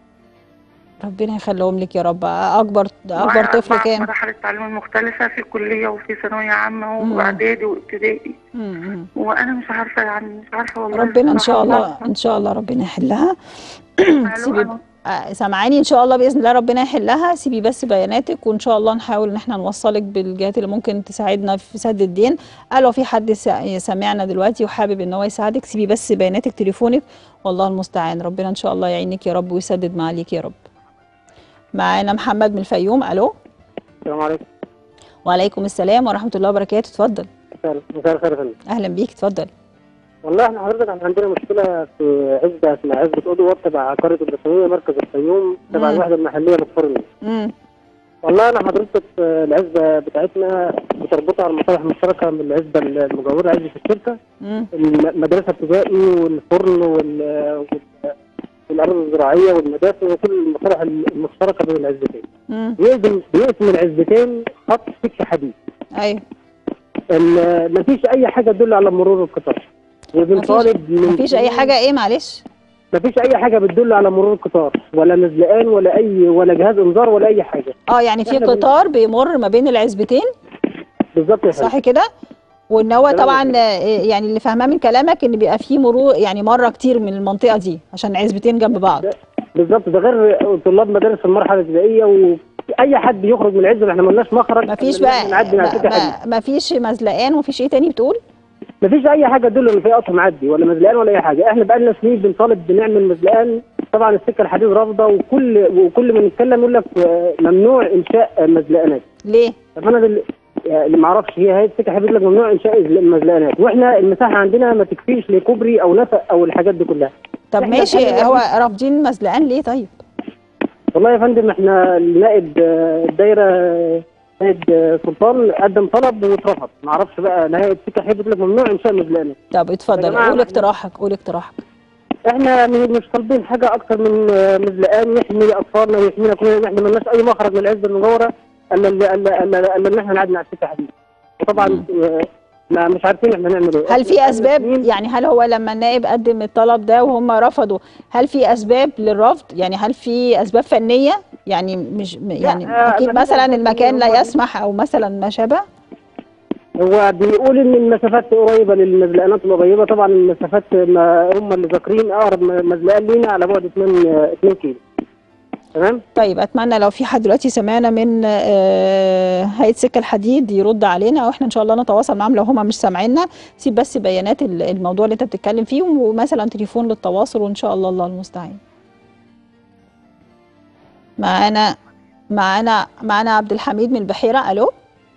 ربنا يخليهم لك يا رب اكبر اكبر معايا طفل أربعة في كام مراحل التعليم المختلفة في كلية وفي ثانوية عامة مم. وإعدادي وابتدائي مم. وأنا مش عارفة يعني مش عارفة والله ربنا ان شاء الصراحة. الله ان شاء الله ربنا يحلها ألو، سيبي ألو. آه، سامعاني ان شاء الله باذن الله ربنا يحلها سيبي بس بياناتك وان شاء الله نحاول ان احنا نوصلك بالجهات اللي ممكن تساعدنا في سد الدين قال لو في حد سا- سامعنا دلوقتي وحابب ان هو يساعدك سيبي بس بياناتك تليفونك والله المستعان ربنا ان شاء الله يعينك يا رب ويسدد ما عليك يا رب معانا محمد من الفيوم الو السلام عليكم وعليكم السلام ورحمه الله وبركاته اتفضل مساء مساء الخير يا فندم اهلا بيك اتفضل والله احنا حضرتك احنا عندنا مشكله في عزبه اسمها عزبه ادوار تبع قريه البساميه مركز الفيوم تبع مم. الوحده المحليه بالفرن امم والله انا حضرتك آه، العزبه بتاعتنا بتربطها على المصالح المشتركه من العزبه المجاوره عزبه الشركه امم المدرسه الابتدائي والفرن وال وال- والارض الزراعيه والمدافع وكل المصالح المشتركه بين العزبتين امم بيقسم بيقسم العزبتين خط سكه حديد ايوه ال- مفيش اي حاجه تدل على مرور القطار وبنطالب من مفيش اي حاجه ايه معلش مفيش اي حاجه بتدل على مرور القطار ولا نزلقان ولا اي ولا جهاز انذار ولا اي حاجه اه يعني في إحنا بن- قطار بيمر ما بين العزبتين بالظبط يا فندم. صح كده وان هو تمام طبعا آه، يعني اللي فاهماه من كلامك ان بيبقى فيه مرور يعني مره كتير من المنطقه دي عشان عزبتين جنب بعض بالظبط ده غير طلاب مدارس المرحله الابتدائيه واي حد يخرج من العزبه احنا مالناش مخرج مفيش إلا بقى إحنا نعدي من على السكه حديد ما مفيش مزلقان ومفيش ايه تاني بتقول مفيش اي حاجه تدل ان في قطر معدي ولا مزلقان ولا اي حاجه احنا بقالنا سنين بنطالب بنعمل مزلقان طبعا السكه الحديد رافضه وكل وكل ما نتكلم يقول لك آه، ممنوع انشاء مزلقانات ليه طب انا دل... يعني اللي ما اعرفش هي هي السكه حديد لك ممنوع انشاء المزلقانات واحنا المساحه عندنا ما تكفيش لكوبري او نفق او الحاجات دي كلها طب إحنا ماشي الحاجة هو رافضين مزلقان ليه طيب والله يا فندم احنا النائب آه، الدايره آه، سيد آه، سلطان قدم طلب واترفض ما اعرفش بقى نهايه السكه حديد لك ممنوع انشاء مزلقانات طب يا اتفضل جماعة قول إحنا- اقتراحك قول اقتراحك احنا م- مش طالبين حاجه اكتر من آه، مزلقان يحمي اطفالنا ويحمينا كلنا احنا مالناش اي مخرج من العز المجاوره الا اللي الا الا الا ان احنا نعدي على السكه حديد وطبعا آه، ما مش عارفين احنا نعمل ايه هل في اسباب يعني هل هو لما النائب قدم الطلب ده وهم رفضوا هل في اسباب للرفض يعني هل في اسباب فنيه يعني مش م- يعني آه، اكيد مفيش مثلا أسباب المكان فنية، لا هم- يسمح او مثلا ما شابه هو بيقول ان المسافات قريبه للمزلقانات القريبه طبعا المسافات ما هم اللي ذاكرين اقرب م- مزلقان لينا على بعد 2 2 كيلو تمام طيب اتمنى لو في حد دلوقتي سمعنا من آه، هيئه سكه الحديد يرد علينا واحنا ان شاء الله نتواصل معاهم لو هم مش سامعيننا سيب بس بيانات ال- الموضوع اللي انت بتتكلم فيه ومثلا تليفون للتواصل وان شاء الله الله المستعان معانا معانا معانا عبد الحميد من البحيره الو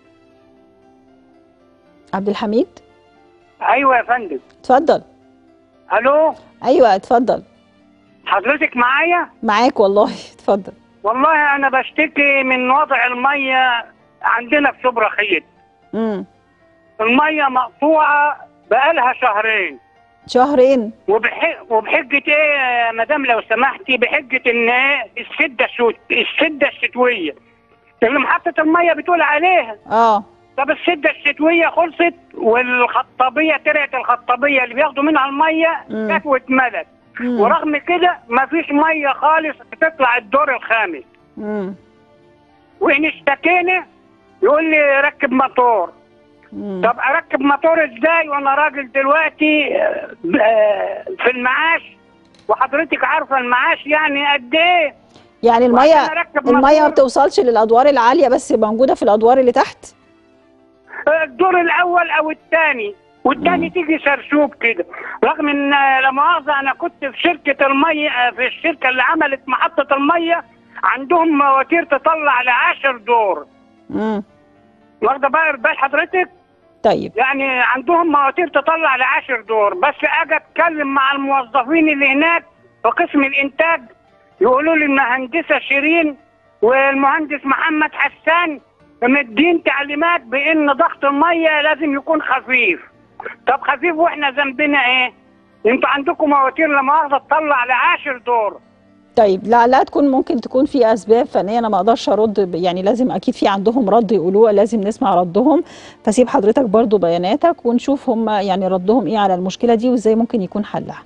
عبد الحميد ايوه يا فندم اتفضل الو ايوه اتفضل حضرتك معايا معاك والله اتفضل والله انا بشتكي من وضع الميه عندنا في شبرا خيط امم الميه مقطوعه بقالها شهرين شهرين وبح... وبحجه ايه يا مدام لو سمحتي بحجه ان إيه الشده الشت... الشده الشتويه اللي محطه الميه بتقول عليها اه طب الشده الشتويه خلصت والخطابيه طلعت الخطابيه اللي بياخدوا منها الميه مم. كانت واتملت مم. ورغم كده مفيش ميه خالص تطلع الدور الخامس امم وان اشتكينا يقول لي ركب موتور طب اركب موتور ازاي وانا راجل دلوقتي آه، آه، في المعاش وحضرتك عارفه المعاش يعني قد ايه يعني الميه وعشان أركب الميه ما موتور- بتوصلش للادوار العاليه بس موجوده في الادوار اللي تحت الدور الاول او الثاني والثاني تيجي سرسوب كده رغم ان آه، لا مؤاخذه انا كنت في شركه الميه آه، في الشركه اللي عملت محطه الميه عندهم مواتير تطلع لعشر دور امم واخده بقى بال حضرتك طيب يعني عندهم مواتير تطلع لعشر دور بس اجي اتكلم مع الموظفين اللي هناك في قسم الانتاج يقولوا لي المهندسه شيرين والمهندس محمد حسان مدين تعليمات بان ضغط الميه لازم يكون خفيف طب خفيف واحنا ذنبنا ايه انتوا عندكم مواتير لا مؤاخذه تطلع لعاشر دور طيب لا لا تكون ممكن تكون في اسباب فنيه انا ما اقدرش ارد ب- يعني لازم اكيد في عندهم رد يقولوه لازم نسمع ردهم فسيب حضرتك برضو بياناتك ونشوف هم يعني ردهم ايه على المشكله دي وازاي ممكن يكون حلها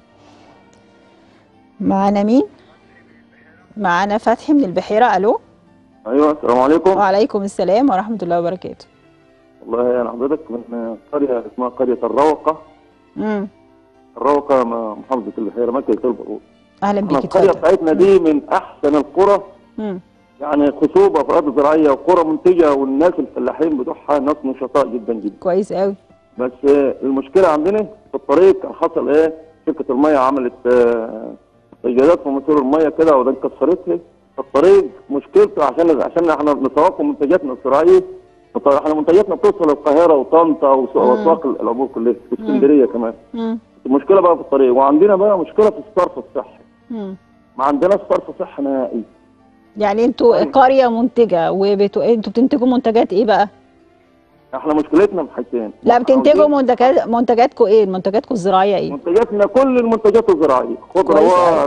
معانا مين معانا فتحي من البحيره الو ايوه السلام عليكم وعليكم السلام ورحمه الله وبركاته والله انا حضرتك من قريه اسمها قريه الروقه امم الروقه م- محافظه البحيره مكه البرود اهلا احنا بيك القريه اتفضل بتاعتنا دي من احسن القرى مم. يعني خصوبه في ارض زراعيه وقرى منتجه والناس الفلاحين بتوعها ناس نشطاء جدا جدا كويس قوي بس آه، المشكله عندنا في الطريق حصل ايه شركه الميه عملت آه، سجادات في موتور الميه كده وده كسرتها الطريق مشكلته عشان عشان احنا نتوقع منتجاتنا الزراعيه الط- احنا منتجاتنا بتوصل القاهره وطنطا وس- مم. واسواق العبور كلها واسكندريه كمان مم. المشكله بقى في الطريق وعندنا بقى مشكله في الصرف الصحي مم. ما عندناش صرف صحي نهائي يعني انتوا قريه منتجه وانتوا انتوا بتنتجوا منتجات ايه بقى احنا مشكلتنا في حاجتين لا بتنتجوا منتجات منتجاتكم ايه منتجاتكم الزراعيه ايه منتجاتنا كل المنتجات الزراعيه خضروات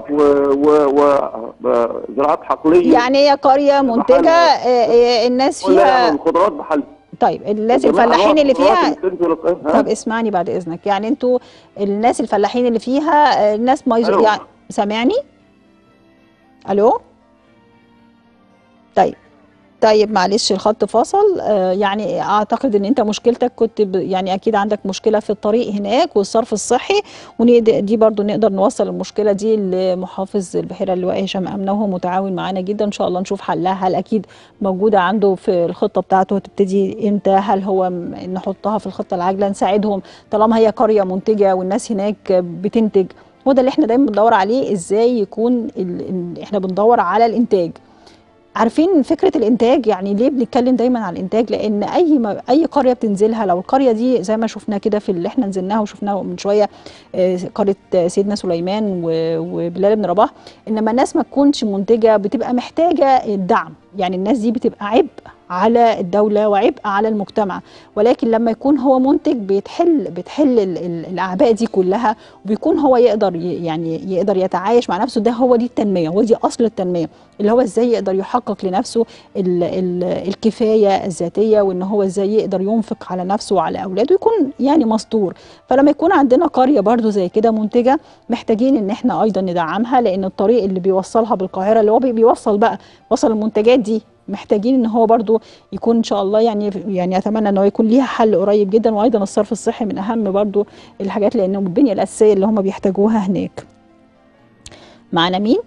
وزراعات حقليه يعني هي قريه منتجه آه، آه، الناس كلها فيها الخضروات بحل طيب الناس جميع الفلاحين أنواع اللي الخضروات فيها اللي بتنزل القاهرة. ها؟ طب اسمعني بعد اذنك يعني انتوا الناس الفلاحين اللي فيها آه، الناس ما يزو... ألو. يعني سامعني الو طيب طيب معلش الخط فصل آه، يعني اعتقد ان انت مشكلتك كنت ب... يعني اكيد عندك مشكله في الطريق هناك والصرف الصحي ودي برضو نقدر نوصل المشكله دي لمحافظ البحيره اللواء هشام امنه وهو متعاون معانا جدا ان شاء الله نشوف حلها هل اكيد موجوده عنده في الخطه بتاعته هتبتدي امتى هل هو م- نحطها في الخطه العاجله نساعدهم طالما هي قريه منتجه والناس هناك بتنتج وده اللي احنا دايما بندور عليه ازاي يكون ال... ال- احنا بندور على الانتاج عارفين فكره الانتاج يعني ليه بنتكلم دايما عن الانتاج لان اي ما اي قريه بتنزلها لو القريه دي زي ما شفنا كده في اللي احنا نزلناها وشفناه من شويه آه، قريه سيدنا سليمان و- وبلال بن رباح انما الناس ما تكونش منتجه بتبقى محتاجه الدعم يعني الناس دي بتبقى عبء على الدوله وعبء على المجتمع ولكن لما يكون هو منتج بيتحل بتحل ال- ال- الاعباء دي كلها وبيكون هو يقدر ي- يعني يقدر يتعايش مع نفسه ده هو دي التنميه هو دي اصل التنميه اللي هو ازاي يقدر يحقق لنفسه ال ال الكفايه الذاتيه وان هو ازاي يقدر ينفق على نفسه وعلى اولاده يكون يعني مستور فلما يكون عندنا قريه برضو زي كده منتجه محتاجين ان احنا ايضا ندعمها لان الطريق اللي بيوصلها بالقاهره اللي هو بي- بيوصل بقى وصل المنتجات دي محتاجين ان هو برضو يكون ان شاء الله يعني يعني اتمنى ان هو يكون ليها حل قريب جدا وايضا الصرف الصحي من اهم برضو الحاجات لانه البنيه الاساسيه اللي هم بيحتاجوها هناك معانا مين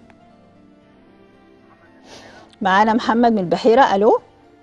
معانا محمد من البحيره الو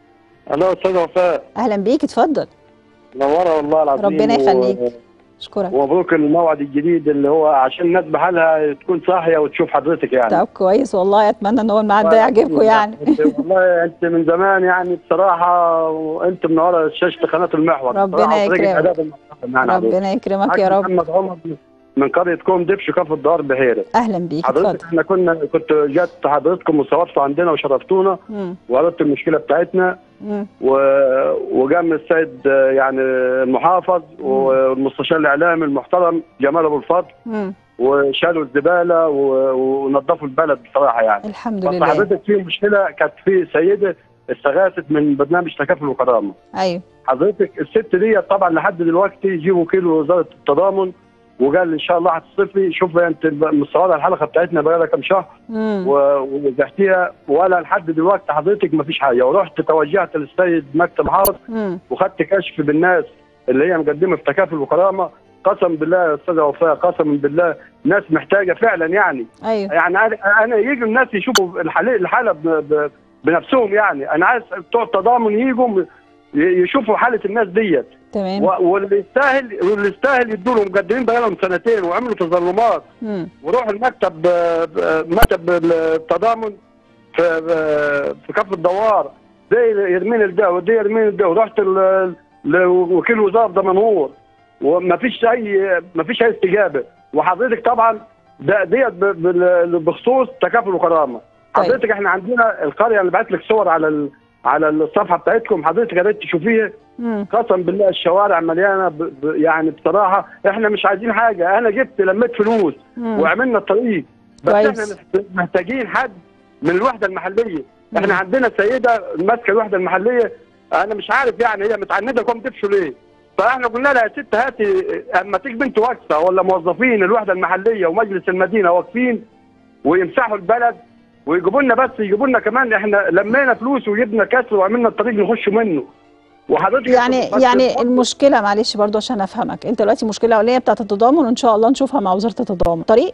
الو استاذ وفاء اهلا بيك اتفضل منوره والله العظيم ربنا و- يخليك اشكرك ومبروك الموعد الجديد اللي هو عشان الناس بحالها تكون صاحيه وتشوف حضرتك يعني طب كويس والله اتمنى ان هو الميعاد ده يعجبكم يعني انت والله انت من زمان يعني بصراحه وانت منوره شاشه قناه المحور ربنا بصراحة وطريقة يكرمك. أداء المحترم يعني عليك. ربنا يكرمك يا معاك رب محمد عمر من قريه كوم دبش كفر الدار بحيره اهلا بيك حضرتك اتفضل احنا كنا كنت جت حضرتكم وصورتوا عندنا وشرفتونا مم. وعرضت المشكله بتاعتنا مم. و- وقام السيد آه، يعني المحافظ والمستشار الاعلامي المحترم جمال ابو الفضل مم. وشالوا الزباله و- ونظفوا البلد بصراحه يعني الحمد بس لله حضرتك في مشكله كانت في سيده استغاثت من برنامج تكافل وكرامه ايوه حضرتك الست دي طبعا لحد دلوقتي جه وكيل وزاره التضامن وقال ان شاء الله هتصرفي شوف انت مستوعبه الحلقه بتاعتنا بقى لها كام شهر مم. و- وزحتيها ولا لحد دلوقتي حضرتك ما فيش حاجه ورحت توجهت للسيد مكتب حافظ مم. وخدت كشف بالناس اللي هي مقدمه في تكافل وكرامه قسم بالله يا استاذه وفاء قسم بالله ناس محتاجه فعلا يعني ايوه يعني انا انا يجي الناس يشوفوا الحاله الحاله ب- ب- بنفسهم يعني انا عايز بتوع التضامن يجوا ي- يشوفوا حاله الناس ديت تمام و- واللي يستاهل واللي يستاهل يدوا له مقدمين بقى لهم سنتين وعملوا تظلمات مم. وروح المكتب آه، آه، مكتب التضامن في آه، في كف الدوار ده يرمين الده وده يرمين الده ورحت ل- لوكيل وزاره دمنهور وما فيش اي ما فيش اي استجابه وحضرتك طبعا ده ديت ب- بال- بخصوص تكافل وكرامه حضرتك احنا عندنا القريه اللي بعت لك صور على ال- على الصفحه بتاعتكم حضرتك يا ريت تشوفيها مم. قسم بالله الشوارع مليانه ب... ب... يعني بصراحه احنا مش عايزين حاجه انا جبت لميت فلوس مم. وعملنا الطريق بس كويس. احنا مح- محتاجين حد من الوحده المحليه احنا عندنا سيده ماسكه الوحده المحليه انا مش عارف يعني هي متعنده كم تمشوا ليه فاحنا قلنا لها يا ست هاتي اما تيجي بنت واقفه ولا موظفين الوحده المحليه ومجلس المدينه واقفين ويمسحوا البلد ويجيبوا لنا بس يجيبوا لنا كمان احنا لمينا فلوس وجبنا كسر وعملنا الطريق نخش منه وحضرتك يعني بس- يعني المشكله معلش برضو عشان افهمك انت دلوقتي المشكله الاولانيه بتاعت التضامن وان شاء الله نشوفها مع وزاره التضامن طريق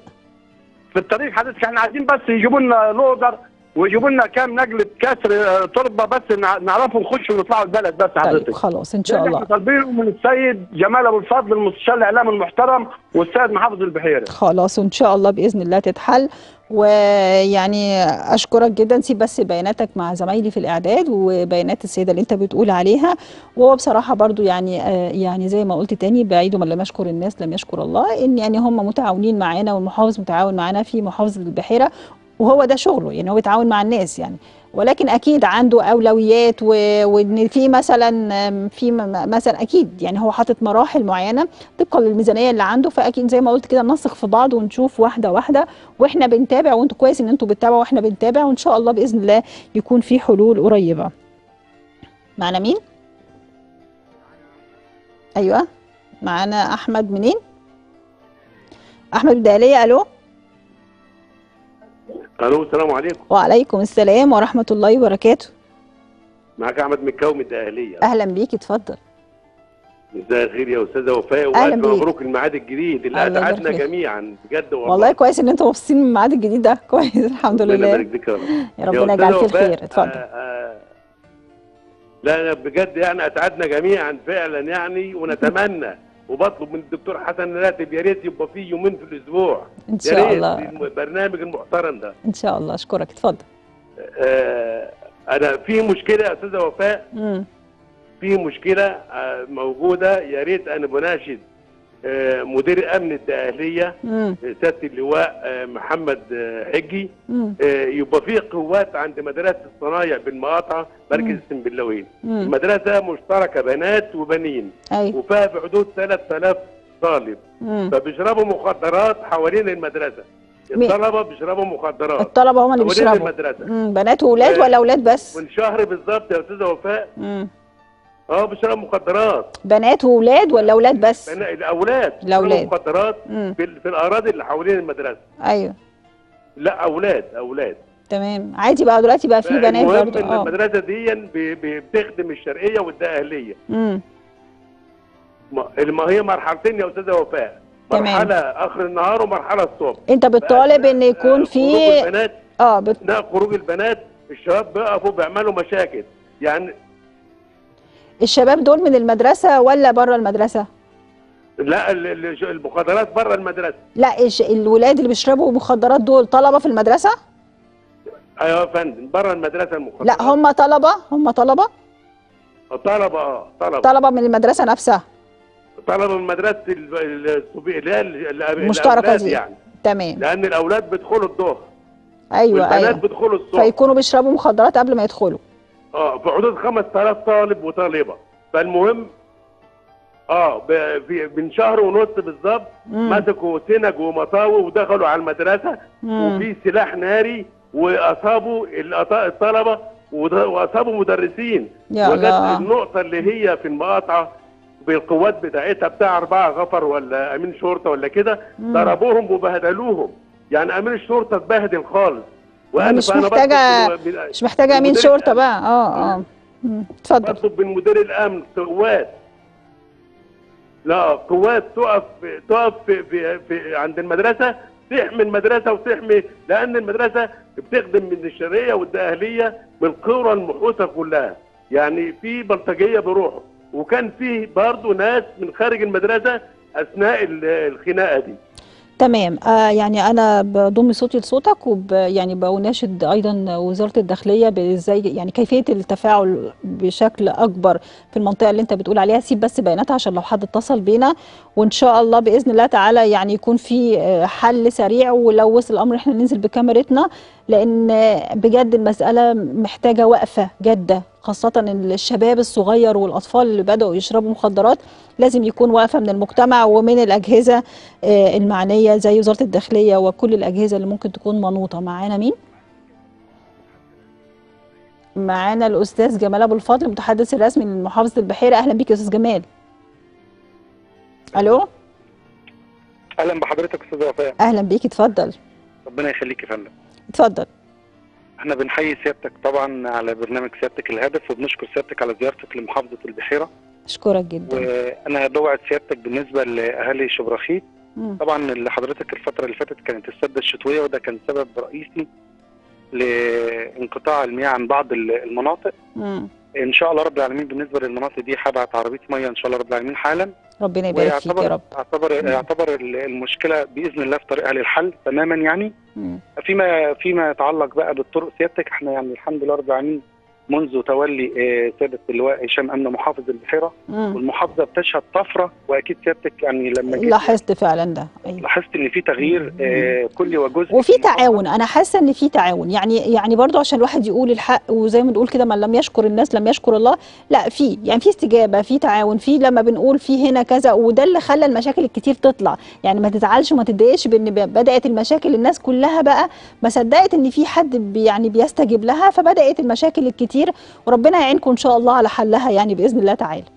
في الطريق حضرتك احنا عايزين بس يجيبوا لنا لودر ويجيبوا لنا كام نجله كسر آه، تربه بس نع- نعرفوا نخش ونطلعوا البلد بس حضرتك طيب خلاص ان ده شاء اللي الله احنا طالبينه من السيد جمال ابو الفضل المستشار الاعلامي المحترم والسيد محافظ البحيره خلاص وان شاء الله باذن الله تتحل ويعني اشكرك جدا سيب بس بياناتك مع زمايلي في الاعداد وبيانات السيده اللي انت بتقول عليها وهو بصراحه برضو يعني آه، يعني زي ما قلت تاني بعيد من لم يشكر الناس لم يشكر الله ان يعني هم متعاونين معانا والمحافظ متعاون معانا في محافظه البحيره وهو ده شغله يعني هو بيتعاون مع الناس يعني ولكن اكيد عنده اولويات و- وان في مثلا آم، في م- مثلا اكيد يعني هو حاطط مراحل معينه طبقا للميزانيه اللي عنده فاكيد زي ما قلت كده نثق في بعض ونشوف واحده واحده واحنا بنتابع وانتوا كويس ان انتوا بتتابعوا واحنا بنتابع وان شاء الله باذن الله يكون في حلول قريبه معنا مين ايوه معانا احمد منين احمد بداليه الو الو السلام عليكم وعليكم السلام ورحمه الله وبركاته معاك احمد مكاوي من الدقهليه اهلا بيك اتفضل مساء الخير يا استاذه وفاء أهلا والف بيك. مبروك الميعاد الجديد اللي الله يبارك اسعدنا فيك. جميعا بجد والله والله كويس ان انتوا مبسوطين من الميعاد الجديد ده كويس الحمد ربنا لله يبارك فيك يا رب يا ربنا أستاذة يجعل فيه وفاء، الخير اتفضل آه، آه، لا لا بجد يعني اسعدنا جميعا فعلا يعني ونتمنى وبطلب من الدكتور حسن راتب يا ريت يبقى فيه يومين في الاسبوع إن يا شاء ريت الله. في البرنامج المحترم ده ان شاء الله اشكرك اتفضل آه، انا في مشكله يا استاذه وفاء مم. في مشكله آه، موجوده يا ريت انا بناشد آه، مدير امن الدقهليه مم. سياده اللواء آه، محمد آه، حجي مم. آه، يبقى في قوات عند مدرسه الصنايع بالمقاطعه مركز السنبلاوين مم. المدرسه مشتركه بنات وبنين ايوه وفيها في حدود 3000 طالب مم. فبيشربوا مخدرات حوالين المدرسه مين؟ الطلبه بيشربوا مخدرات الطلبه هم اللي حوالين بيشربوا المدرسه مم. بنات واولاد ولا اولاد بس من شهر بالظبط يا استاذه وفاء مم. اه بيشربوا مخدرات بنات واولاد ولا اولاد بس بنا- الاولاد الأولاد. بيشربوا مخدرات مم. في, ال- في الاراضي اللي حوالين المدرسه ايوه لا اولاد اولاد تمام عادي بقى دلوقتي بقى في بنات المهم برضه ان اه المدرسه دي ب- ب- بتخدم الشرقيه والدقهليه مم. ما ما هي مرحلتين يا استاذه وفاء تمام. مرحله اخر النهار ومرحله الصبح انت بتطالب ان يكون في خروج البنات اه بت... اثناء خروج البنات الشباب بيقفوا بيعملوا مشاكل يعني الشباب دول من المدرسه ولا بره المدرسه لا ال- ال- المخدرات بره المدرسه لا الش... الولاد اللي بيشربوا مخدرات دول طلبه في المدرسه ايوه يا فندم بره المدرسه المخدرات لا هم طلبه هم طلبه طلبه اه طلبه طلبه من المدرسه نفسها طلبه من مدرسه ال- ال- الصبي- اللي هي ال- ال- المشتركه الأولاد دي يعني تمام لان الاولاد بيدخلوا الظهر ايوه والبنات ايوه بيدخلوا الصبح فيكونوا بيشربوا مخدرات قبل ما يدخلوا اه في حدود 5000 طالب وطالبه فالمهم اه ب- في من شهر ونص بالظبط مم. مسكوا سنج ومطاوي ودخلوا على المدرسه مم. وفي سلاح ناري واصابوا الأط- الطلبه ود- واصابوا مدرسين يا وجت الله. النقطه اللي هي في المقاطعه بالقوات بتاعتها بتاع أربعة غفر ولا أمين شرطة ولا كده مم. ضربوهم وبهدلوهم يعني أمين الشرطة اتبهدل خالص مش فأنا محتاجه بطلب من- مش محتاجه امين مدير شرطه بقى اه اه مم. اتفضل بطلب من مدير الامن قوات لا قوات تقف تقف في, في, في عند المدرسه تحمي المدرسه وتحمي لان المدرسه بتخدم من الشرقيه والدقهليه بالقرى المحوطه كلها يعني في بلطجيه بيروحوا وكان في برضه ناس من خارج المدرسه اثناء ال- الخناقه دي تمام آه يعني انا بضم صوتي لصوتك وب يعني بناشد ايضا وزاره الداخليه بازاي يعني كيفيه التفاعل بشكل اكبر في المنطقه اللي انت بتقول عليها سيب بس بياناتها عشان لو حد اتصل بينا وان شاء الله باذن الله تعالى يعني يكون في آه، حل سريع ولو وصل الامر احنا ننزل بكاميرتنا لان آه، بجد المساله محتاجه وقفه جاده خاصة إن الشباب الصغير والأطفال اللي بدأوا يشربوا مخدرات لازم يكون واقفة من المجتمع ومن الأجهزة آه، المعنية زي وزارة الداخلية وكل الأجهزة اللي ممكن تكون منوطة معانا مين؟ معانا الأستاذ جمال أبو الفضل المتحدث الرسمي لمحافظة البحيرة أهلا بيك يا أستاذ جمال ألو اهلا بحضرتك استاذ وفاء أهلا بيك اتفضل ربنا يخليك يا فندم اتفضل احنا بنحيي سيادتك طبعا على برنامج سيادتك الهدف وبنشكر سيادتك على زيارتك لمحافظه البحيره أشكرك جدا وانا بوعد سيادتك بالنسبه لاهالي شبرخيت مم. طبعا اللي حضرتك الفتره اللي فاتت كانت السده الشتويه وده كان سبب رئيسي لانقطاع المياه عن بعض المناطق مم. ان شاء الله رب العالمين بالنسبه للمناطق دي هبعت عربيه ميه ان شاء الله رب العالمين حالا ربنا يبارك فيك يا ويعتبر رب يعتبر يعتبر المشكله باذن الله في طريقها للحل تماما يعني مم. فيما فيما يتعلق بقى بالطرق سيادتك احنا يعني الحمد لله رب العالمين منذ تولي آه، سياده اللواء هشام امن محافظ البحيره مم. والمحافظه بتشهد طفره واكيد سيادتك يعني لما جيت لاحظت فعلا ده أيوة. لاحظت ان في تغيير آه، كلي وجزئي وفي تعاون انا حاسه ان في تعاون يعني يعني برضو عشان الواحد يقول الحق وزي ما بنقول كده من لم يشكر الناس لم يشكر الله لا في يعني في استجابه في تعاون في لما بنقول في هنا كذا وده اللي خلى المشاكل الكتير تطلع يعني ما تزعلش وما تتضايقش بان ب- بدات المشاكل الناس كلها بقى ما صدقت ان في حد بي يعني بيستجيب لها فبدات المشاكل الكتير وربنا يعينكم ان شاء الله على حلها يعني باذن الله تعالى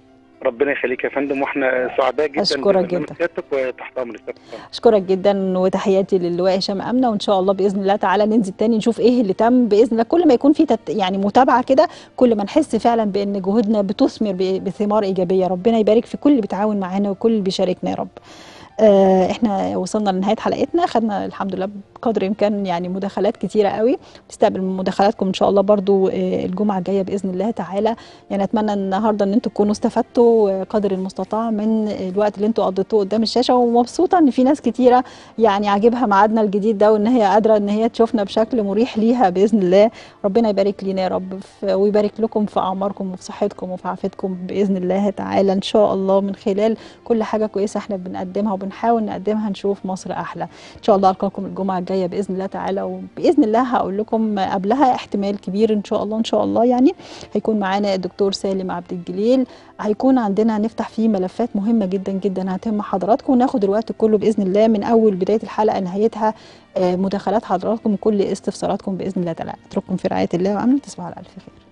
ربنا يخليك يا فندم واحنا سعداء جدا أشكرك ببرنامج جدا. سيادتك وتحت امر سيادتك اشكرك جدا وتحياتي للواء هشام امنه وان شاء الله باذن الله تعالى ننزل تاني نشوف ايه اللي تم باذن الله كل ما يكون في تت يعني متابعه كده كل ما نحس فعلا بان جهودنا بتثمر ب- بثمار ايجابيه ربنا يبارك في كل اللي بيتعاون معانا وكل اللي بيشاركنا يا رب آه، احنا وصلنا لنهايه حلقتنا خدنا الحمد لله بقدر الامكان يعني مداخلات كتيره قوي نستقبل من مداخلاتكم ان شاء الله برضو آه، الجمعه الجايه باذن الله تعالى يعني اتمنى النهارده ان انتم تكونوا استفدتوا آه، قدر المستطاع من الوقت اللي انتم قضيتوه قدام الشاشه ومبسوطه ان في ناس كتيره يعني عاجبها ميعادنا الجديد ده وان هي قادره ان هي تشوفنا بشكل مريح ليها باذن الله ربنا يبارك لينا يا رب في- ويبارك لكم في اعماركم وفي صحتكم وفي عافيتكم باذن الله تعالى ان شاء الله من خلال كل حاجه كويسه احنا بنقدمها وبنحاول نقدمها نشوف مصر احلى ان شاء الله القاكم الجمعه الجايه باذن الله تعالى وباذن الله هقول لكم قبلها احتمال كبير ان شاء الله ان شاء الله يعني هيكون معانا الدكتور سالم عبد الجليل هيكون عندنا نفتح فيه ملفات مهمه جدا جدا هتهم حضراتكم وناخد الوقت كله باذن الله من اول بدايه الحلقه لنهايتها آه، مداخلات حضراتكم وكل استفساراتكم باذن الله تعالى اترككم في رعايه الله وامن تصبحوا على الف خير